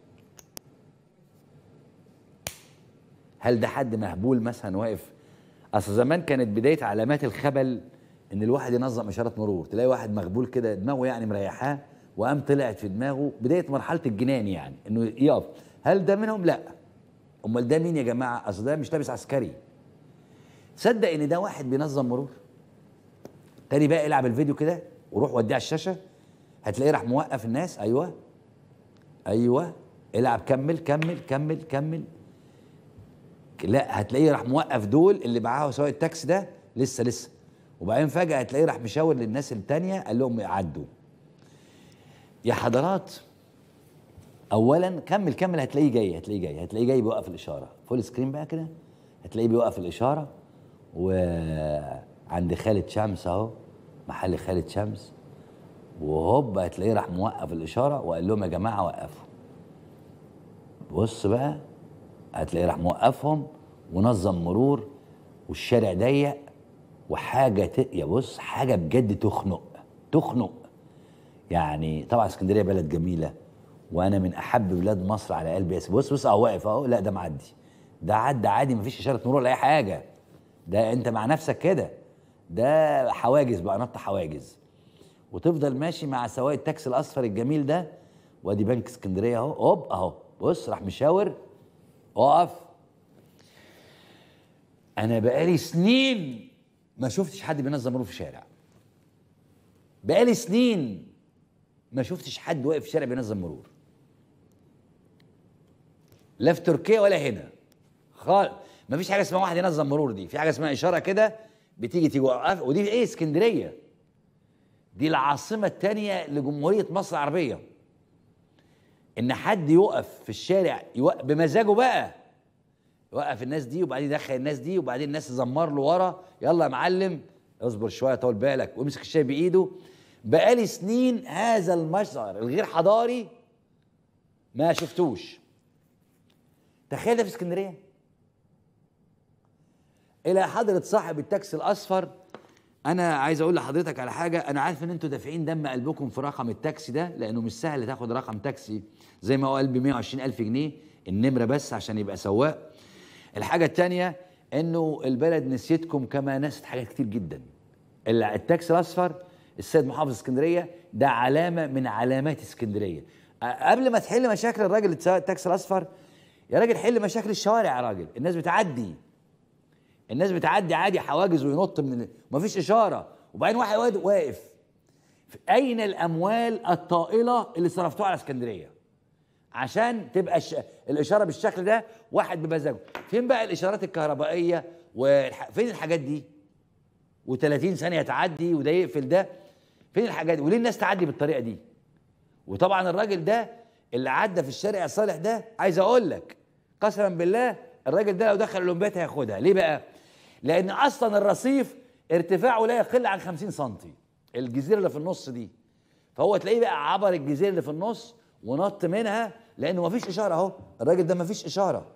هل ده حد مهبول مثلا واقف اصل زمان كانت بدايه علامات الخبل ان الواحد ينظم اشارات مرور تلاقي واحد مغبول كده دماغه يعني مريحاه وقام طلعت في دماغه بدايه مرحله الجنان يعني انه يقف هل ده منهم لا امال ده مين يا جماعه اصل ده مش لابس عسكري تصدق ان ده واحد بينظم مرور تاني بقى العب الفيديو كده وروح وديه على الشاشه هتلاقيه راح موقف الناس ايوه ايوه العب كمل كمل كمل كمل لا هتلاقيه راح موقف دول اللي معاه سواق التاكسي ده لسه لسه وبعدين فجاه هتلاقيه راح مشاور للناس التانية قال لهم عدوا يا حضرات اولا كمل كمل هتلاقيه جاي هتلاقيه جاي هتلاقيه جاي بيوقف الاشاره فول سكرين بقى كده هتلاقيه بيوقف الاشاره وعند خالد شمس اهو محل خالد شمس وهوب هتلاقيه راح موقف الاشاره وقال لهم يا جماعه وقفوا بص بقى هتلاقيه راح موقفهم ونظم مرور والشارع ضيق وحاجه ت... يا بص حاجه بجد تخنق تخنق يعني طبعا اسكندريه بلد جميله وانا من احب بلاد مصر على قلبي بس بص بص اهو واقف اهو لا ده معدي ده عدى عادي مفيش اشاره مرور ولا اي حاجه ده انت مع نفسك كده ده حواجز بقى نط حواجز وتفضل ماشي مع سواق التاكسي الاصفر الجميل ده وادي بنك اسكندريه اهو هوب اهو بص راح مشاور اقف انا بقالي سنين ما شفتش حد بينظم مرور في الشارع بقالي سنين ما شفتش حد واقف في الشارع بينظم مرور لا في تركيا ولا هنا خالص ما فيش حاجه اسمها واحد ينظم مرور دي في حاجه اسمها اشاره كده بتيجي تيجي وقف ودي ايه اسكندريه دي العاصمه الثانيه لجمهوريه مصر العربيه ان حد يقف في الشارع يوقف بمزاجه بقى يوقف الناس دي وبعدين يدخل الناس دي وبعدين الناس تزمر له ورا يلا يا معلم اصبر شويه طول بالك وامسك الشاي بايده بقالي سنين هذا المشعر الغير حضاري ما شفتوش تخيل ده في اسكندريه الى حضره صاحب التاكسي الاصفر انا عايز اقول لحضرتك على حاجه انا عارف ان انتوا دافعين دم قلبكم في رقم التاكسي ده لانه مش سهل تاخد رقم تاكسي زي ما هو قال ب 120 الف جنيه النمره بس عشان يبقى سواق الحاجه الثانيه انه البلد نسيتكم كما نست حاجات كتير جدا التاكسي الاصفر السيد محافظ اسكندريه ده علامه من علامات اسكندريه قبل ما تحل مشاكل الراجل التاكسي الاصفر يا راجل حل مشاكل الشوارع يا راجل الناس بتعدي الناس بتعدي عادي حواجز وينط من مفيش اشاره وبعدين واحد واقف اين الاموال الطائله اللي صرفتوها على اسكندريه عشان تبقى الش... الاشاره بالشكل ده واحد بمزاجه فين بقى الاشارات الكهربائيه والح... فين الحاجات دي و30 ثانيه تعدي وده يقفل ده فين الحاجات دي وليه الناس تعدي بالطريقه دي وطبعا الراجل ده اللي عدى في الشارع الصالح ده عايز اقول لك قسما بالله الراجل ده لو دخل الاولمبياد هياخدها ليه بقى لان اصلا الرصيف ارتفاعه لا يقل عن 50 سم الجزيره اللي في النص دي فهو تلاقيه بقى عبر الجزيره اللي في النص ونط منها لانه مفيش اشاره اهو الراجل ده مفيش اشاره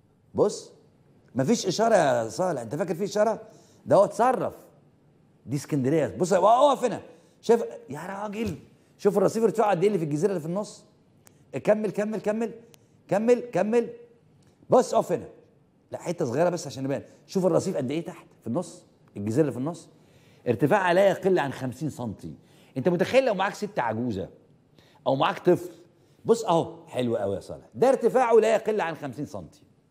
بص مفيش اشاره يا صالح انت فاكر في اشاره ده هو اتصرف دي اسكندريه بص اقف هنا شايف يا راجل شوف الرصيف ارتفاعه قد ايه اللي في الجزيره اللي في النص كمل كمل كمل كمل كمل بص اقف هنا لا حته صغيره بس عشان نبان شوف الرصيف قد ايه تحت في النص الجزيره اللي في النص ارتفاعها لا يقل عن 50 سم انت متخيل لو معاك ست عجوزه او معاك طفل بص اهو حلو قوي يا صالح ده ارتفاعه لا يقل عن 50 سم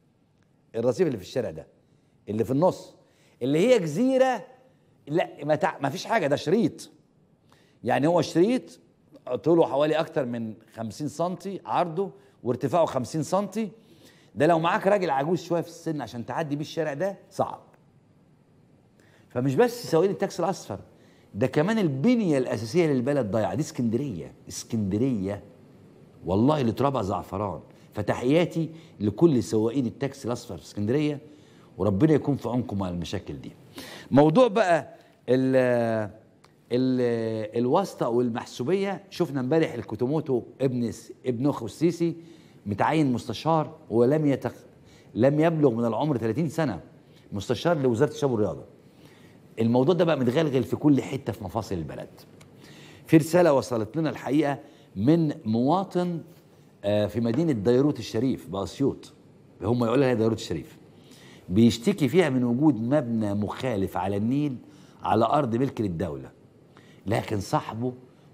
الرصيف اللي في الشارع ده اللي في النص اللي هي جزيره لا ما, تع... ما فيش حاجه ده شريط يعني هو شريط طوله حوالي اكتر من 50 سم عرضه وارتفاعه 50 سم ده لو معاك راجل عجوز شويه في السن عشان تعدي بيه الشارع ده صعب فمش بس سواقين التاكسي الاصفر ده كمان البنيه الاساسيه للبلد ضايعه دي اسكندريه اسكندريه والله اللي ترابها زعفران فتحياتي لكل سواقين التاكسي الاصفر في اسكندريه وربنا يكون في عونكم على المشاكل دي موضوع بقى ال ال الواسطه والمحسوبيه شفنا امبارح الكوتوموتو ابن ابن اخو السيسي متعين مستشار ولم يتخ... لم يبلغ من العمر 30 سنه مستشار لوزاره الشباب والرياضه الموضوع ده بقى متغلغل في كل حته في مفاصل البلد في رساله وصلت لنا الحقيقه من مواطن في مدينه ديروت الشريف باسيوط هم يقولوا لها ديروت الشريف بيشتكي فيها من وجود مبنى مخالف على النيل على ارض ملك للدوله لكن صاحبه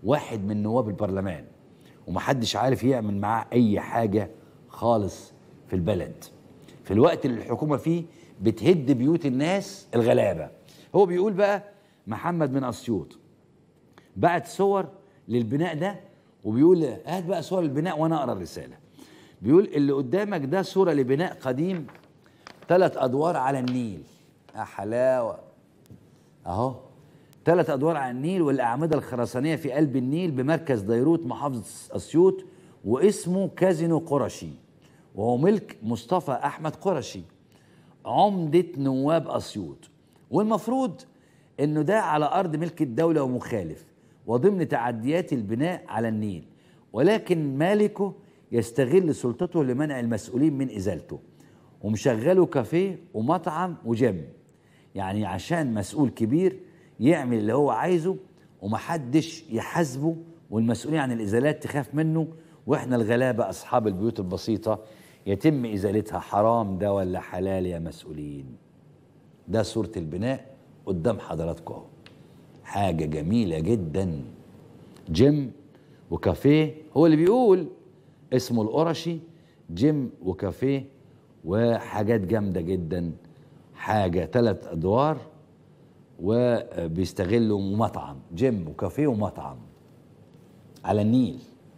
واحد من نواب البرلمان ومحدش عارف يعمل معاه اي حاجه خالص في البلد في الوقت اللي الحكومه فيه بتهد بيوت الناس الغلابه هو بيقول بقى محمد من اسيوط بعت صور للبناء ده وبيقول هات بقى صور البناء وانا اقرا الرساله بيقول اللي قدامك ده صوره لبناء قديم ثلاث ادوار على النيل يا حلاوه اهو ثلاث ادوار على النيل والاعمده الخرسانيه في قلب النيل بمركز ديروت محافظه اسيوط واسمه كازينو قرشي وهو ملك مصطفى احمد قرشي عمده نواب اسيوط والمفروض انه ده على ارض ملك الدوله ومخالف وضمن تعديات البناء على النيل ولكن مالكه يستغل سلطته لمنع المسؤولين من ازالته ومشغله كافيه ومطعم وجيم يعني عشان مسؤول كبير يعمل اللي هو عايزه ومحدش يحاسبه والمسؤولين عن الازالات تخاف منه واحنا الغلابه اصحاب البيوت البسيطه يتم ازالتها حرام ده ولا حلال يا مسؤولين ده صوره البناء قدام حضراتكم اهو حاجه جميله جدا جيم وكافيه هو اللي بيقول اسمه القرشي جيم وكافيه وحاجات جامده جدا حاجه ثلاث ادوار وبيستغلوا مطعم جيم وكافيه ومطعم على النيل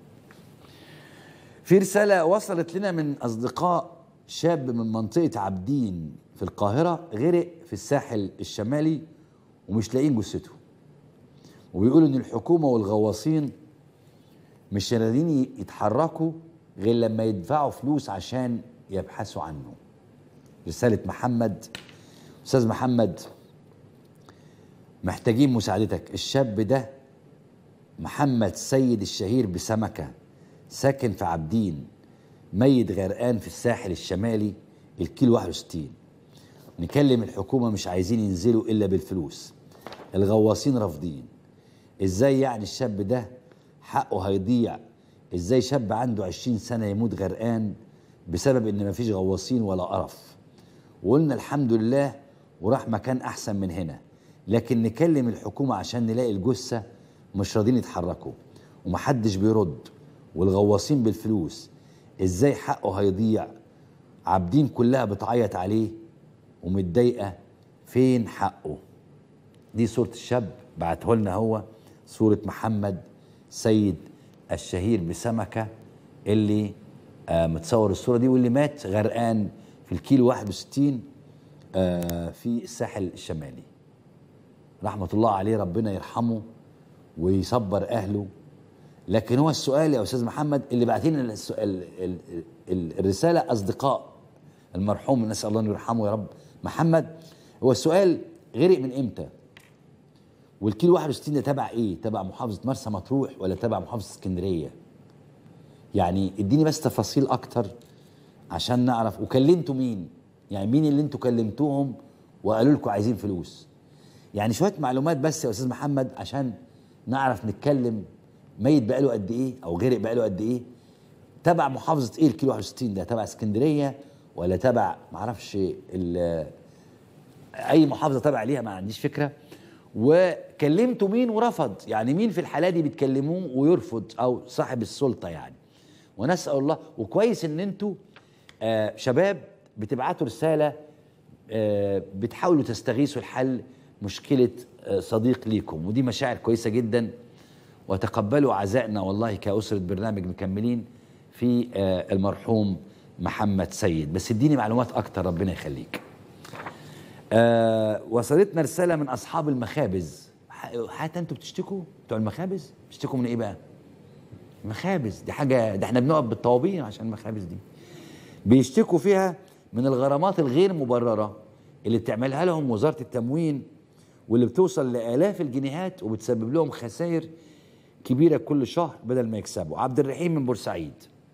في رسالة وصلت لنا من أصدقاء شاب من منطقة عابدين في القاهرة غرق في الساحل الشمالي ومش لاقيين جثته وبيقولوا إن الحكومة والغواصين مش راضيين يتحركوا غير لما يدفعوا فلوس عشان يبحثوا عنه رسالة محمد أستاذ محمد محتاجين مساعدتك الشاب ده محمد سيد الشهير بسمكة ساكن في عابدين ميت غرقان في الساحل الشمالي الكيلو 61 نكلم الحكومة مش عايزين ينزلوا إلا بالفلوس الغواصين رافضين إزاي يعني الشاب ده حقه هيضيع إزاي شاب عنده 20 سنة يموت غرقان بسبب إن مفيش غواصين ولا قرف وقلنا الحمد لله وراح مكان أحسن من هنا لكن نكلم الحكومة عشان نلاقي الجثة مش راضيين يتحركوا ومحدش بيرد والغواصين بالفلوس ازاي حقه هيضيع عابدين كلها بتعيط عليه ومتضايقة فين حقه دي صورة الشاب بعته لنا هو صورة محمد سيد الشهير بسمكة اللي آه متصور الصورة دي واللي مات غرقان في الكيلو 61 آه في الساحل الشمالي رحمة الله عليه ربنا يرحمه ويصبر أهله لكن هو السؤال يا أستاذ محمد اللي بعتين السؤال ال- ال- الرسالة أصدقاء المرحوم نسأل الله أن يرحمه يا رب محمد هو السؤال غرق من إمتى والكيلو 61 ده تبع إيه تبع محافظة مرسى مطروح ولا تبع محافظة اسكندرية يعني اديني بس تفاصيل أكتر عشان نعرف وكلمتوا مين يعني مين اللي انتوا كلمتوهم وقالوا لكم عايزين فلوس يعني شويه معلومات بس يا استاذ محمد عشان نعرف نتكلم ميت بقاله قد ايه او غرق بقاله قد ايه تبع محافظه ايه الكيلو 61 ده تبع اسكندريه ولا تبع معرفش ال- اي محافظه تبع ليها ما عنديش فكره وكلمتوا مين ورفض يعني مين في الحاله دي بتكلموه ويرفض او صاحب السلطه يعني ونسال الله وكويس ان انتوا آه شباب بتبعتوا رساله آه بتحاولوا تستغيثوا لحل مشكله آه صديق ليكم ودي مشاعر كويسه جدا وتقبلوا عزائنا والله كأسرة برنامج مكملين في آه المرحوم محمد سيد بس اديني معلومات اكتر ربنا يخليك آه وصلتنا رسالة من أصحاب المخابز ح- حتى أنتوا بتشتكوا بتوع المخابز بتشتكوا من إيه بقى؟ مخابز دي حاجة ده احنا بنقف بالطوابير عشان المخابز دي بيشتكوا فيها من الغرامات الغير مبررة اللي بتعملها لهم وزارة التموين واللي بتوصل لآلاف الجنيهات وبتسبب لهم خسائر كبيرة كل شهر بدل ما يكسبوا عبد الرحيم من بورسعيد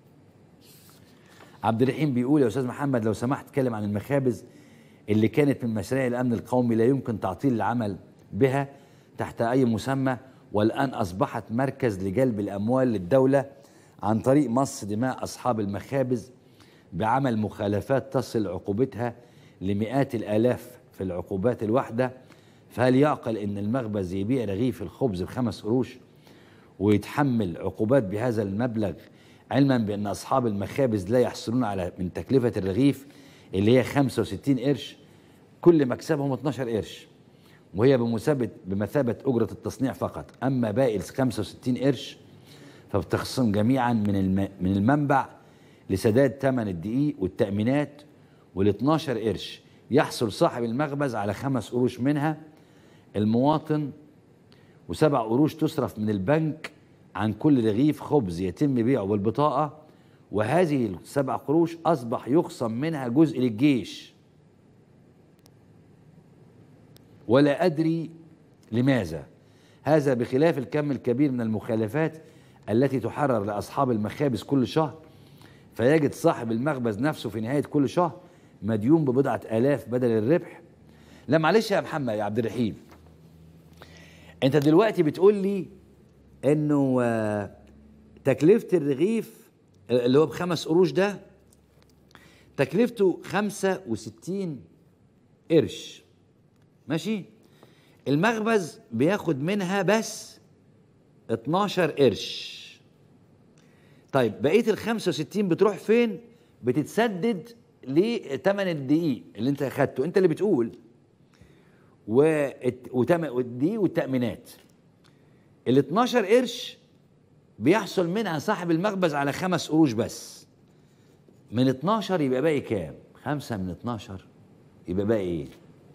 عبد الرحيم بيقول يا استاذ محمد لو سمحت اتكلم عن المخابز اللي كانت من مشاريع الامن القومي لا يمكن تعطيل العمل بها تحت اي مسمى والان اصبحت مركز لجلب الاموال للدوله عن طريق مص دماء اصحاب المخابز بعمل مخالفات تصل عقوبتها لمئات الالاف في العقوبات الواحده فهل يعقل ان المخبز يبيع رغيف الخبز بخمس قروش ويتحمل عقوبات بهذا المبلغ علما بان اصحاب المخابز لا يحصلون على من تكلفه الرغيف اللي هي 65 قرش كل مكسبهم 12 قرش وهي بمثابه بمثابه اجره التصنيع فقط اما باقي ال 65 قرش فبتخصم جميعا من الم... من المنبع لسداد ثمن الدقيق والتامينات وال 12 قرش يحصل صاحب المخبز على خمس قروش منها المواطن وسبع قروش تصرف من البنك عن كل رغيف خبز يتم بيعه بالبطاقة وهذه السبع قروش أصبح يخصم منها جزء للجيش ولا أدري لماذا هذا بخلاف الكم الكبير من المخالفات التي تحرر لأصحاب المخابز كل شهر فيجد صاحب المخبز نفسه في نهاية كل شهر مديون ببضعة آلاف بدل الربح لا معلش يا محمد يا عبد الرحيم انت دلوقتي بتقول لي انه آه، تكلفة الرغيف اللي هو بخمس قروش ده تكلفته خمسة وستين قرش ماشي المخبز بياخد منها بس 12 قرش طيب بقيه ال 65 بتروح فين؟ بتتسدد لثمن الدقيق اللي انت اخدته انت اللي بتقول و وتم... والدقيق والتامينات ال 12 قرش بيحصل منها صاحب المخبز على خمس قروش بس من 12 يبقى باقي كام؟ خمسة من 12 يبقى باقي ايه؟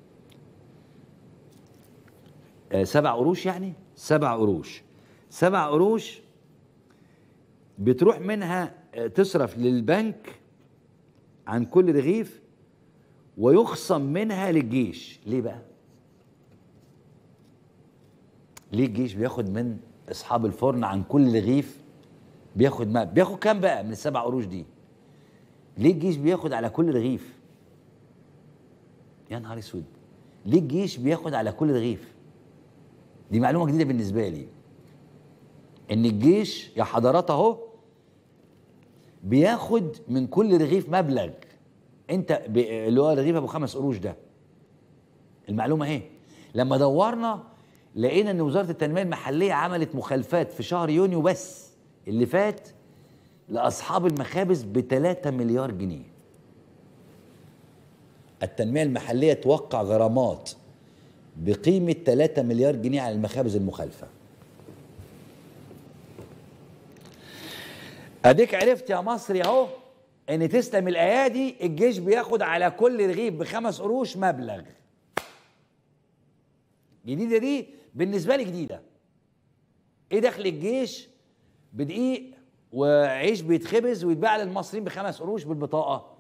آه سبع قروش يعني؟ سبع قروش سبع قروش بتروح منها آه، تصرف للبنك عن كل رغيف ويخصم منها للجيش ليه بقى ليه الجيش بياخد من اصحاب الفرن عن كل رغيف بياخد ما بياخد كام بقى من السبع قروش دي ليه الجيش بياخد على كل رغيف يا نهار اسود ليه الجيش بياخد على كل رغيف دي معلومه جديده بالنسبه لي ان الجيش يا حضرات اهو بياخد من كل رغيف مبلغ انت ب... اللي هو رغيف ابو خمس قروش ده المعلومه اهي لما دورنا لقينا ان وزاره التنميه المحليه عملت مخالفات في شهر يونيو بس اللي فات لاصحاب المخابز ب 3 مليار جنيه التنميه المحليه توقع غرامات بقيمه 3 مليار جنيه على المخابز المخالفه اديك عرفت يا مصري اهو ان تسلم الايادي الجيش بياخد على كل رغيف بخمس قروش مبلغ جديده دي بالنسبه لي جديده ايه دخل الجيش بدقيق وعيش بيتخبز ويتباع للمصريين بخمس قروش بالبطاقه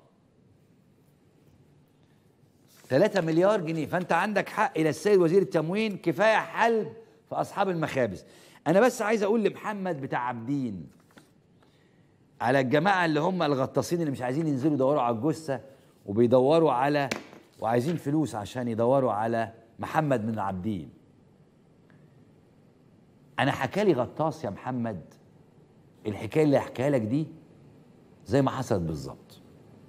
3 مليار جنيه فانت عندك حق الى السيد وزير التموين كفايه حلب في اصحاب المخابز انا بس عايز اقول لمحمد بتاع عابدين على الجماعه اللي هم الغطاسين اللي مش عايزين ينزلوا يدوروا على الجثه وبيدوروا على وعايزين فلوس عشان يدوروا على محمد من عابدين انا حكالي غطاس يا محمد الحكايه اللي هحكيها لك دي زي ما حصلت بالظبط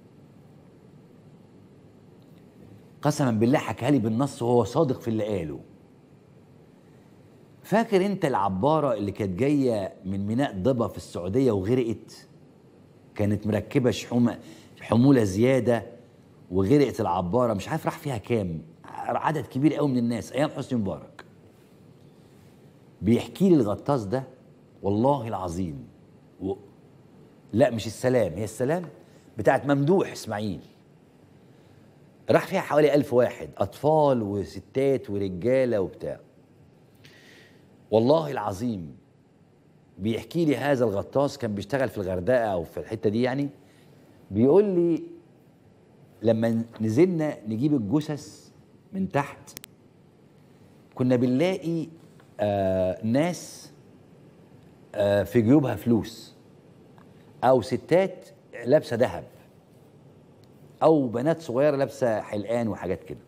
قسما بالله حكاها لي بالنص وهو صادق في اللي قاله فاكر انت العباره اللي كانت جايه من ميناء ضبا في السعوديه وغرقت كانت مركبه شحومه حموله زياده وغرقت العباره مش عارف راح فيها كام عدد كبير قوي من الناس ايام حسني مبارك بيحكي لي الغطاس ده والله العظيم و... لا مش السلام هي السلام بتاعت ممدوح اسماعيل راح فيها حوالي ألف واحد أطفال وستات ورجالة وبتاع والله العظيم بيحكي لي هذا الغطاس كان بيشتغل في الغردقة أو في الحتة دي يعني بيقول لي لما نزلنا نجيب الجثث من تحت كنا بنلاقي آه ناس آه في جيوبها فلوس او ستات لابسه ذهب او بنات صغيره لابسه حلقان وحاجات كده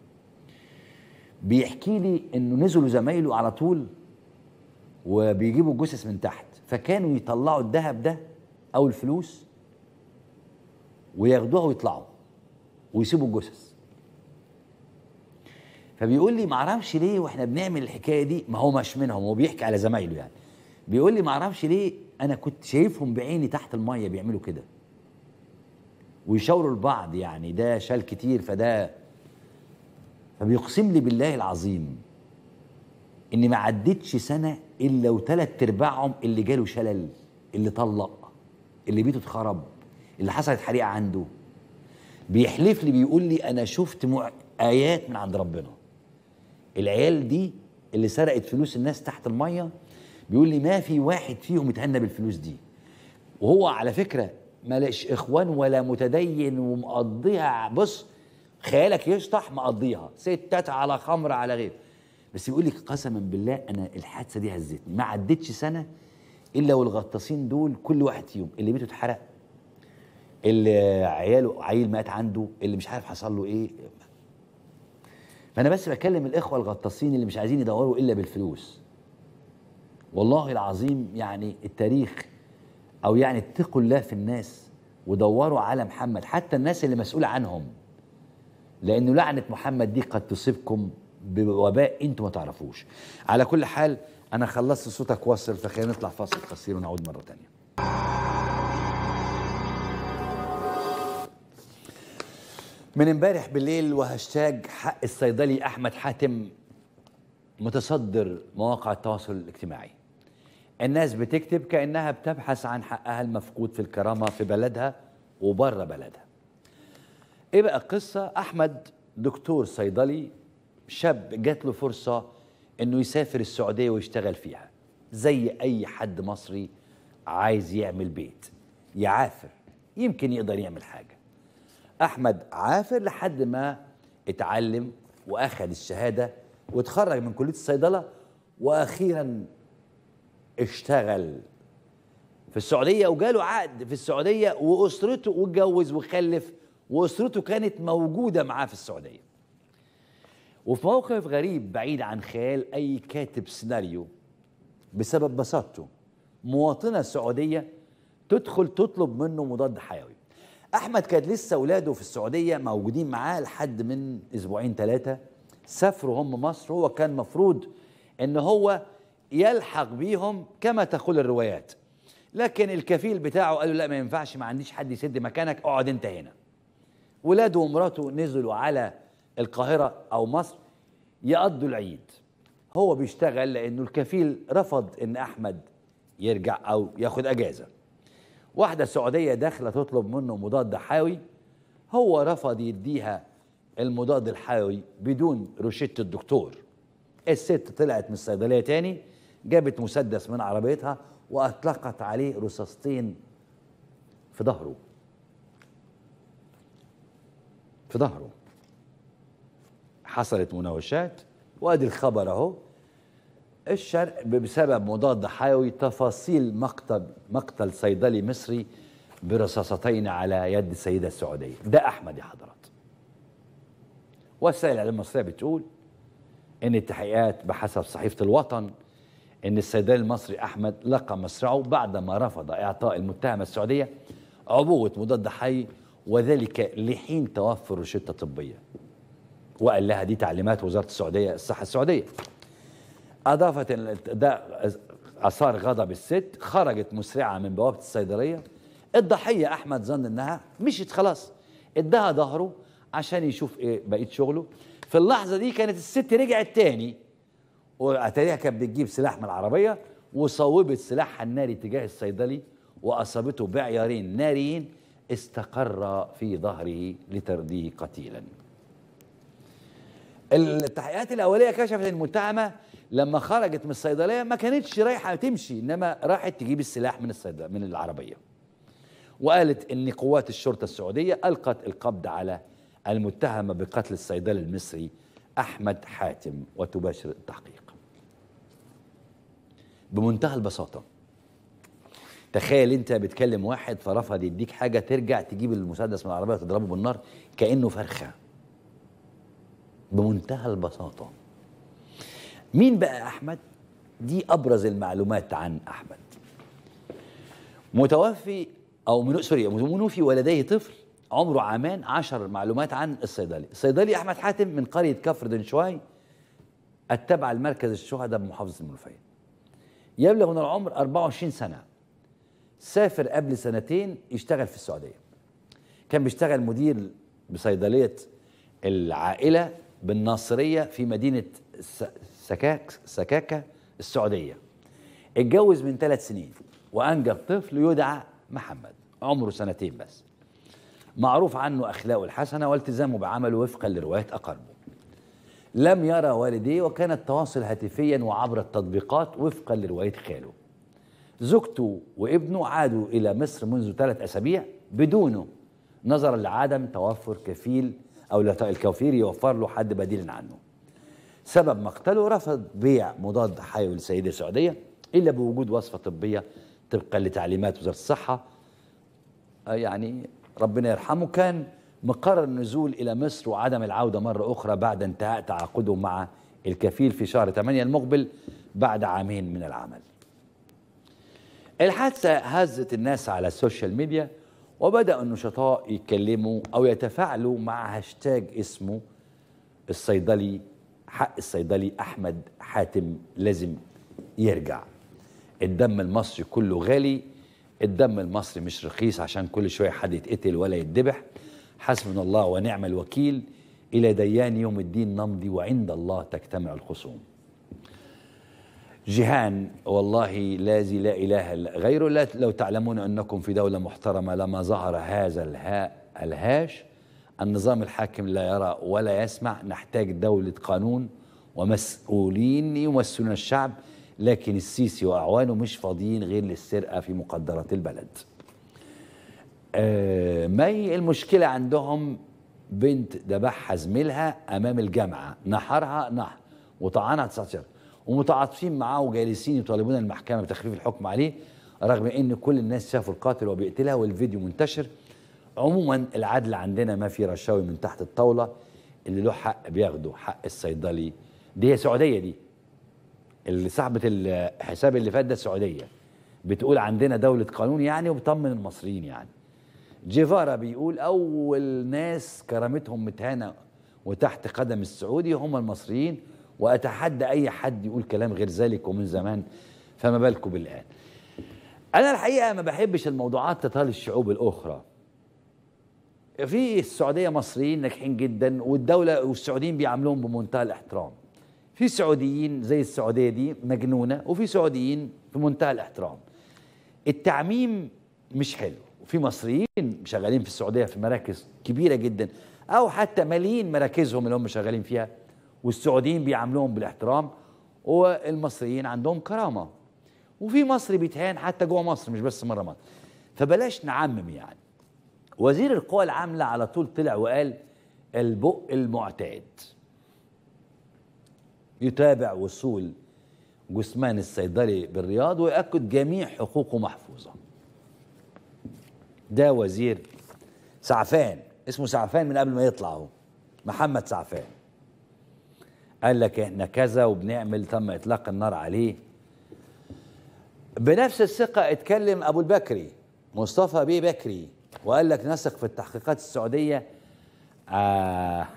بيحكي لي انه نزلوا زمايله على طول وبيجيبوا الجثث من تحت فكانوا يطلعوا الذهب ده او الفلوس وياخدوها ويطلعوا ويسيبوا الجثث فبيقول لي ما اعرفش ليه واحنا بنعمل الحكايه دي ما هو مش منهم هو بيحكي على زمايله يعني بيقول لي ما اعرفش ليه انا كنت شايفهم بعيني تحت الميه بيعملوا كده ويشاوروا لبعض يعني ده شال كتير فده فبيقسم لي بالله العظيم ان ما عدتش سنه الا وثلاث ارباعهم اللي جاله شلل اللي طلق اللي بيته اتخرب اللي حصلت حريقه عنده بيحلف لي بيقول لي انا شفت مع... ايات من عند ربنا العيال دي اللي سرقت فلوس الناس تحت الميه بيقول لي ما في واحد فيهم اتهنى بالفلوس دي وهو على فكره مالش اخوان ولا متدين ومقضيها بص خيالك يشطح مقضيها ستات على خمر على غير بس بيقول لي قسما بالله انا الحادثه دي هزتني ما عدتش سنه الا والغطاسين دول كل واحد فيهم اللي بيته اتحرق اللي عياله عيل مات عنده اللي مش عارف حصل له ايه فانا بس بكلم الاخوه الغطاسين اللي مش عايزين يدوروا الا بالفلوس والله العظيم يعني التاريخ او يعني اتقوا الله في الناس ودوروا على محمد حتى الناس اللي مسؤوله عنهم لانه لعنه محمد دي قد تصيبكم بوباء انتم ما تعرفوش على كل حال انا خلصت صوتك واصل فخلينا نطلع فاصل قصير ونعود مره تانية من امبارح بالليل وهاشتاج حق الصيدلي احمد حاتم متصدر مواقع التواصل الاجتماعي الناس بتكتب كانها بتبحث عن حقها المفقود في الكرامه في بلدها وبره بلدها ايه بقى القصه احمد دكتور صيدلي شاب جات له فرصه انه يسافر السعوديه ويشتغل فيها زي اي حد مصري عايز يعمل بيت يعافر يمكن يقدر يعمل حاجه احمد عافر لحد ما اتعلم واخذ الشهاده واتخرج من كليه الصيدله واخيرا اشتغل في السعوديه وجاله عقد في السعوديه واسرته واتجوز وخلف واسرته كانت موجوده معاه في السعوديه وفي موقف غريب بعيد عن خيال اي كاتب سيناريو بسبب بساطته مواطنه سعوديه تدخل تطلب منه مضاد حيوي احمد كان لسه اولاده في السعوديه موجودين معاه لحد من اسبوعين ثلاثه سافروا هم مصر هو كان مفروض ان هو يلحق بيهم كما تقول الروايات لكن الكفيل بتاعه قال له لا ما ينفعش ما عنديش حد يسد مكانك اقعد انت هنا ولاده ومراته نزلوا على القاهره او مصر يقضوا العيد هو بيشتغل لانه الكفيل رفض ان احمد يرجع او ياخد اجازه واحده سعوديه داخله تطلب منه مضاد حيوي هو رفض يديها المضاد الحيوي بدون روشته الدكتور الست طلعت من الصيدليه تاني جابت مسدس من عربيتها واطلقت عليه رصاصتين في ظهره في ظهره حصلت مناوشات وادي الخبر اهو الشرق بسبب مضاد حيوي تفاصيل مقتل مقتل صيدلي مصري برصاصتين على يد السيده السعوديه ده احمد يا حضرات وسائل الاعلام المصريه بتقول ان التحقيقات بحسب صحيفه الوطن ان الصيدلي المصري احمد لقى مصرعه بعدما رفض اعطاء المتهمه السعوديه عبوه مضاد حيوي وذلك لحين توفر روشته طبيه وقال لها دي تعليمات وزاره السعوديه الصحه السعوديه اضافت ده اثار غضب الست خرجت مسرعه من بوابه الصيدليه الضحيه احمد ظن انها مشيت خلاص اداها ظهره عشان يشوف ايه بقيه شغله في اللحظه دي كانت الست رجعت تاني واتاريها كانت بتجيب سلاح من العربيه وصوبت سلاحها الناري تجاه الصيدلي واصابته بعيارين ناريين استقر في ظهره لترديه قتيلا التحقيقات الاوليه كشفت ان المتهمه لما خرجت من الصيدليه ما كانتش رايحه تمشي انما راحت تجيب السلاح من الصيدليه من العربيه وقالت ان قوات الشرطه السعوديه القت القبض على المتهمه بقتل الصيدلي المصري احمد حاتم وتباشر التحقيق بمنتهى البساطه تخيل انت بتكلم واحد فرفض يديك حاجه ترجع تجيب المسدس من العربيه وتضربه بالنار كانه فرخه بمنتهى البساطه مين بقى احمد دي ابرز المعلومات عن احمد متوفي او من سوري منوفي ولديه طفل عمره عامان عشر معلومات عن الصيدلي الصيدلي احمد حاتم من قريه كفر دنشواي التابعه لمركز الشهداء بمحافظه المنوفيه يبلغ من العمر 24 سنة سافر قبل سنتين يشتغل في السعودية كان بيشتغل مدير بصيدلية العائلة بالناصرية في مدينة س- سكاك سكاكة السعودية اتجوز من ثلاث سنين وأنجب طفل يدعى محمد عمره سنتين بس معروف عنه أخلاقه الحسنة والتزامه بعمله وفقا لرواية أقاربه لم يرى والديه وكان التواصل هاتفيا وعبر التطبيقات وفقا لرواية خاله زوجته وابنه عادوا إلى مصر منذ ثلاث أسابيع بدونه نظرا لعدم توفر كفيل أو لا- الكفيل يوفر له حد بديل عنه سبب مقتله رفض بيع مضاد حيوي للسيدة السعودية إلا بوجود وصفة طبية طبقا لتعليمات وزارة الصحة آه يعني ربنا يرحمه كان مقرر النزول إلى مصر وعدم العودة مرة أخرى بعد انتهاء تعاقده مع الكفيل في شهر 8 المقبل بعد عامين من العمل الحادثة هزت الناس على السوشيال ميديا وبدأ النشطاء يتكلموا أو يتفاعلوا مع هاشتاج اسمه الصيدلي حق الصيدلي أحمد حاتم لازم يرجع الدم المصري كله غالي الدم المصري مش رخيص عشان كل شوية حد يتقتل ولا يتذبح حسبنا الله ونعم الوكيل إلى ديان يوم الدين نمضي وعند الله تجتمع الخصوم جيهان والله الذي لا إله إلا غيره لا لو تعلمون أنكم في دولة محترمة لما ظهر هذا الهاء الهاش النظام الحاكم لا يرى ولا يسمع نحتاج دولة قانون ومسؤولين يمثلون الشعب لكن السيسي وأعوانه مش فاضيين غير للسرقة في مقدرات البلد آه، مي المشكلة عندهم بنت ذبحها زميلها أمام الجامعة نحرها نحر وطعنها 19 ومتعاطفين معاه وجالسين يطالبون المحكمة بتخفيف الحكم عليه رغم ان كل الناس شافوا القاتل وبيقتلها والفيديو منتشر عموما العدل عندنا ما في رشاوي من تحت الطاولة اللي له حق بياخده حق الصيدلي دي هي سعودية دي اللي صاحبة الحساب اللي فات ده سعودية بتقول عندنا دولة قانون يعني وبطمن المصريين يعني جيفارا بيقول أول ناس كرامتهم متهانة وتحت قدم السعودي هم المصريين وأتحدى أي حد يقول كلام غير ذلك ومن زمان فما بالكم بالآن أنا الحقيقة ما بحبش الموضوعات تطال الشعوب الأخرى في السعودية مصريين ناجحين جدا والدولة والسعوديين بيعاملوهم بمنتهى الاحترام في سعوديين زي السعودية دي مجنونة وفي سعوديين في منتهى الاحترام التعميم مش حلو وفي مصريين شغالين في السعودية في مراكز كبيرة جدا أو حتى مالين مراكزهم اللي هم شغالين فيها والسعوديين بيعاملوهم بالاحترام والمصريين عندهم كرامة وفي مصري بيتهان حتى جوه مصر مش بس مرة مصر فبلاش نعمم يعني وزير القوى العاملة على طول طلع وقال البق المعتاد يتابع وصول جثمان الصيدلي بالرياض ويأكد جميع حقوقه محفوظة ده وزير سعفان اسمه سعفان من قبل ما يطلع اهو محمد سعفان قال لك احنا كذا وبنعمل تم اطلاق النار عليه بنفس الثقة اتكلم ابو البكري مصطفى بيه بكري وقال لك نثق في التحقيقات السعودية آه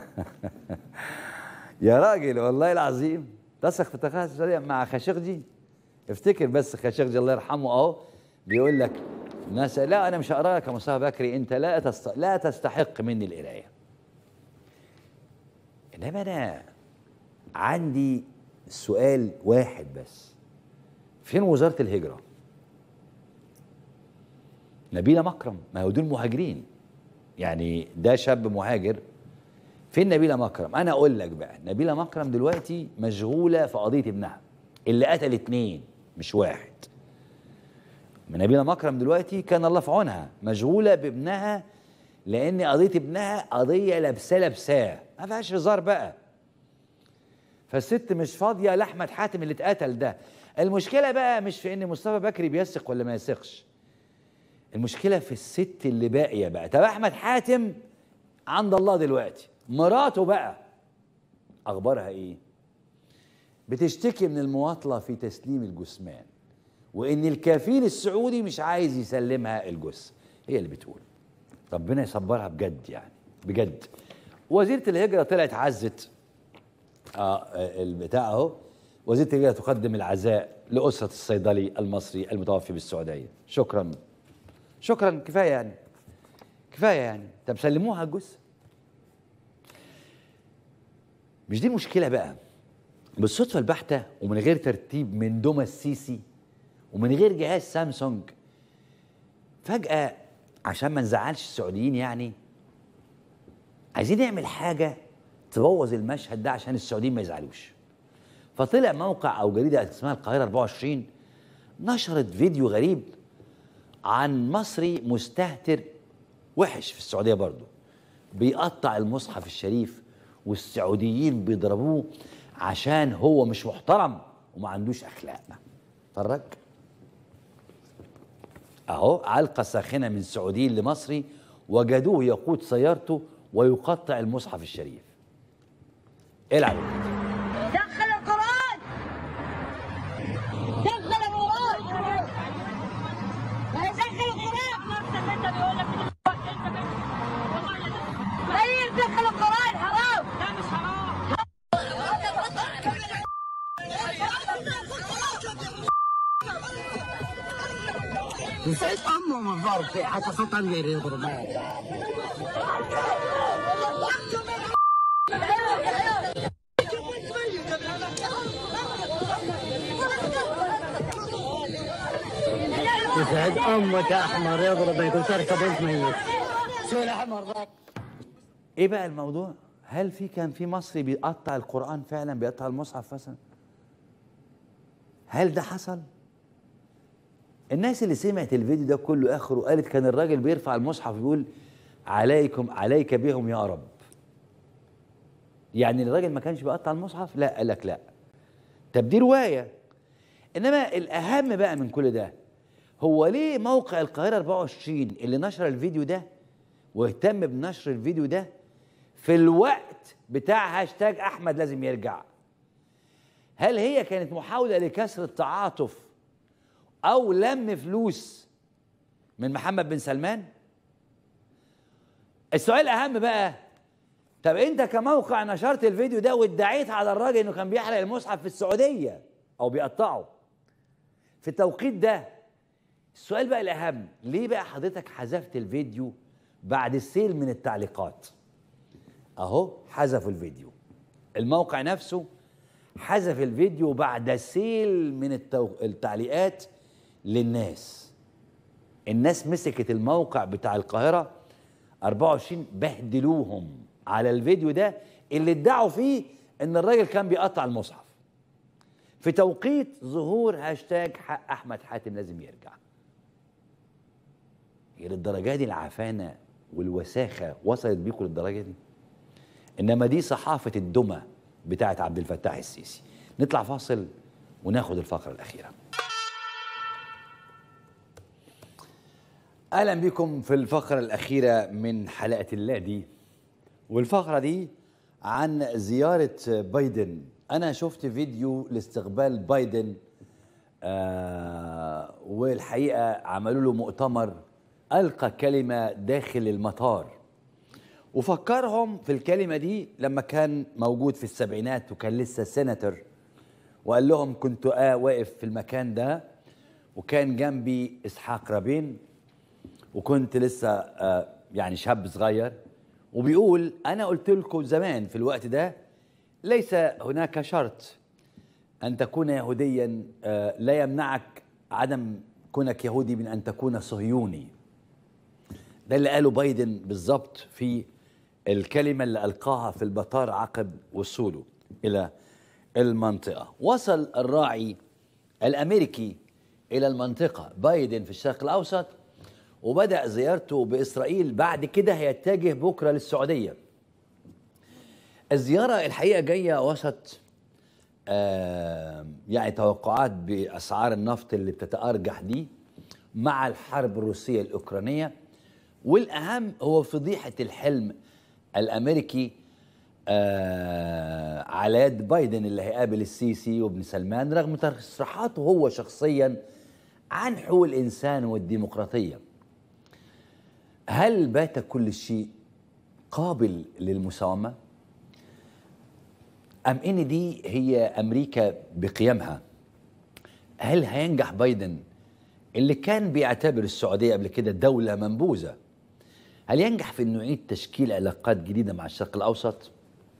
يا راجل والله العظيم تثق في التحقيقات السعودية مع خاشقجي افتكر بس خاشقجي الله يرحمه اهو بيقول لك ناس لا انا مش هقرا لك يا مصطفى بكري انت لا تست... لا تستحق مني القرايه انما انا عندي سؤال واحد بس فين وزاره الهجره نبيله مكرم ما هو دول مهاجرين يعني ده شاب مهاجر فين نبيله مكرم انا اقول لك بقى نبيله مكرم دلوقتي مشغوله في قضيه ابنها اللي قتل اتنين مش واحد نبيله مكرم دلوقتي كان الله في عونها مشغوله بابنها لان قضيه ابنها قضيه لابساه لابساه ما فيهاش هزار بقى فالست مش فاضيه لاحمد حاتم اللي اتقتل ده المشكله بقى مش في ان مصطفى بكري بيثق ولا ما يثقش المشكله في الست اللي باقيه بقى طب احمد حاتم عند الله دلوقتي مراته بقى اخبارها ايه بتشتكي من المماطله في تسليم الجثمان وان الكفيل السعودي مش عايز يسلمها الجثه هي اللي بتقول ربنا يصبرها بجد يعني بجد وزيره الهجره طلعت عزت اه البتاع اهو وزيرة التجارة تقدم العزاء لأسرة الصيدلي المصري المتوفي بالسعودية شكرا شكرا كفاية يعني كفاية يعني طب سلموها الجثة مش دي مشكلة بقى بالصدفة البحتة ومن غير ترتيب من دوما السيسي ومن غير جهاز سامسونج فجأة عشان ما نزعلش السعوديين يعني عايزين نعمل حاجة تبوظ المشهد ده عشان السعوديين ما يزعلوش فطلع موقع أو جريدة اسمها القاهرة 24 نشرت فيديو غريب عن مصري مستهتر وحش في السعودية برضه بيقطع المصحف الشريف والسعوديين بيضربوه عشان هو مش محترم وما عندوش أخلاق اتفرج اهو علقه ساخنه من سعودي لمصري وجدوه يقود سيارته ويقطع المصحف الشريف العبوا دخل القرآن دخل القرآن دخل القرآن طيب دخل القرآن حرام لا مش حرام نسيت امه من الضرب حتى صوت امير يضرب يسعد امك يا احمر يضرب يكون شركه بنت ميت شو الاحمر ذاك ايه بقى الموضوع هل في كان في مصري بيقطع القران فعلا بيقطع المصحف مثلا هل ده حصل الناس اللي سمعت الفيديو ده كله اخره قالت كان الراجل بيرفع المصحف يقول عليكم عليك بهم يا رب يعني الراجل ما كانش بيقطع المصحف لا قال لك لا طب دي روايه انما الاهم بقى من كل ده هو ليه موقع القاهره 24 اللي نشر الفيديو ده واهتم بنشر الفيديو ده في الوقت بتاع هاشتاج احمد لازم يرجع هل هي كانت محاوله لكسر التعاطف او لم فلوس من محمد بن سلمان السؤال الاهم بقى طب انت كموقع نشرت الفيديو ده وادعيت على الراجل انه كان بيحرق المصحف في السعوديه او بيقطعه في التوقيت ده السؤال بقى الاهم ليه بقى حضرتك حذفت الفيديو بعد السيل من التعليقات اهو حذفوا الفيديو الموقع نفسه حذف الفيديو بعد سيل من التو... التعليقات للناس الناس مسكت الموقع بتاع القاهرة 24 بهدلوهم على الفيديو ده اللي ادعوا فيه ان الراجل كان بيقطع المصحف في توقيت ظهور هاشتاج حق احمد حاتم لازم يرجع هي للدرجه دي العفانه والوساخه وصلت بيكم للدرجه دي انما دي صحافه الدمى بتاعت عبد الفتاح السيسي نطلع فاصل وناخد الفقره الاخيره اهلا بكم في الفقره الاخيره من حلقه الله دي والفقره دي عن زياره بايدن انا شفت فيديو لاستقبال بايدن آه والحقيقه عملوا له مؤتمر القى كلمه داخل المطار وفكرهم في الكلمه دي لما كان موجود في السبعينات وكان لسه سيناتور وقال لهم كنت آه واقف في المكان ده وكان جنبي اسحاق رابين وكنت لسه آه يعني شاب صغير وبيقول انا قلت لكم زمان في الوقت ده ليس هناك شرط ان تكون يهوديا آه لا يمنعك عدم كونك يهودي من ان تكون صهيوني ده اللي قاله بايدن بالظبط في الكلمه اللي القاها في المطار عقب وصوله الى المنطقه وصل الراعي الامريكي الى المنطقه بايدن في الشرق الاوسط وبدا زيارته باسرائيل بعد كده هيتجه بكره للسعوديه الزياره الحقيقه جايه وسط آه يعني توقعات باسعار النفط اللي بتتارجح دي مع الحرب الروسيه الاوكرانيه والاهم هو فضيحه الحلم الامريكي آه على يد بايدن اللي هيقابل السيسي وابن سلمان رغم تصريحاته هو شخصيا عن حقوق الانسان والديمقراطيه هل بات كل شيء قابل للمساومه ام ان دي هي امريكا بقيمها هل هينجح بايدن اللي كان بيعتبر السعوديه قبل كده دوله منبوذه هل ينجح في انه يعيد تشكيل علاقات جديده مع الشرق الاوسط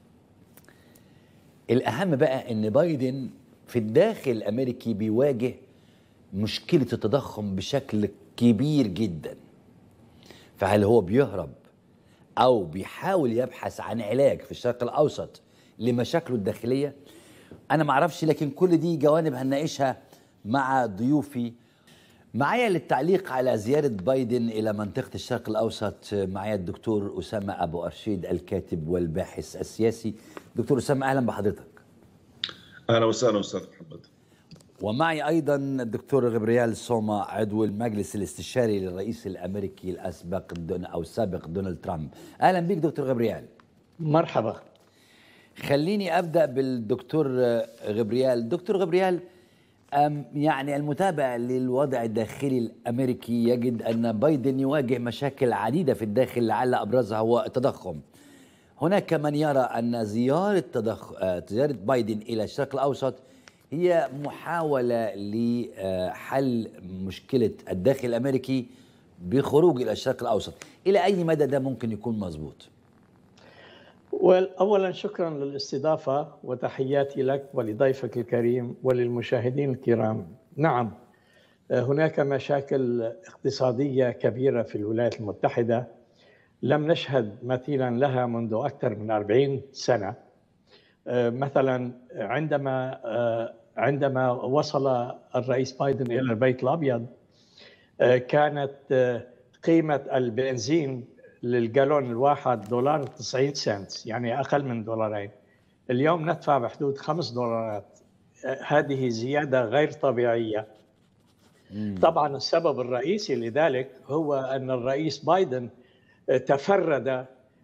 الاهم بقى ان بايدن في الداخل الامريكي بيواجه مشكله التضخم بشكل كبير جدا فهل هو بيهرب او بيحاول يبحث عن علاج في الشرق الاوسط لمشاكله الداخليه انا ما اعرفش لكن كل دي جوانب هنناقشها مع ضيوفي معايا للتعليق على زيارة بايدن إلى منطقة الشرق الأوسط معايا الدكتور أسامة أبو أرشيد الكاتب والباحث السياسي دكتور أسامة أهلا بحضرتك اهلا وسهلا استاذ محمد ومعي أيضا الدكتور غبريال سوما عضو المجلس الاستشاري للرئيس الأمريكي الأسبق دون أو السابق دونالد ترامب أهلا بك دكتور غبريال مرحبا خليني أبدأ بالدكتور غبريال دكتور غبريال أم يعني المتابع للوضع الداخلي الامريكي يجد ان بايدن يواجه مشاكل عديده في الداخل لعل ابرزها هو التضخم. هناك من يرى ان زياره تضخ... آه، زياره بايدن الى الشرق الاوسط هي محاوله لحل مشكله الداخل الامريكي بخروج الى الشرق الاوسط، الى اي مدى ده ممكن يكون مظبوط؟ أولا شكرا للاستضافة وتحياتي لك ولضيفك الكريم وللمشاهدين الكرام نعم هناك مشاكل اقتصادية كبيرة في الولايات المتحدة لم نشهد مثيلا لها منذ أكثر من 40 سنة مثلا عندما عندما وصل الرئيس بايدن إلى البيت الأبيض كانت قيمة البنزين للجالون الواحد دولار 90 سنت يعني أقل من دولارين اليوم ندفع بحدود خمس دولارات هذه زيادة غير طبيعية طبعا السبب الرئيسي لذلك هو أن الرئيس بايدن تفرد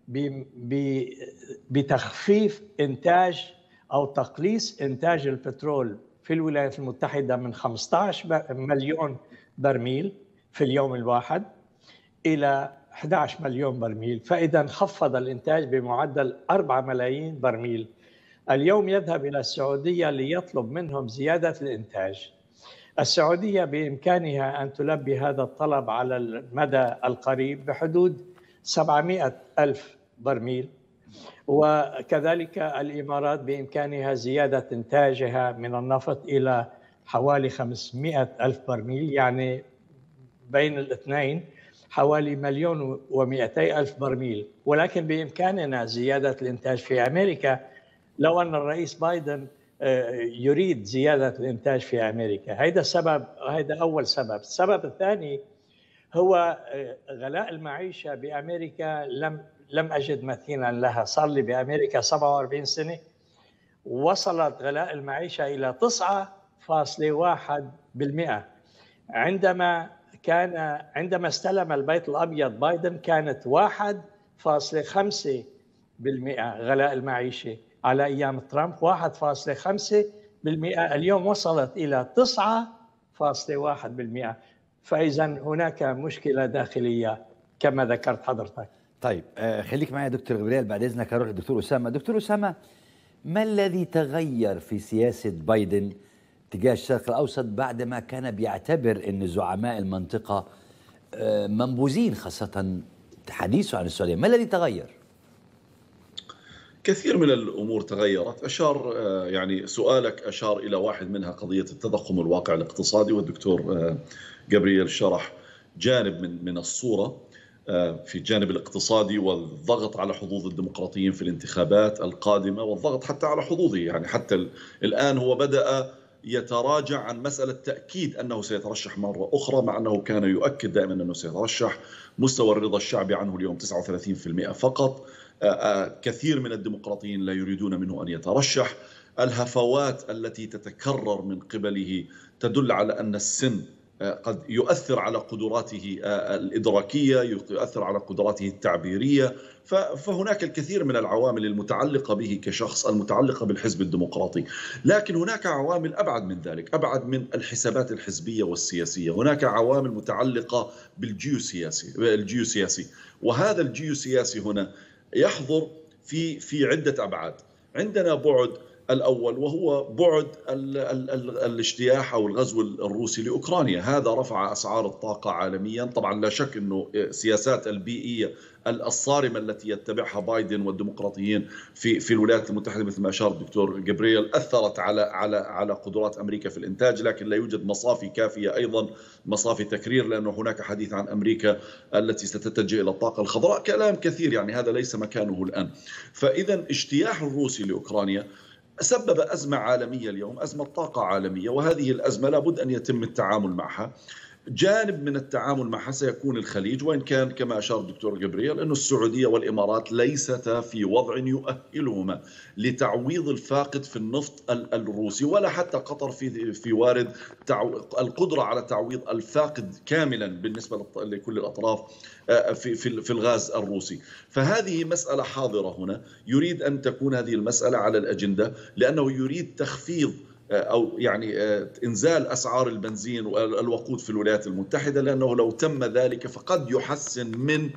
بتخفيف إنتاج أو تقليص إنتاج البترول في الولايات المتحدة من 15 مليون برميل في اليوم الواحد إلى 11 مليون برميل فإذا خفض الإنتاج بمعدل 4 ملايين برميل اليوم يذهب إلى السعودية ليطلب منهم زيادة الإنتاج السعودية بإمكانها أن تلبي هذا الطلب على المدى القريب بحدود 700 ألف برميل وكذلك الإمارات بإمكانها زيادة إنتاجها من النفط إلى حوالي 500 ألف برميل يعني بين الاثنين حوالي مليون ومئتي ألف برميل ولكن بإمكاننا زيادة الإنتاج في أمريكا لو أن الرئيس بايدن يريد زيادة الإنتاج في أمريكا هذا السبب هذا أول سبب السبب الثاني هو غلاء المعيشة بأمريكا لم لم أجد مثيلا لها صار لي بأمريكا 47 سنة وصلت غلاء المعيشة إلى 9.1% عندما كان عندما استلم البيت الابيض بايدن كانت 1.5% غلاء المعيشه على ايام ترامب 1.5% اليوم وصلت الى 9.1% فاذا هناك مشكله داخليه كما ذكرت حضرتك طيب آه خليك معايا دكتور غبريل بعد اذنك اروح للدكتور اسامه دكتور اسامه ما الذي تغير في سياسه بايدن تجاه الشرق الاوسط بعدما كان بيعتبر ان زعماء المنطقه منبوذين خاصه حديثه عن السعوديه، ما الذي تغير؟ كثير من الامور تغيرت، اشار يعني سؤالك اشار الى واحد منها قضيه التضخم الواقع الاقتصادي والدكتور جابرييل شرح جانب من من الصوره في الجانب الاقتصادي والضغط على حظوظ الديمقراطيين في الانتخابات القادمه والضغط حتى على حظوظه يعني حتى الان هو بدا يتراجع عن مسألة تأكيد أنه سيترشح مرة أخرى مع أنه كان يؤكد دائما أنه سيترشح مستوى الرضا الشعبي عنه اليوم 39% فقط كثير من الديمقراطيين لا يريدون منه أن يترشح الهفوات التي تتكرر من قبله تدل على أن السن قد يؤثر على قدراته الإدراكية يؤثر على قدراته التعبيرية فهناك الكثير من العوامل المتعلقة به كشخص المتعلقة بالحزب الديمقراطي لكن هناك عوامل أبعد من ذلك أبعد من الحسابات الحزبية والسياسية هناك عوامل متعلقة بالجيوسياسي الجيوسياسي وهذا الجيوسياسي هنا يحضر في في عدة أبعاد عندنا بعد الاول وهو بعد ال ال ال الاجتياح او الغزو الروسي لاوكرانيا، هذا رفع اسعار الطاقه عالميا، طبعا لا شك انه السياسات البيئيه الصارمه التي يتبعها بايدن والديمقراطيين في في الولايات المتحده مثل ما اشار الدكتور جبريل اثرت على على على قدرات امريكا في الانتاج لكن لا يوجد مصافي كافيه ايضا مصافي تكرير لانه هناك حديث عن امريكا التي ستتجه الى الطاقه الخضراء كلام كثير يعني هذا ليس مكانه الان فاذا اجتياح الروسي لاوكرانيا سبب أزمة عالمية اليوم أزمة طاقة عالمية وهذه الأزمة لابد أن يتم التعامل معها جانب من التعامل معها سيكون الخليج وان كان كما اشار الدكتور جبريل انه السعوديه والامارات ليستا في وضع يؤهلهما لتعويض الفاقد في النفط الروسي ولا حتى قطر في في وارد القدره على تعويض الفاقد كاملا بالنسبه لكل الاطراف في في في الغاز الروسي فهذه مساله حاضره هنا يريد ان تكون هذه المساله على الاجنده لانه يريد تخفيض او يعني انزال اسعار البنزين والوقود في الولايات المتحده لانه لو تم ذلك فقد يحسن من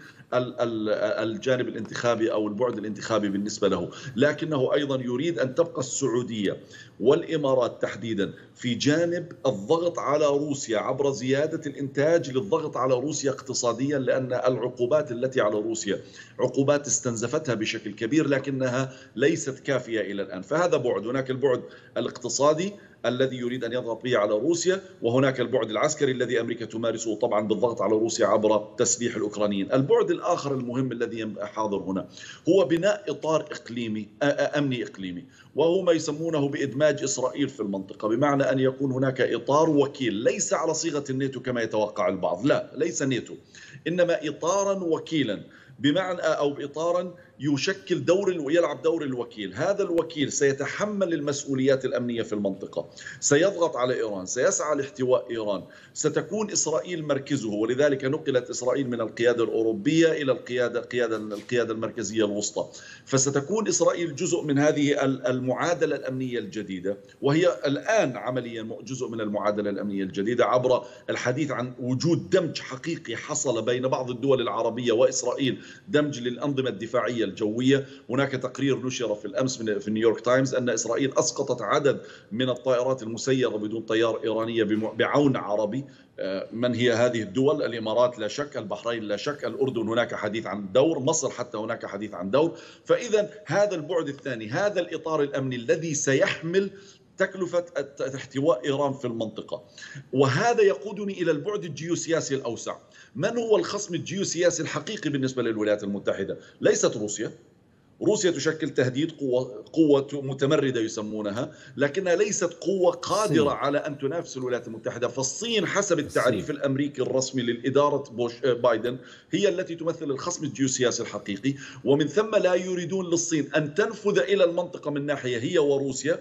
الجانب الانتخابي او البعد الانتخابي بالنسبه له، لكنه ايضا يريد ان تبقى السعوديه والامارات تحديدا في جانب الضغط على روسيا عبر زياده الانتاج للضغط على روسيا اقتصاديا لان العقوبات التي على روسيا عقوبات استنزفتها بشكل كبير لكنها ليست كافيه الى الان، فهذا بعد، هناك البعد الاقتصادي الذي يريد ان يضغط به على روسيا وهناك البعد العسكري الذي امريكا تمارسه طبعا بالضغط على روسيا عبر تسليح الاوكرانيين، البعد الاخر المهم الذي حاضر هنا هو بناء اطار اقليمي امني اقليمي وهو ما يسمونه بادماج اسرائيل في المنطقه بمعنى ان يكون هناك اطار وكيل ليس على صيغه الناتو كما يتوقع البعض، لا ليس ناتو انما اطارا وكيلا بمعنى او اطارا يشكل دور ويلعب دور الوكيل هذا الوكيل سيتحمل المسؤوليات الأمنية في المنطقة سيضغط على إيران سيسعى لاحتواء إيران ستكون إسرائيل مركزه ولذلك نقلت إسرائيل من القيادة الأوروبية إلى القيادة القيادة القيادة المركزية الوسطى فستكون إسرائيل جزء من هذه المعادلة الأمنية الجديدة وهي الآن عمليا جزء من المعادلة الأمنية الجديدة عبر الحديث عن وجود دمج حقيقي حصل بين بعض الدول العربية وإسرائيل دمج للأنظمة الدفاعية الجوية هناك تقرير نشر في الأمس من في نيويورك تايمز أن إسرائيل أسقطت عدد من الطائرات المسيرة بدون طيار إيرانية بعون عربي من هي هذه الدول الإمارات لا شك البحرين لا شك الأردن هناك حديث عن دور مصر حتى هناك حديث عن دور فإذا هذا البعد الثاني هذا الإطار الأمني الذي سيحمل تكلفة احتواء إيران في المنطقة وهذا يقودني إلى البعد الجيوسياسي الأوسع من هو الخصم الجيوسياسي الحقيقي بالنسبة للولايات المتحدة ليست روسيا روسيا تشكل تهديد قوة قوة متمردة يسمونها لكنها ليست قوة قادرة صين. على أن تنافس الولايات المتحدة فالصين حسب التعريف صين. الأمريكي الرسمي للإدارة بوش بايدن هي التي تمثل الخصم الجيوسياسي الحقيقي ومن ثم لا يريدون للصين أن تنفذ إلى المنطقة من ناحية هي وروسيا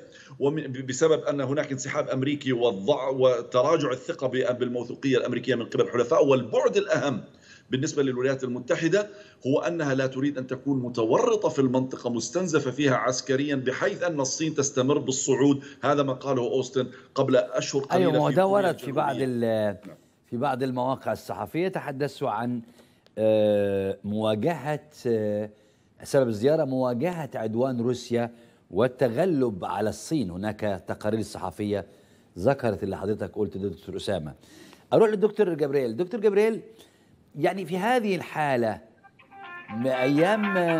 بسبب أن هناك انسحاب أمريكي والضع وتراجع الثقة بالموثوقية الأمريكية من قبل الحلفاء والبعد الأهم بالنسبة للولايات المتحدة هو أنها لا تريد أن تكون متورطة في المنطقة مستنزفة فيها عسكريا بحيث أن الصين تستمر بالصعود هذا ما قاله أوستن قبل أشهر قليلة أيوة وده ورد في بعض في بعض المواقع الصحفية تحدثوا عن مواجهة سبب الزيارة مواجهة عدوان روسيا والتغلب على الصين هناك تقارير صحفية ذكرت اللي حضرتك قلت دكتور أسامة أروح للدكتور جبريل دكتور جبريل يعني في هذه الحالة أيام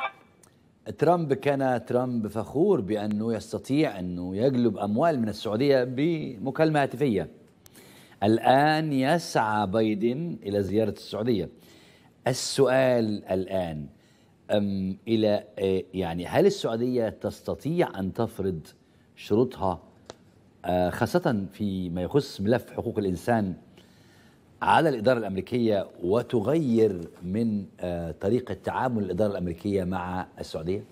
ترامب كان ترامب فخور بأنه يستطيع أنه يجلب أموال من السعودية بمكالمة هاتفية الآن يسعى بايدن إلى زيارة السعودية السؤال الآن أم إلى يعني هل السعودية تستطيع أن تفرض شروطها خاصة فيما يخص ملف حقوق الإنسان على الإدارة الأمريكية وتغير من طريقة تعامل الإدارة الأمريكية مع السعودية؟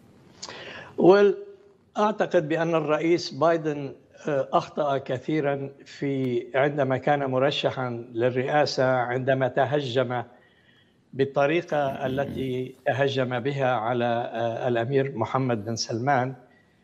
well, أعتقد بأن الرئيس بايدن أخطأ كثيرا في عندما كان مرشحا للرئاسة عندما تهجم بالطريقة التي تهجم بها على الأمير محمد بن سلمان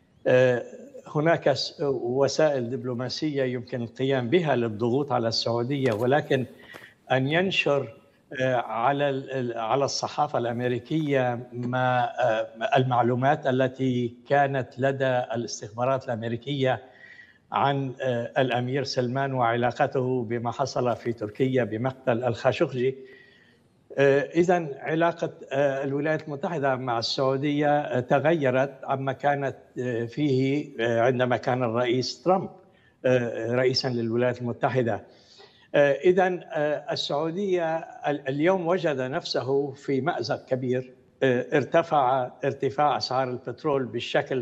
هناك وسائل دبلوماسيه يمكن القيام بها للضغوط على السعوديه ولكن ان ينشر آه، على ال- على الصحافة الأمريكية ما آه، المعلومات التي كانت لدى الاستخبارات الأمريكية عن آه، الأمير سلمان وعلاقته بما حصل في تركيا بمقتل الخاشقجي إذا علاقة آه، الولايات المتحدة مع السعودية آه، تغيرت عما كانت آه، فيه آه، عندما كان الرئيس ترامب آه، رئيسا للولايات المتحدة إذا السعودية ال- اليوم وجد نفسه في مأزق كبير آه، ارتفع ارتفاع أسعار البترول بالشكل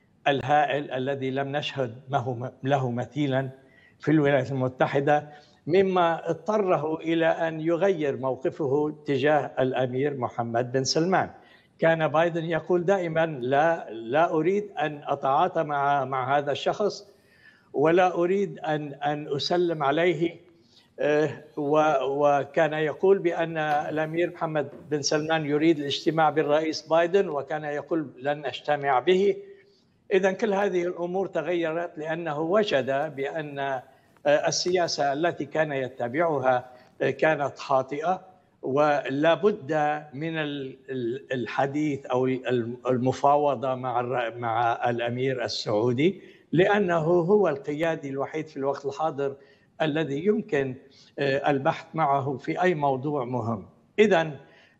الهائل الذي لم نشهد معه- له مثيلا في الولايات المتحدة مما اضطره إلى أن يغير موقفه تجاه الأمير محمد بن سلمان كان بايدن يقول دائما لا لا أريد أن أتعاطى مع مع هذا الشخص ولا أريد أن أن أسلم عليه آه، و- وكان يقول بأن الأمير محمد بن سلمان يريد الاجتماع بالرئيس بايدن وكان يقول لن أجتمع به إذا كل هذه الأمور تغيرت لأنه وجد بأن آه، السياسة التي كان يتبعها آه، كانت خاطئة ولا بد من ال- ال- الحديث أو الم- المفاوضة مع الر- مع الأمير السعودي لأنه هو القيادي الوحيد في الوقت الحاضر الذي يمكن آه، البحث معه في أي موضوع مهم إذا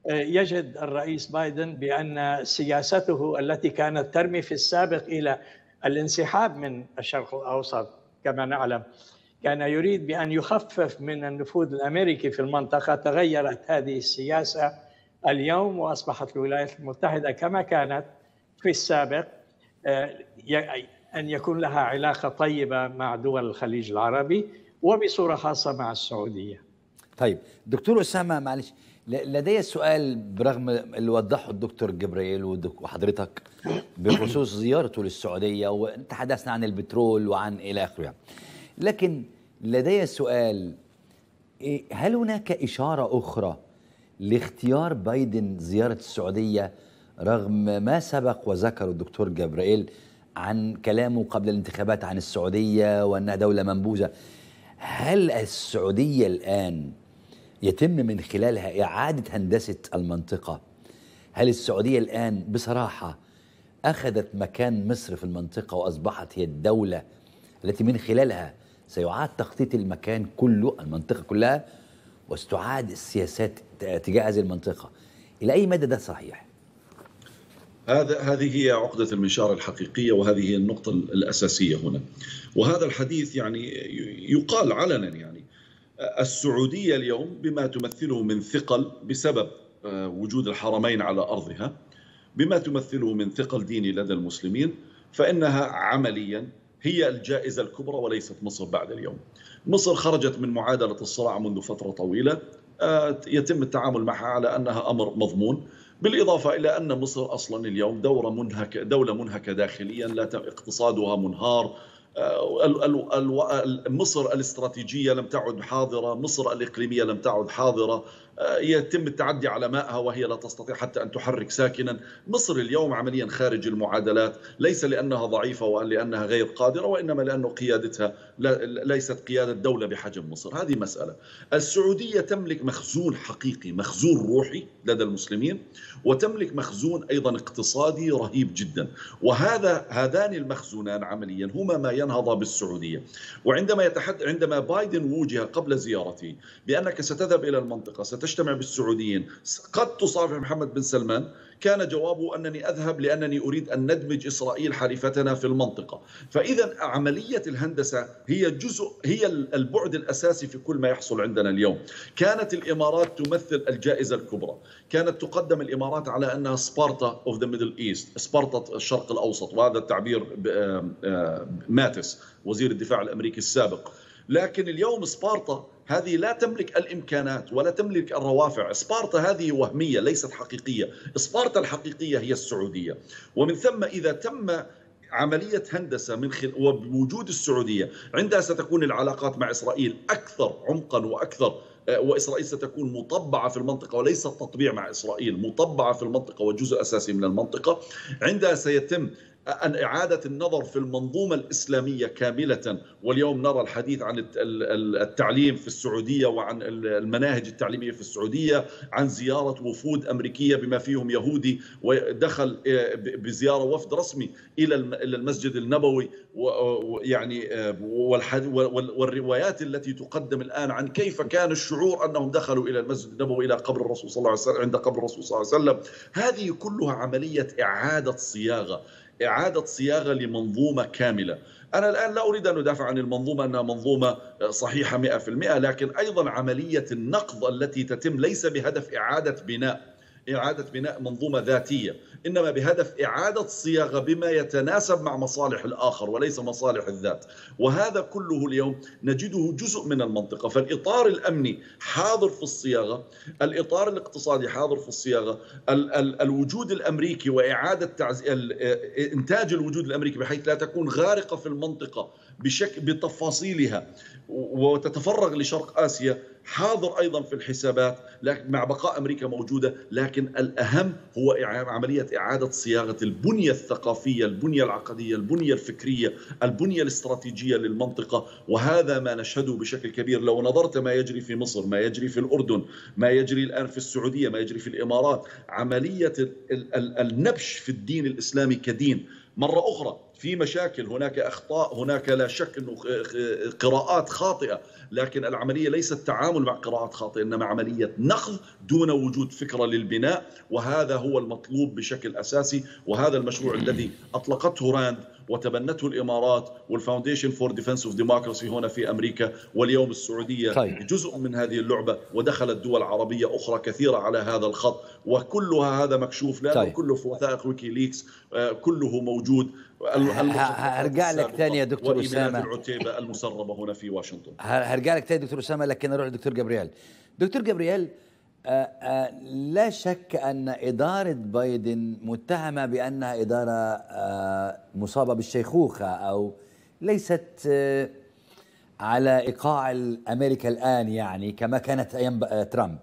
يجد الرئيس بايدن بأن سياسته التي كانت ترمي في السابق إلى الانسحاب من الشرق الأوسط كما نعلم كان يريد بأن يخفف من النفوذ الأمريكي في المنطقة تغيرت هذه السياسة اليوم وأصبحت الولايات المتحدة كما كانت في السابق آه، ي- أن يكون لها علاقة طيبة مع دول الخليج العربي وبصورة خاصة مع السعودية طيب دكتور أسامة معلش ل- لدي سؤال برغم اللي وضحه الدكتور جبريل والدك- وحضرتك بخصوص زيارته للسعودية وتحدثنا عن البترول وعن إلى آخره يعني. لكن لدي سؤال إيه، هل هناك إشارة أخرى لاختيار بايدن زيارة السعودية رغم ما سبق وذكر الدكتور جبرائيل عن كلامه قبل الانتخابات عن السعودية وأنها دولة منبوذة هل السعودية الآن يتم من خلالها إعادة هندسة المنطقة هل السعودية الآن بصراحة أخذت مكان مصر في المنطقة وأصبحت هي الدولة التي من خلالها سيعاد تخطيط المكان كله المنطقة كلها وستعاد السياسات تجاه هذه المنطقة إلى أي مدى ده صحيح؟ هذا هذه هي عقدة المنشار الحقيقية وهذه هي النقطة الأساسية هنا وهذا الحديث يعني يقال علنا يعني السعودية اليوم بما تمثله من ثقل بسبب وجود الحرمين على أرضها بما تمثله من ثقل ديني لدى المسلمين فإنها عمليا هي الجائزة الكبرى وليست مصر بعد اليوم مصر خرجت من معادلة الصراع منذ فترة طويلة يتم التعامل معها على أنها أمر مضمون بالإضافة إلى أن مصر أصلا اليوم دورة منهكة دولة منهكة داخليا لا اقتصادها منهار مصر الاستراتيجية لم تعد حاضرة مصر الإقليمية لم تعد حاضرة يتم التعدي على مائها وهي لا تستطيع حتى أن تحرك ساكنا مصر اليوم عمليا خارج المعادلات ليس لأنها ضعيفة ولأنها غير قادرة وإنما لأنه قيادتها ليست قيادة دولة بحجم مصر هذه مسألة السعودية تملك مخزون حقيقي مخزون روحي لدى المسلمين وتملك مخزون أيضا اقتصادي رهيب جدا وهذا هذان المخزونان عمليا هما ما ينهض بالسعودية وعندما يتحدث عندما بايدن وجه قبل زيارته بأنك ستذهب إلى المنطقة ستجتمع بالسعوديين قد تصافح محمد بن سلمان كان جوابه أنني أذهب لأنني أريد أن ندمج إسرائيل حليفتنا في المنطقة فإذا عملية الهندسة هي جزء هي البعد الأساسي في كل ما يحصل عندنا اليوم كانت الإمارات تمثل الجائزة الكبرى كانت تقدم الإمارات على أنها سبارتا أوف ذا ميدل إيست سبارتا الشرق الأوسط وهذا التعبير ماتس وزير الدفاع الأمريكي السابق لكن اليوم سبارتا هذه لا تملك الامكانات ولا تملك الروافع، سبارتا هذه وهميه ليست حقيقيه، سبارتا الحقيقيه هي السعوديه، ومن ثم اذا تم عملية هندسة من خل... وبوجود السعودية عندها ستكون العلاقات مع إسرائيل أكثر عمقا وأكثر وإسرائيل ستكون مطبعة في المنطقة وليس التطبيع مع إسرائيل مطبعة في المنطقة وجزء أساسي من المنطقة عندها سيتم أن إعادة النظر في المنظومة الإسلامية كاملة واليوم نرى الحديث عن الت- ال- ال- التعليم في السعودية وعن ال- المناهج التعليمية في السعودية عن زيارة وفود أمريكية بما فيهم يهودي ودخل آه، ب- بزيارة وفد رسمي إلى الم- إلى المسجد النبوي و- ويعني آه، والحد- وال- والروايات التي تقدم الآن عن كيف كان الشعور أنهم دخلوا إلى المسجد النبوي إلى قبر الرسول صلى الله عليه وسلم عند قبر الرسول صلى الله عليه وسلم هذه كلها عملية إعادة صياغة إعادة صياغة لمنظومة كاملة أنا الآن لا أريد أن أدافع عن المنظومة أنها منظومة صحيحة 100% لكن أيضا عملية النقض التي تتم ليس بهدف إعادة بناء إعادة بناء منظومة ذاتية إنما بهدف إعادة صياغة بما يتناسب مع مصالح الآخر وليس مصالح الذات وهذا كله اليوم نجده جزء من المنطقة فالإطار الأمني حاضر في الصياغة الإطار الاقتصادي حاضر في الصياغة ال- ال- الوجود الأمريكي وإعادة تعز... ال- إنتاج الوجود الأمريكي بحيث لا تكون غارقة في المنطقة بشكل بتفاصيلها وتتفرغ لشرق آسيا حاضر أيضا في الحسابات لكن مع بقاء أمريكا موجودة لكن الأهم هو إع- عملية إعادة صياغة البنية الثقافية البنية العقدية البنية الفكرية البنية الاستراتيجية للمنطقة وهذا ما نشهده بشكل كبير لو نظرت ما يجري في مصر ما يجري في الأردن ما يجري الآن في السعودية ما يجري في الإمارات عملية ال- ال- النبش في الدين الإسلامي كدين مرة أخرى في مشاكل هناك أخطاء هناك لا شك أنه قراءات خاطئة لكن العملية ليست تعامل مع قراءات خاطئة إنما عملية نقض دون وجود فكرة للبناء وهذا هو المطلوب بشكل أساسي وهذا المشروع الذي أطلقته راند وتبنته الامارات والفاونديشن فور ديفنس اوف ديموكراسي هنا في امريكا واليوم السعوديه طيب. جزء من هذه اللعبه ودخلت دول عربيه اخرى كثيره على هذا الخط وكلها هذا مكشوف لانه طيب. كله في وثائق ويكيليكس آه، كله موجود ال- ه- هرجع لك السابقة تاني يا دكتور وإيميلات أسامة. العتيبه المسربه هنا في واشنطن ه- هرجع لك تاني دكتور اسامه لكن اروح لدكتور جبريل دكتور جبريل آه، آه، لا شك ان اداره بايدن متهمه بانها اداره آه، مصابه بالشيخوخه او ليست آه، على ايقاع امريكا الان يعني كما كانت ايام ب- آه، ترامب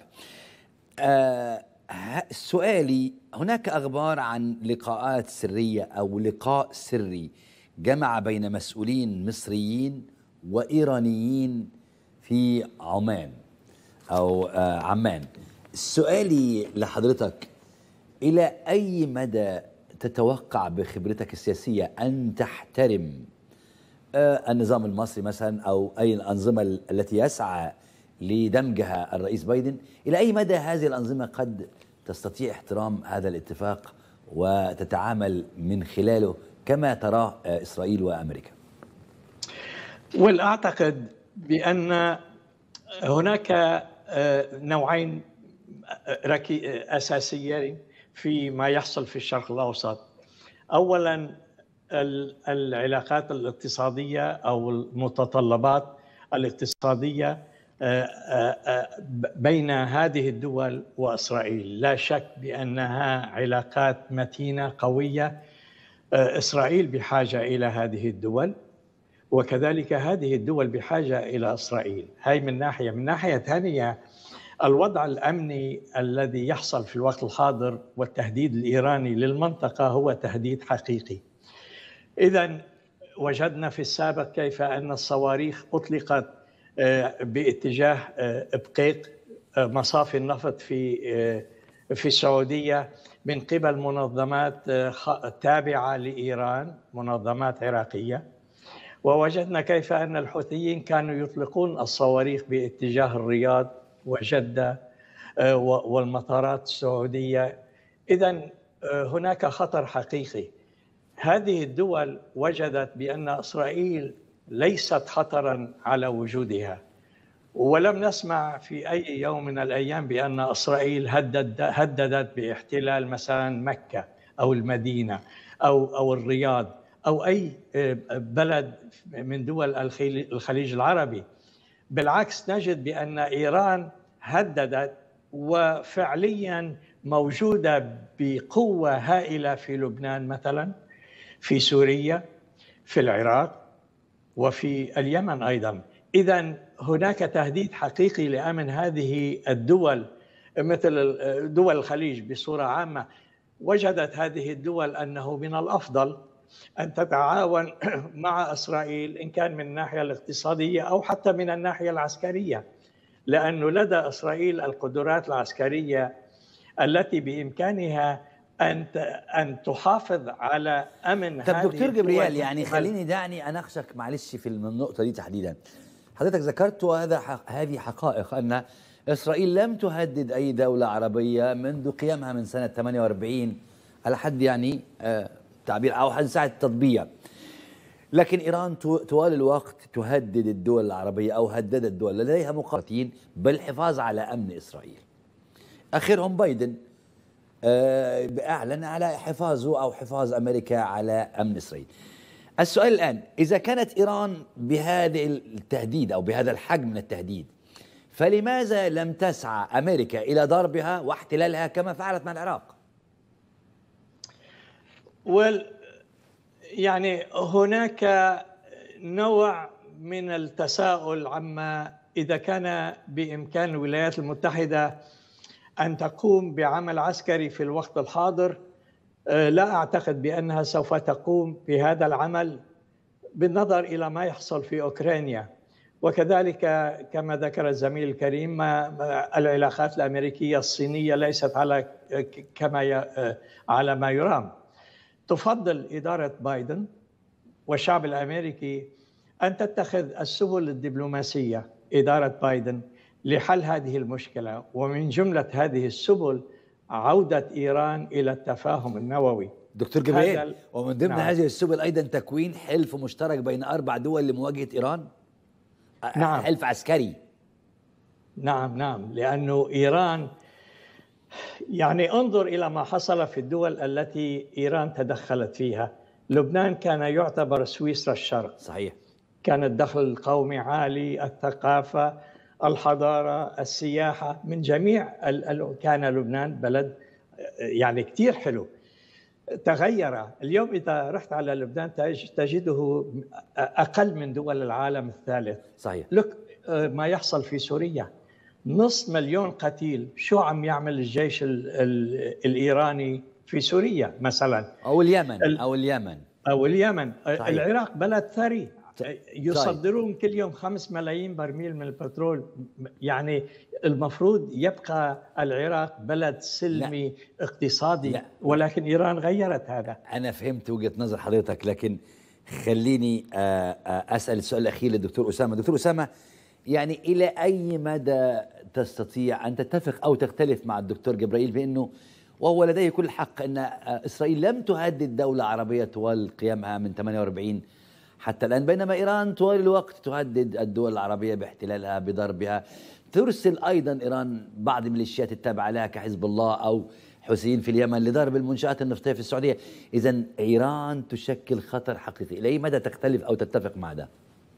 آه، ه- سؤالي هناك اخبار عن لقاءات سريه او لقاء سري جمع بين مسؤولين مصريين وايرانيين في عمان او آه، عمان سؤالي لحضرتك الى اي مدى تتوقع بخبرتك السياسيه ان تحترم آه، النظام المصري مثلا او اي الانظمه ال- التي يسعى لدمجها الرئيس بايدن الى اي مدى هذه الانظمه قد تستطيع احترام هذا الاتفاق وتتعامل من خلاله كما تراه آه، اسرائيل وامريكا والاعتقد بان هناك آه، نوعين ركي- اساسيين في ما يحصل في الشرق الاوسط. اولا ال- العلاقات الاقتصاديه او المتطلبات الاقتصاديه آه، آه، آه، بين هذه الدول واسرائيل، لا شك بانها علاقات متينه قويه آه، اسرائيل بحاجه الى هذه الدول وكذلك هذه الدول بحاجه الى اسرائيل، هاي من ناحيه، من ناحيه ثانيه الوضع الامني الذي يحصل في الوقت الحاضر والتهديد الايراني للمنطقه هو تهديد حقيقي. اذا وجدنا في السابق كيف ان الصواريخ اطلقت آه، باتجاه آه، ابقيق آه، مصافي النفط في آه، في السعوديه من قبل منظمات آه، خ- تابعه لايران، منظمات عراقيه. ووجدنا كيف ان الحوثيين كانوا يطلقون الصواريخ باتجاه الرياض وجده آه، و- والمطارات السعوديه اذا هناك خطر حقيقي هذه الدول وجدت بان اسرائيل ليست خطرا على وجودها ولم نسمع في اي يوم من الايام بان اسرائيل هدد هددت باحتلال مثلا مكه او المدينه او او الرياض او اي بلد من دول الخليج الخليج العربي بالعكس نجد بان ايران هددت وفعليا موجوده بقوه هائله في لبنان مثلا في سوريا في العراق وفي اليمن ايضا اذا هناك تهديد حقيقي لامن هذه الدول مثل دول الخليج بصوره عامه وجدت هذه الدول انه من الافضل ان تتعاون مع اسرائيل ان كان من الناحيه الاقتصاديه او حتى من الناحيه العسكريه لانه لدى اسرائيل القدرات العسكريه التي بامكانها ان ان تحافظ على امن طب هذه دكتور الدول جبريل يعني من قبل- خليني دعني اناقشك معلش في النقطه دي تحديدا حضرتك ذكرت وهذا حق هذه حقائق ان اسرائيل لم تهدد اي دوله عربيه منذ قيامها من سنه 48 على حد يعني آه تعبير او حد ساعه التطبيع لكن ايران تو- طوال الوقت تهدد الدول العربيه او هددت الدول لديها مقاتلين بالحفاظ على امن اسرائيل اخرهم بايدن آه، اعلن على حفاظه او حفاظ امريكا على امن اسرائيل. السؤال الان اذا كانت ايران بهذا التهديد او بهذا الحجم من التهديد فلماذا لم تسعى امريكا الى ضربها واحتلالها كما فعلت مع العراق؟ وال يعني هناك نوع من التساؤل عما اذا كان بامكان الولايات المتحده ان تقوم بعمل عسكري في الوقت الحاضر آه، لا اعتقد بانها سوف تقوم بهذا العمل بالنظر الى ما يحصل في اوكرانيا وكذلك كما ذكر الزميل الكريم ما ما العلاقات الامريكيه الصينيه ليست على ك- كما ي- آه، على ما يرام تفضل اداره بايدن والشعب الامريكي ان تتخذ السبل الدبلوماسيه اداره بايدن لحل هذه المشكله ومن جمله هذه السبل عوده ايران الى التفاهم النووي دكتور هذا جبريل ال- ومن ضمن نعم. هذه السبل ايضا تكوين حلف مشترك بين اربع دول لمواجهه ايران آه، نعم. حلف عسكري نعم نعم لأنه إيران يعني انظر إلى ما حصل في الدول التي إيران تدخلت فيها لبنان كان يعتبر سويسرا الشرق صحيح كان الدخل القومي عالي الثقافة الحضارة السياحة من جميع ال- ال- كان لبنان بلد يعني كتير حلو تغير اليوم إذا رحت على لبنان تج- تجده أقل من دول العالم الثالث صحيح لك آه، ما يحصل في سوريا نصف مليون قتيل شو عم يعمل الجيش ال ال الإيراني في سوريا مثلا او اليمن ال- او اليمن أو اليمن صحيح. العراق بلد ثري يصدرون كل يوم خمس ملايين برميل من البترول يعني المفروض يبقى العراق بلد سلمي اقتصادي لا. ولكن إيران غيرت هذا انا فهمت وجهه نظر حضرتك لكن خليني آه، آه، اسال السؤال الاخير للدكتور اسامه دكتور اسامه يعني الى اي مدى تستطيع ان تتفق او تختلف مع الدكتور جبرائيل بانه وهو لديه كل حق ان آه، اسرائيل لم تهدد دوله عربيه طوال قيامها من 48 حتى الان بينما ايران طوال الوقت تهدد الدول العربيه باحتلالها بضربها ترسل ايضا ايران بعض الميليشيات التابعه لها كحزب الله او حوثيين في اليمن لضرب المنشآت النفطية في السعودية إذا إيران تشكل خطر حقيقي إلى أي مدى تختلف أو تتفق مع ده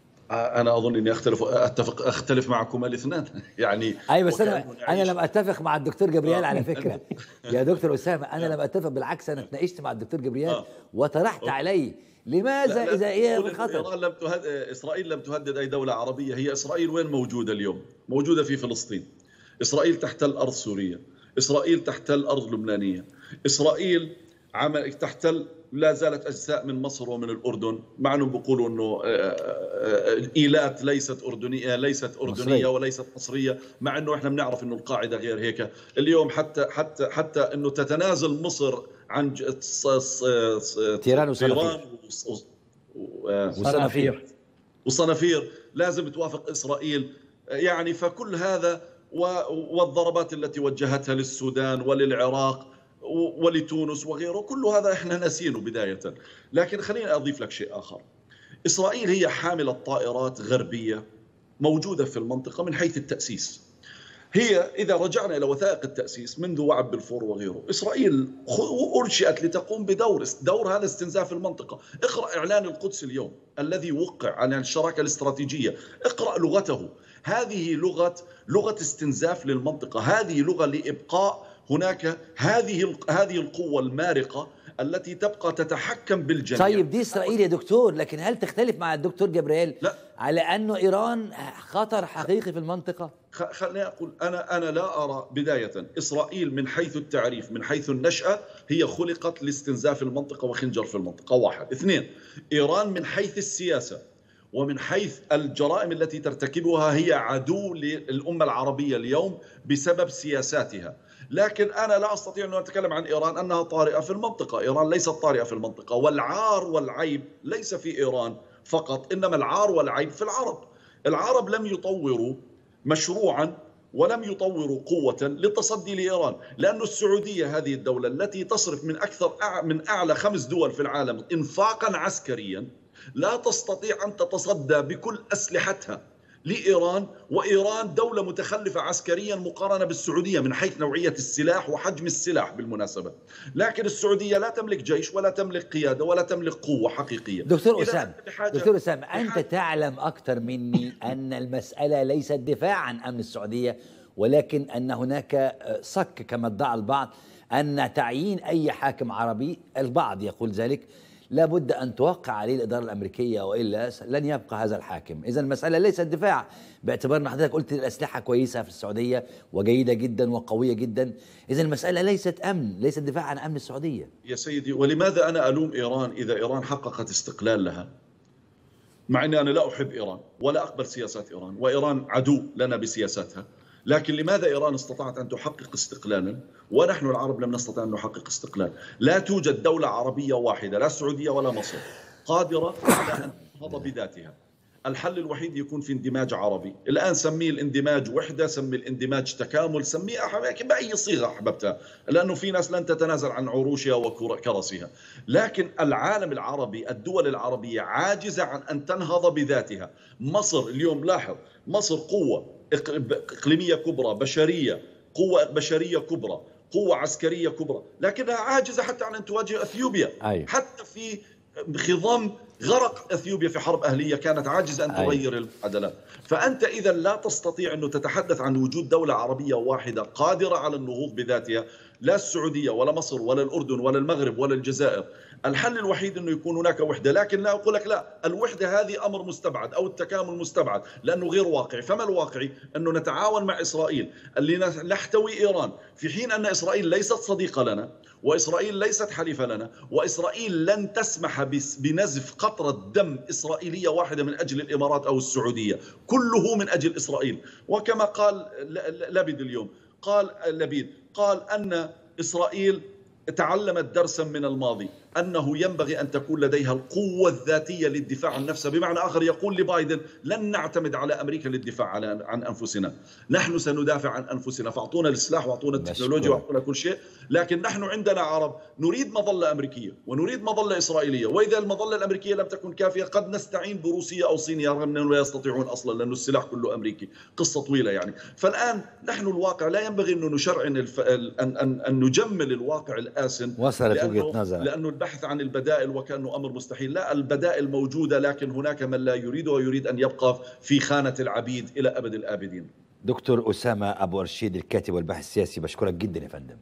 انا اظن اني اختلف اتفق اختلف معكما الاثنان يعني أي بس أنا وكأنه أنا نعيش- لم أتفق مع الدكتور جبريل آه. على فكرة يا دكتور أسامة أنا لم أتفق بالعكس أنا تناقشت مع الدكتور جبريل آه. وطرحت عليه لماذا لا، لا إذا هي تقول إنه خطر إيران لم تهد... إسرائيل لم تهدد أي دولة عربية هي إسرائيل وين موجودة اليوم موجودة في فلسطين إسرائيل تحتل أرض سوريا إسرائيل تحتل أرض لبنانية إسرائيل عمل تحتل لا زالت أجزاء من مصر ومن الأردن مع أنهم بيقولوا أنه آه، آه، الإيلات ليست أردنية ليست أردنية مصرية. وليست مصرية مع أنه إحنا بنعرف أنه القاعدة غير هيك اليوم حتى حتى حتى أنه تتنازل مصر عن ج- ص- ص- ص- تيران وصنافير. تيران وص- وص- و- وصنافير وصنافير لازم توافق اسرائيل يعني فكل هذا و- والضربات التي وجهتها للسودان وللعراق و- ولتونس وغيره كل هذا احنا ناسينه بدايه لكن خليني اضيف لك شيء اخر اسرائيل هي حامله طائرات غربيه موجوده في المنطقه من حيث التاسيس هي إذا رجعنا إلى وثائق التأسيس منذ وعد بالفور وغيره إسرائيل خ- أرشئت لتقوم بدور دور هذا استنزاف المنطقة اقرأ إعلان القدس اليوم الذي وقع عن الشراكة الاستراتيجية اقرأ لغته هذه لغة لغة استنزاف للمنطقة هذه لغة لإبقاء هناك هذه ال- هذه القوة المارقة التي تبقى تتحكم بالجميع طيب دي اسرائيل يا دكتور لكن هل تختلف مع الدكتور جبريل لا. على انه ايران خطر حقيقي في المنطقه خ- خليني اقول انا انا لا ارى بدايه اسرائيل من حيث التعريف من حيث النشاه هي خلقت لاستنزاف المنطقه وخنجر في المنطقه واحد اثنين ايران من حيث السياسه ومن حيث الجرائم التي ترتكبها هي عدو للامه العربيه اليوم بسبب سياساتها لكن انا لا استطيع ان اتكلم عن ايران انها طارئه في المنطقه، ايران ليست طارئه في المنطقه، والعار والعيب ليس في ايران فقط، انما العار والعيب في العرب. العرب لم يطوروا مشروعا ولم يطوروا قوة للتصدي لإيران لأن السعودية هذه الدولة التي تصرف من أكثر أع- من أعلى خمس دول في العالم إنفاقا عسكريا لا تستطيع أن تتصدى بكل أسلحتها لإيران وإيران دولة متخلفة عسكريا مقارنة بالسعودية من حيث نوعية السلاح وحجم السلاح بالمناسبة لكن السعودية لا تملك جيش ولا تملك قيادة ولا تملك قوة حقيقية دكتور إذا اسامه أنت بحاجة- دكتور اسامه انت تعلم اكثر مني ان المساله ليست دفاع عن امن السعوديه ولكن ان هناك صك كما ادعى البعض ان تعيين اي حاكم عربي البعض يقول ذلك لابد ان توقع عليه الاداره الامريكيه والا لن يبقى هذا الحاكم، اذا المساله ليست دفاع باعتبار ان حضرتك قلت الاسلحه كويسه في السعوديه وجيده جدا وقويه جدا، اذا المساله ليست امن، ليست دفاع عن امن السعوديه. يا سيدي ولماذا أنا ألوم إيران إذا إيران حققت استقلال لها مع أني أنا لا أحب إيران ولا أقبل سياسات إيران وإيران عدو لنا بسياساتها لكن لماذا إيران استطاعت أن تحقق استقلالا ونحن العرب لم نستطع أن نحقق استقلال لا توجد دولة عربية واحدة لا السعودية ولا مصر قادرة على أن تنهض بذاتها الحل الوحيد يكون في اندماج عربي الآن سميه الاندماج وحدة سمي الاندماج تكامل سميه أح- بأي صيغة أحببتها لأنه في ناس لن تتنازل عن عروشها وكرسها لكن العالم العربي الدول العربية عاجزة عن أن تنهض بذاتها مصر اليوم لاحظ مصر قوة إق- إقليمية كبرى بشرية قوة بشرية كبرى قوة عسكرية كبرى لكنها عاجزة حتى عن أن تواجه أثيوبيا أيوة. حتى في خضم غرق اثيوبيا في حرب اهليه كانت عاجزه ان أيوة. تغير المعادلات، فانت اذا لا تستطيع انه تتحدث عن وجود دوله عربيه واحده قادره على النهوض بذاتها، لا السعوديه ولا مصر ولا الاردن ولا المغرب ولا الجزائر، الحل الوحيد انه يكون هناك وحده، لكن لا اقول لك لا، الوحده هذه امر مستبعد او التكامل مستبعد لانه غير واقعي، فما الواقعي؟ انه نتعاون مع اسرائيل اللي نحتوي ايران، في حين ان اسرائيل ليست صديقه لنا، واسرائيل ليست حليفه لنا، واسرائيل لن تسمح بس- بنزف قطره دم اسرائيليه واحده من اجل الامارات او السعوديه، كله من اجل اسرائيل، وكما قال ل- ل- لبيد اليوم، قال لبيد قال ان اسرائيل تعلمت درسا من الماضي انه ينبغي ان تكون لديها القوه الذاتيه للدفاع عن نفسها، بمعنى اخر يقول لبايدن لن نعتمد على امريكا للدفاع على عن انفسنا، نحن سندافع عن انفسنا، فاعطونا السلاح واعطونا التكنولوجيا مشكور. واعطونا كل شيء، لكن نحن عندنا عرب نريد مظله امريكيه ونريد مظله اسرائيليه، واذا المظله الامريكيه لم تكن كافيه قد نستعين بروسيا او صينيا رغم انهم لا يستطيعون اصلا لانه السلاح كله امريكي، قصه طويله يعني، فالان نحن الواقع لا ينبغي انه نشرعن الف... ان ان ان نجمل الواقع الاسن وصلت لأنه- وجهة نظر. لانه البحث عن البدائل وكانه امر مستحيل، لا البدائل موجوده لكن هناك من لا يريد ويريد ان يبقى في خانه العبيد الى ابد الابدين. دكتور أسامة أبو أرشيد الكاتب والباحث السياسي بشكرك جدا يا فندم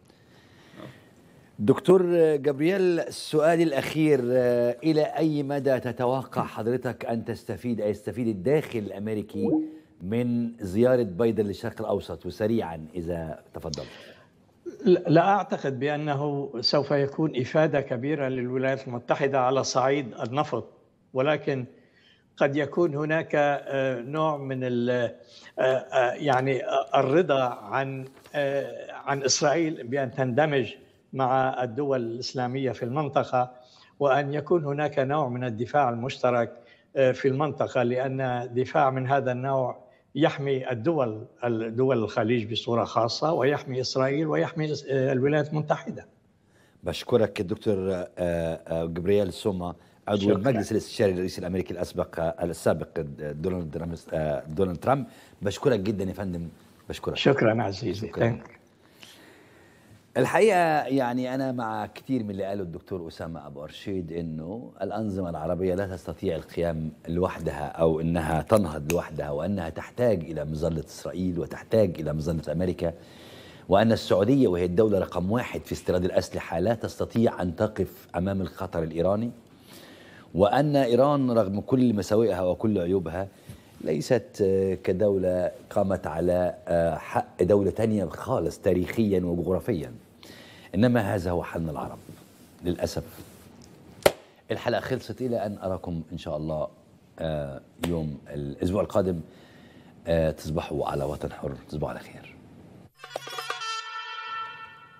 دكتور جبريل السؤال الأخير آه، إلى أي مدى تتوقع حضرتك أن تستفيد أي يستفيد الداخل الأمريكي من زيارة بايدن للشرق الأوسط وسريعا إذا تفضل لا أعتقد بأنه سوف يكون إفادة كبيرة للولايات المتحدة على صعيد النفط ولكن قد يكون هناك آه، نوع من ال- آه، آه، يعني الرضا عن آه، عن إسرائيل بأن تندمج مع الدول الإسلامية في المنطقة وأن يكون هناك نوع من الدفاع المشترك آه، في المنطقة لأن دفاع من هذا النوع يحمي الدول الدول الخليج بصورة خاصة ويحمي إسرائيل ويحمي آه، الولايات المتحدة بشكرك الدكتور آه، آه، جبريل سوما عضو شكراً. المجلس الاستشاري للرئيس الامريكي الاسبق آه، السابق آه، دونالد رامس- آه، دونالد ترامب بشكرك جدا يا فندم بشكرك شكرا عزيزي شكراً. الحقيقه يعني انا مع كثير من اللي قاله الدكتور اسامه ابو ارشيد انه الانظمه العربيه لا تستطيع القيام لوحدها او انها تنهض لوحدها وانها تحتاج الى مظله اسرائيل وتحتاج الى مظله امريكا وأن السعودية وهي الدولة رقم واحد في استيراد الأسلحة لا تستطيع أن تقف أمام الخطر الإيراني وأن إيران رغم كل مساوئها وكل عيوبها ليست آه، كدولة قامت على آه، حق دولة تانية خالص تاريخيا وجغرافيا إنما هذا هو حلم العرب للأسف الحلقة خلصت إلى أن أراكم إن شاء الله آه، يوم الأسبوع القادم آه، تصبحوا على وطن حر تصبحوا على خير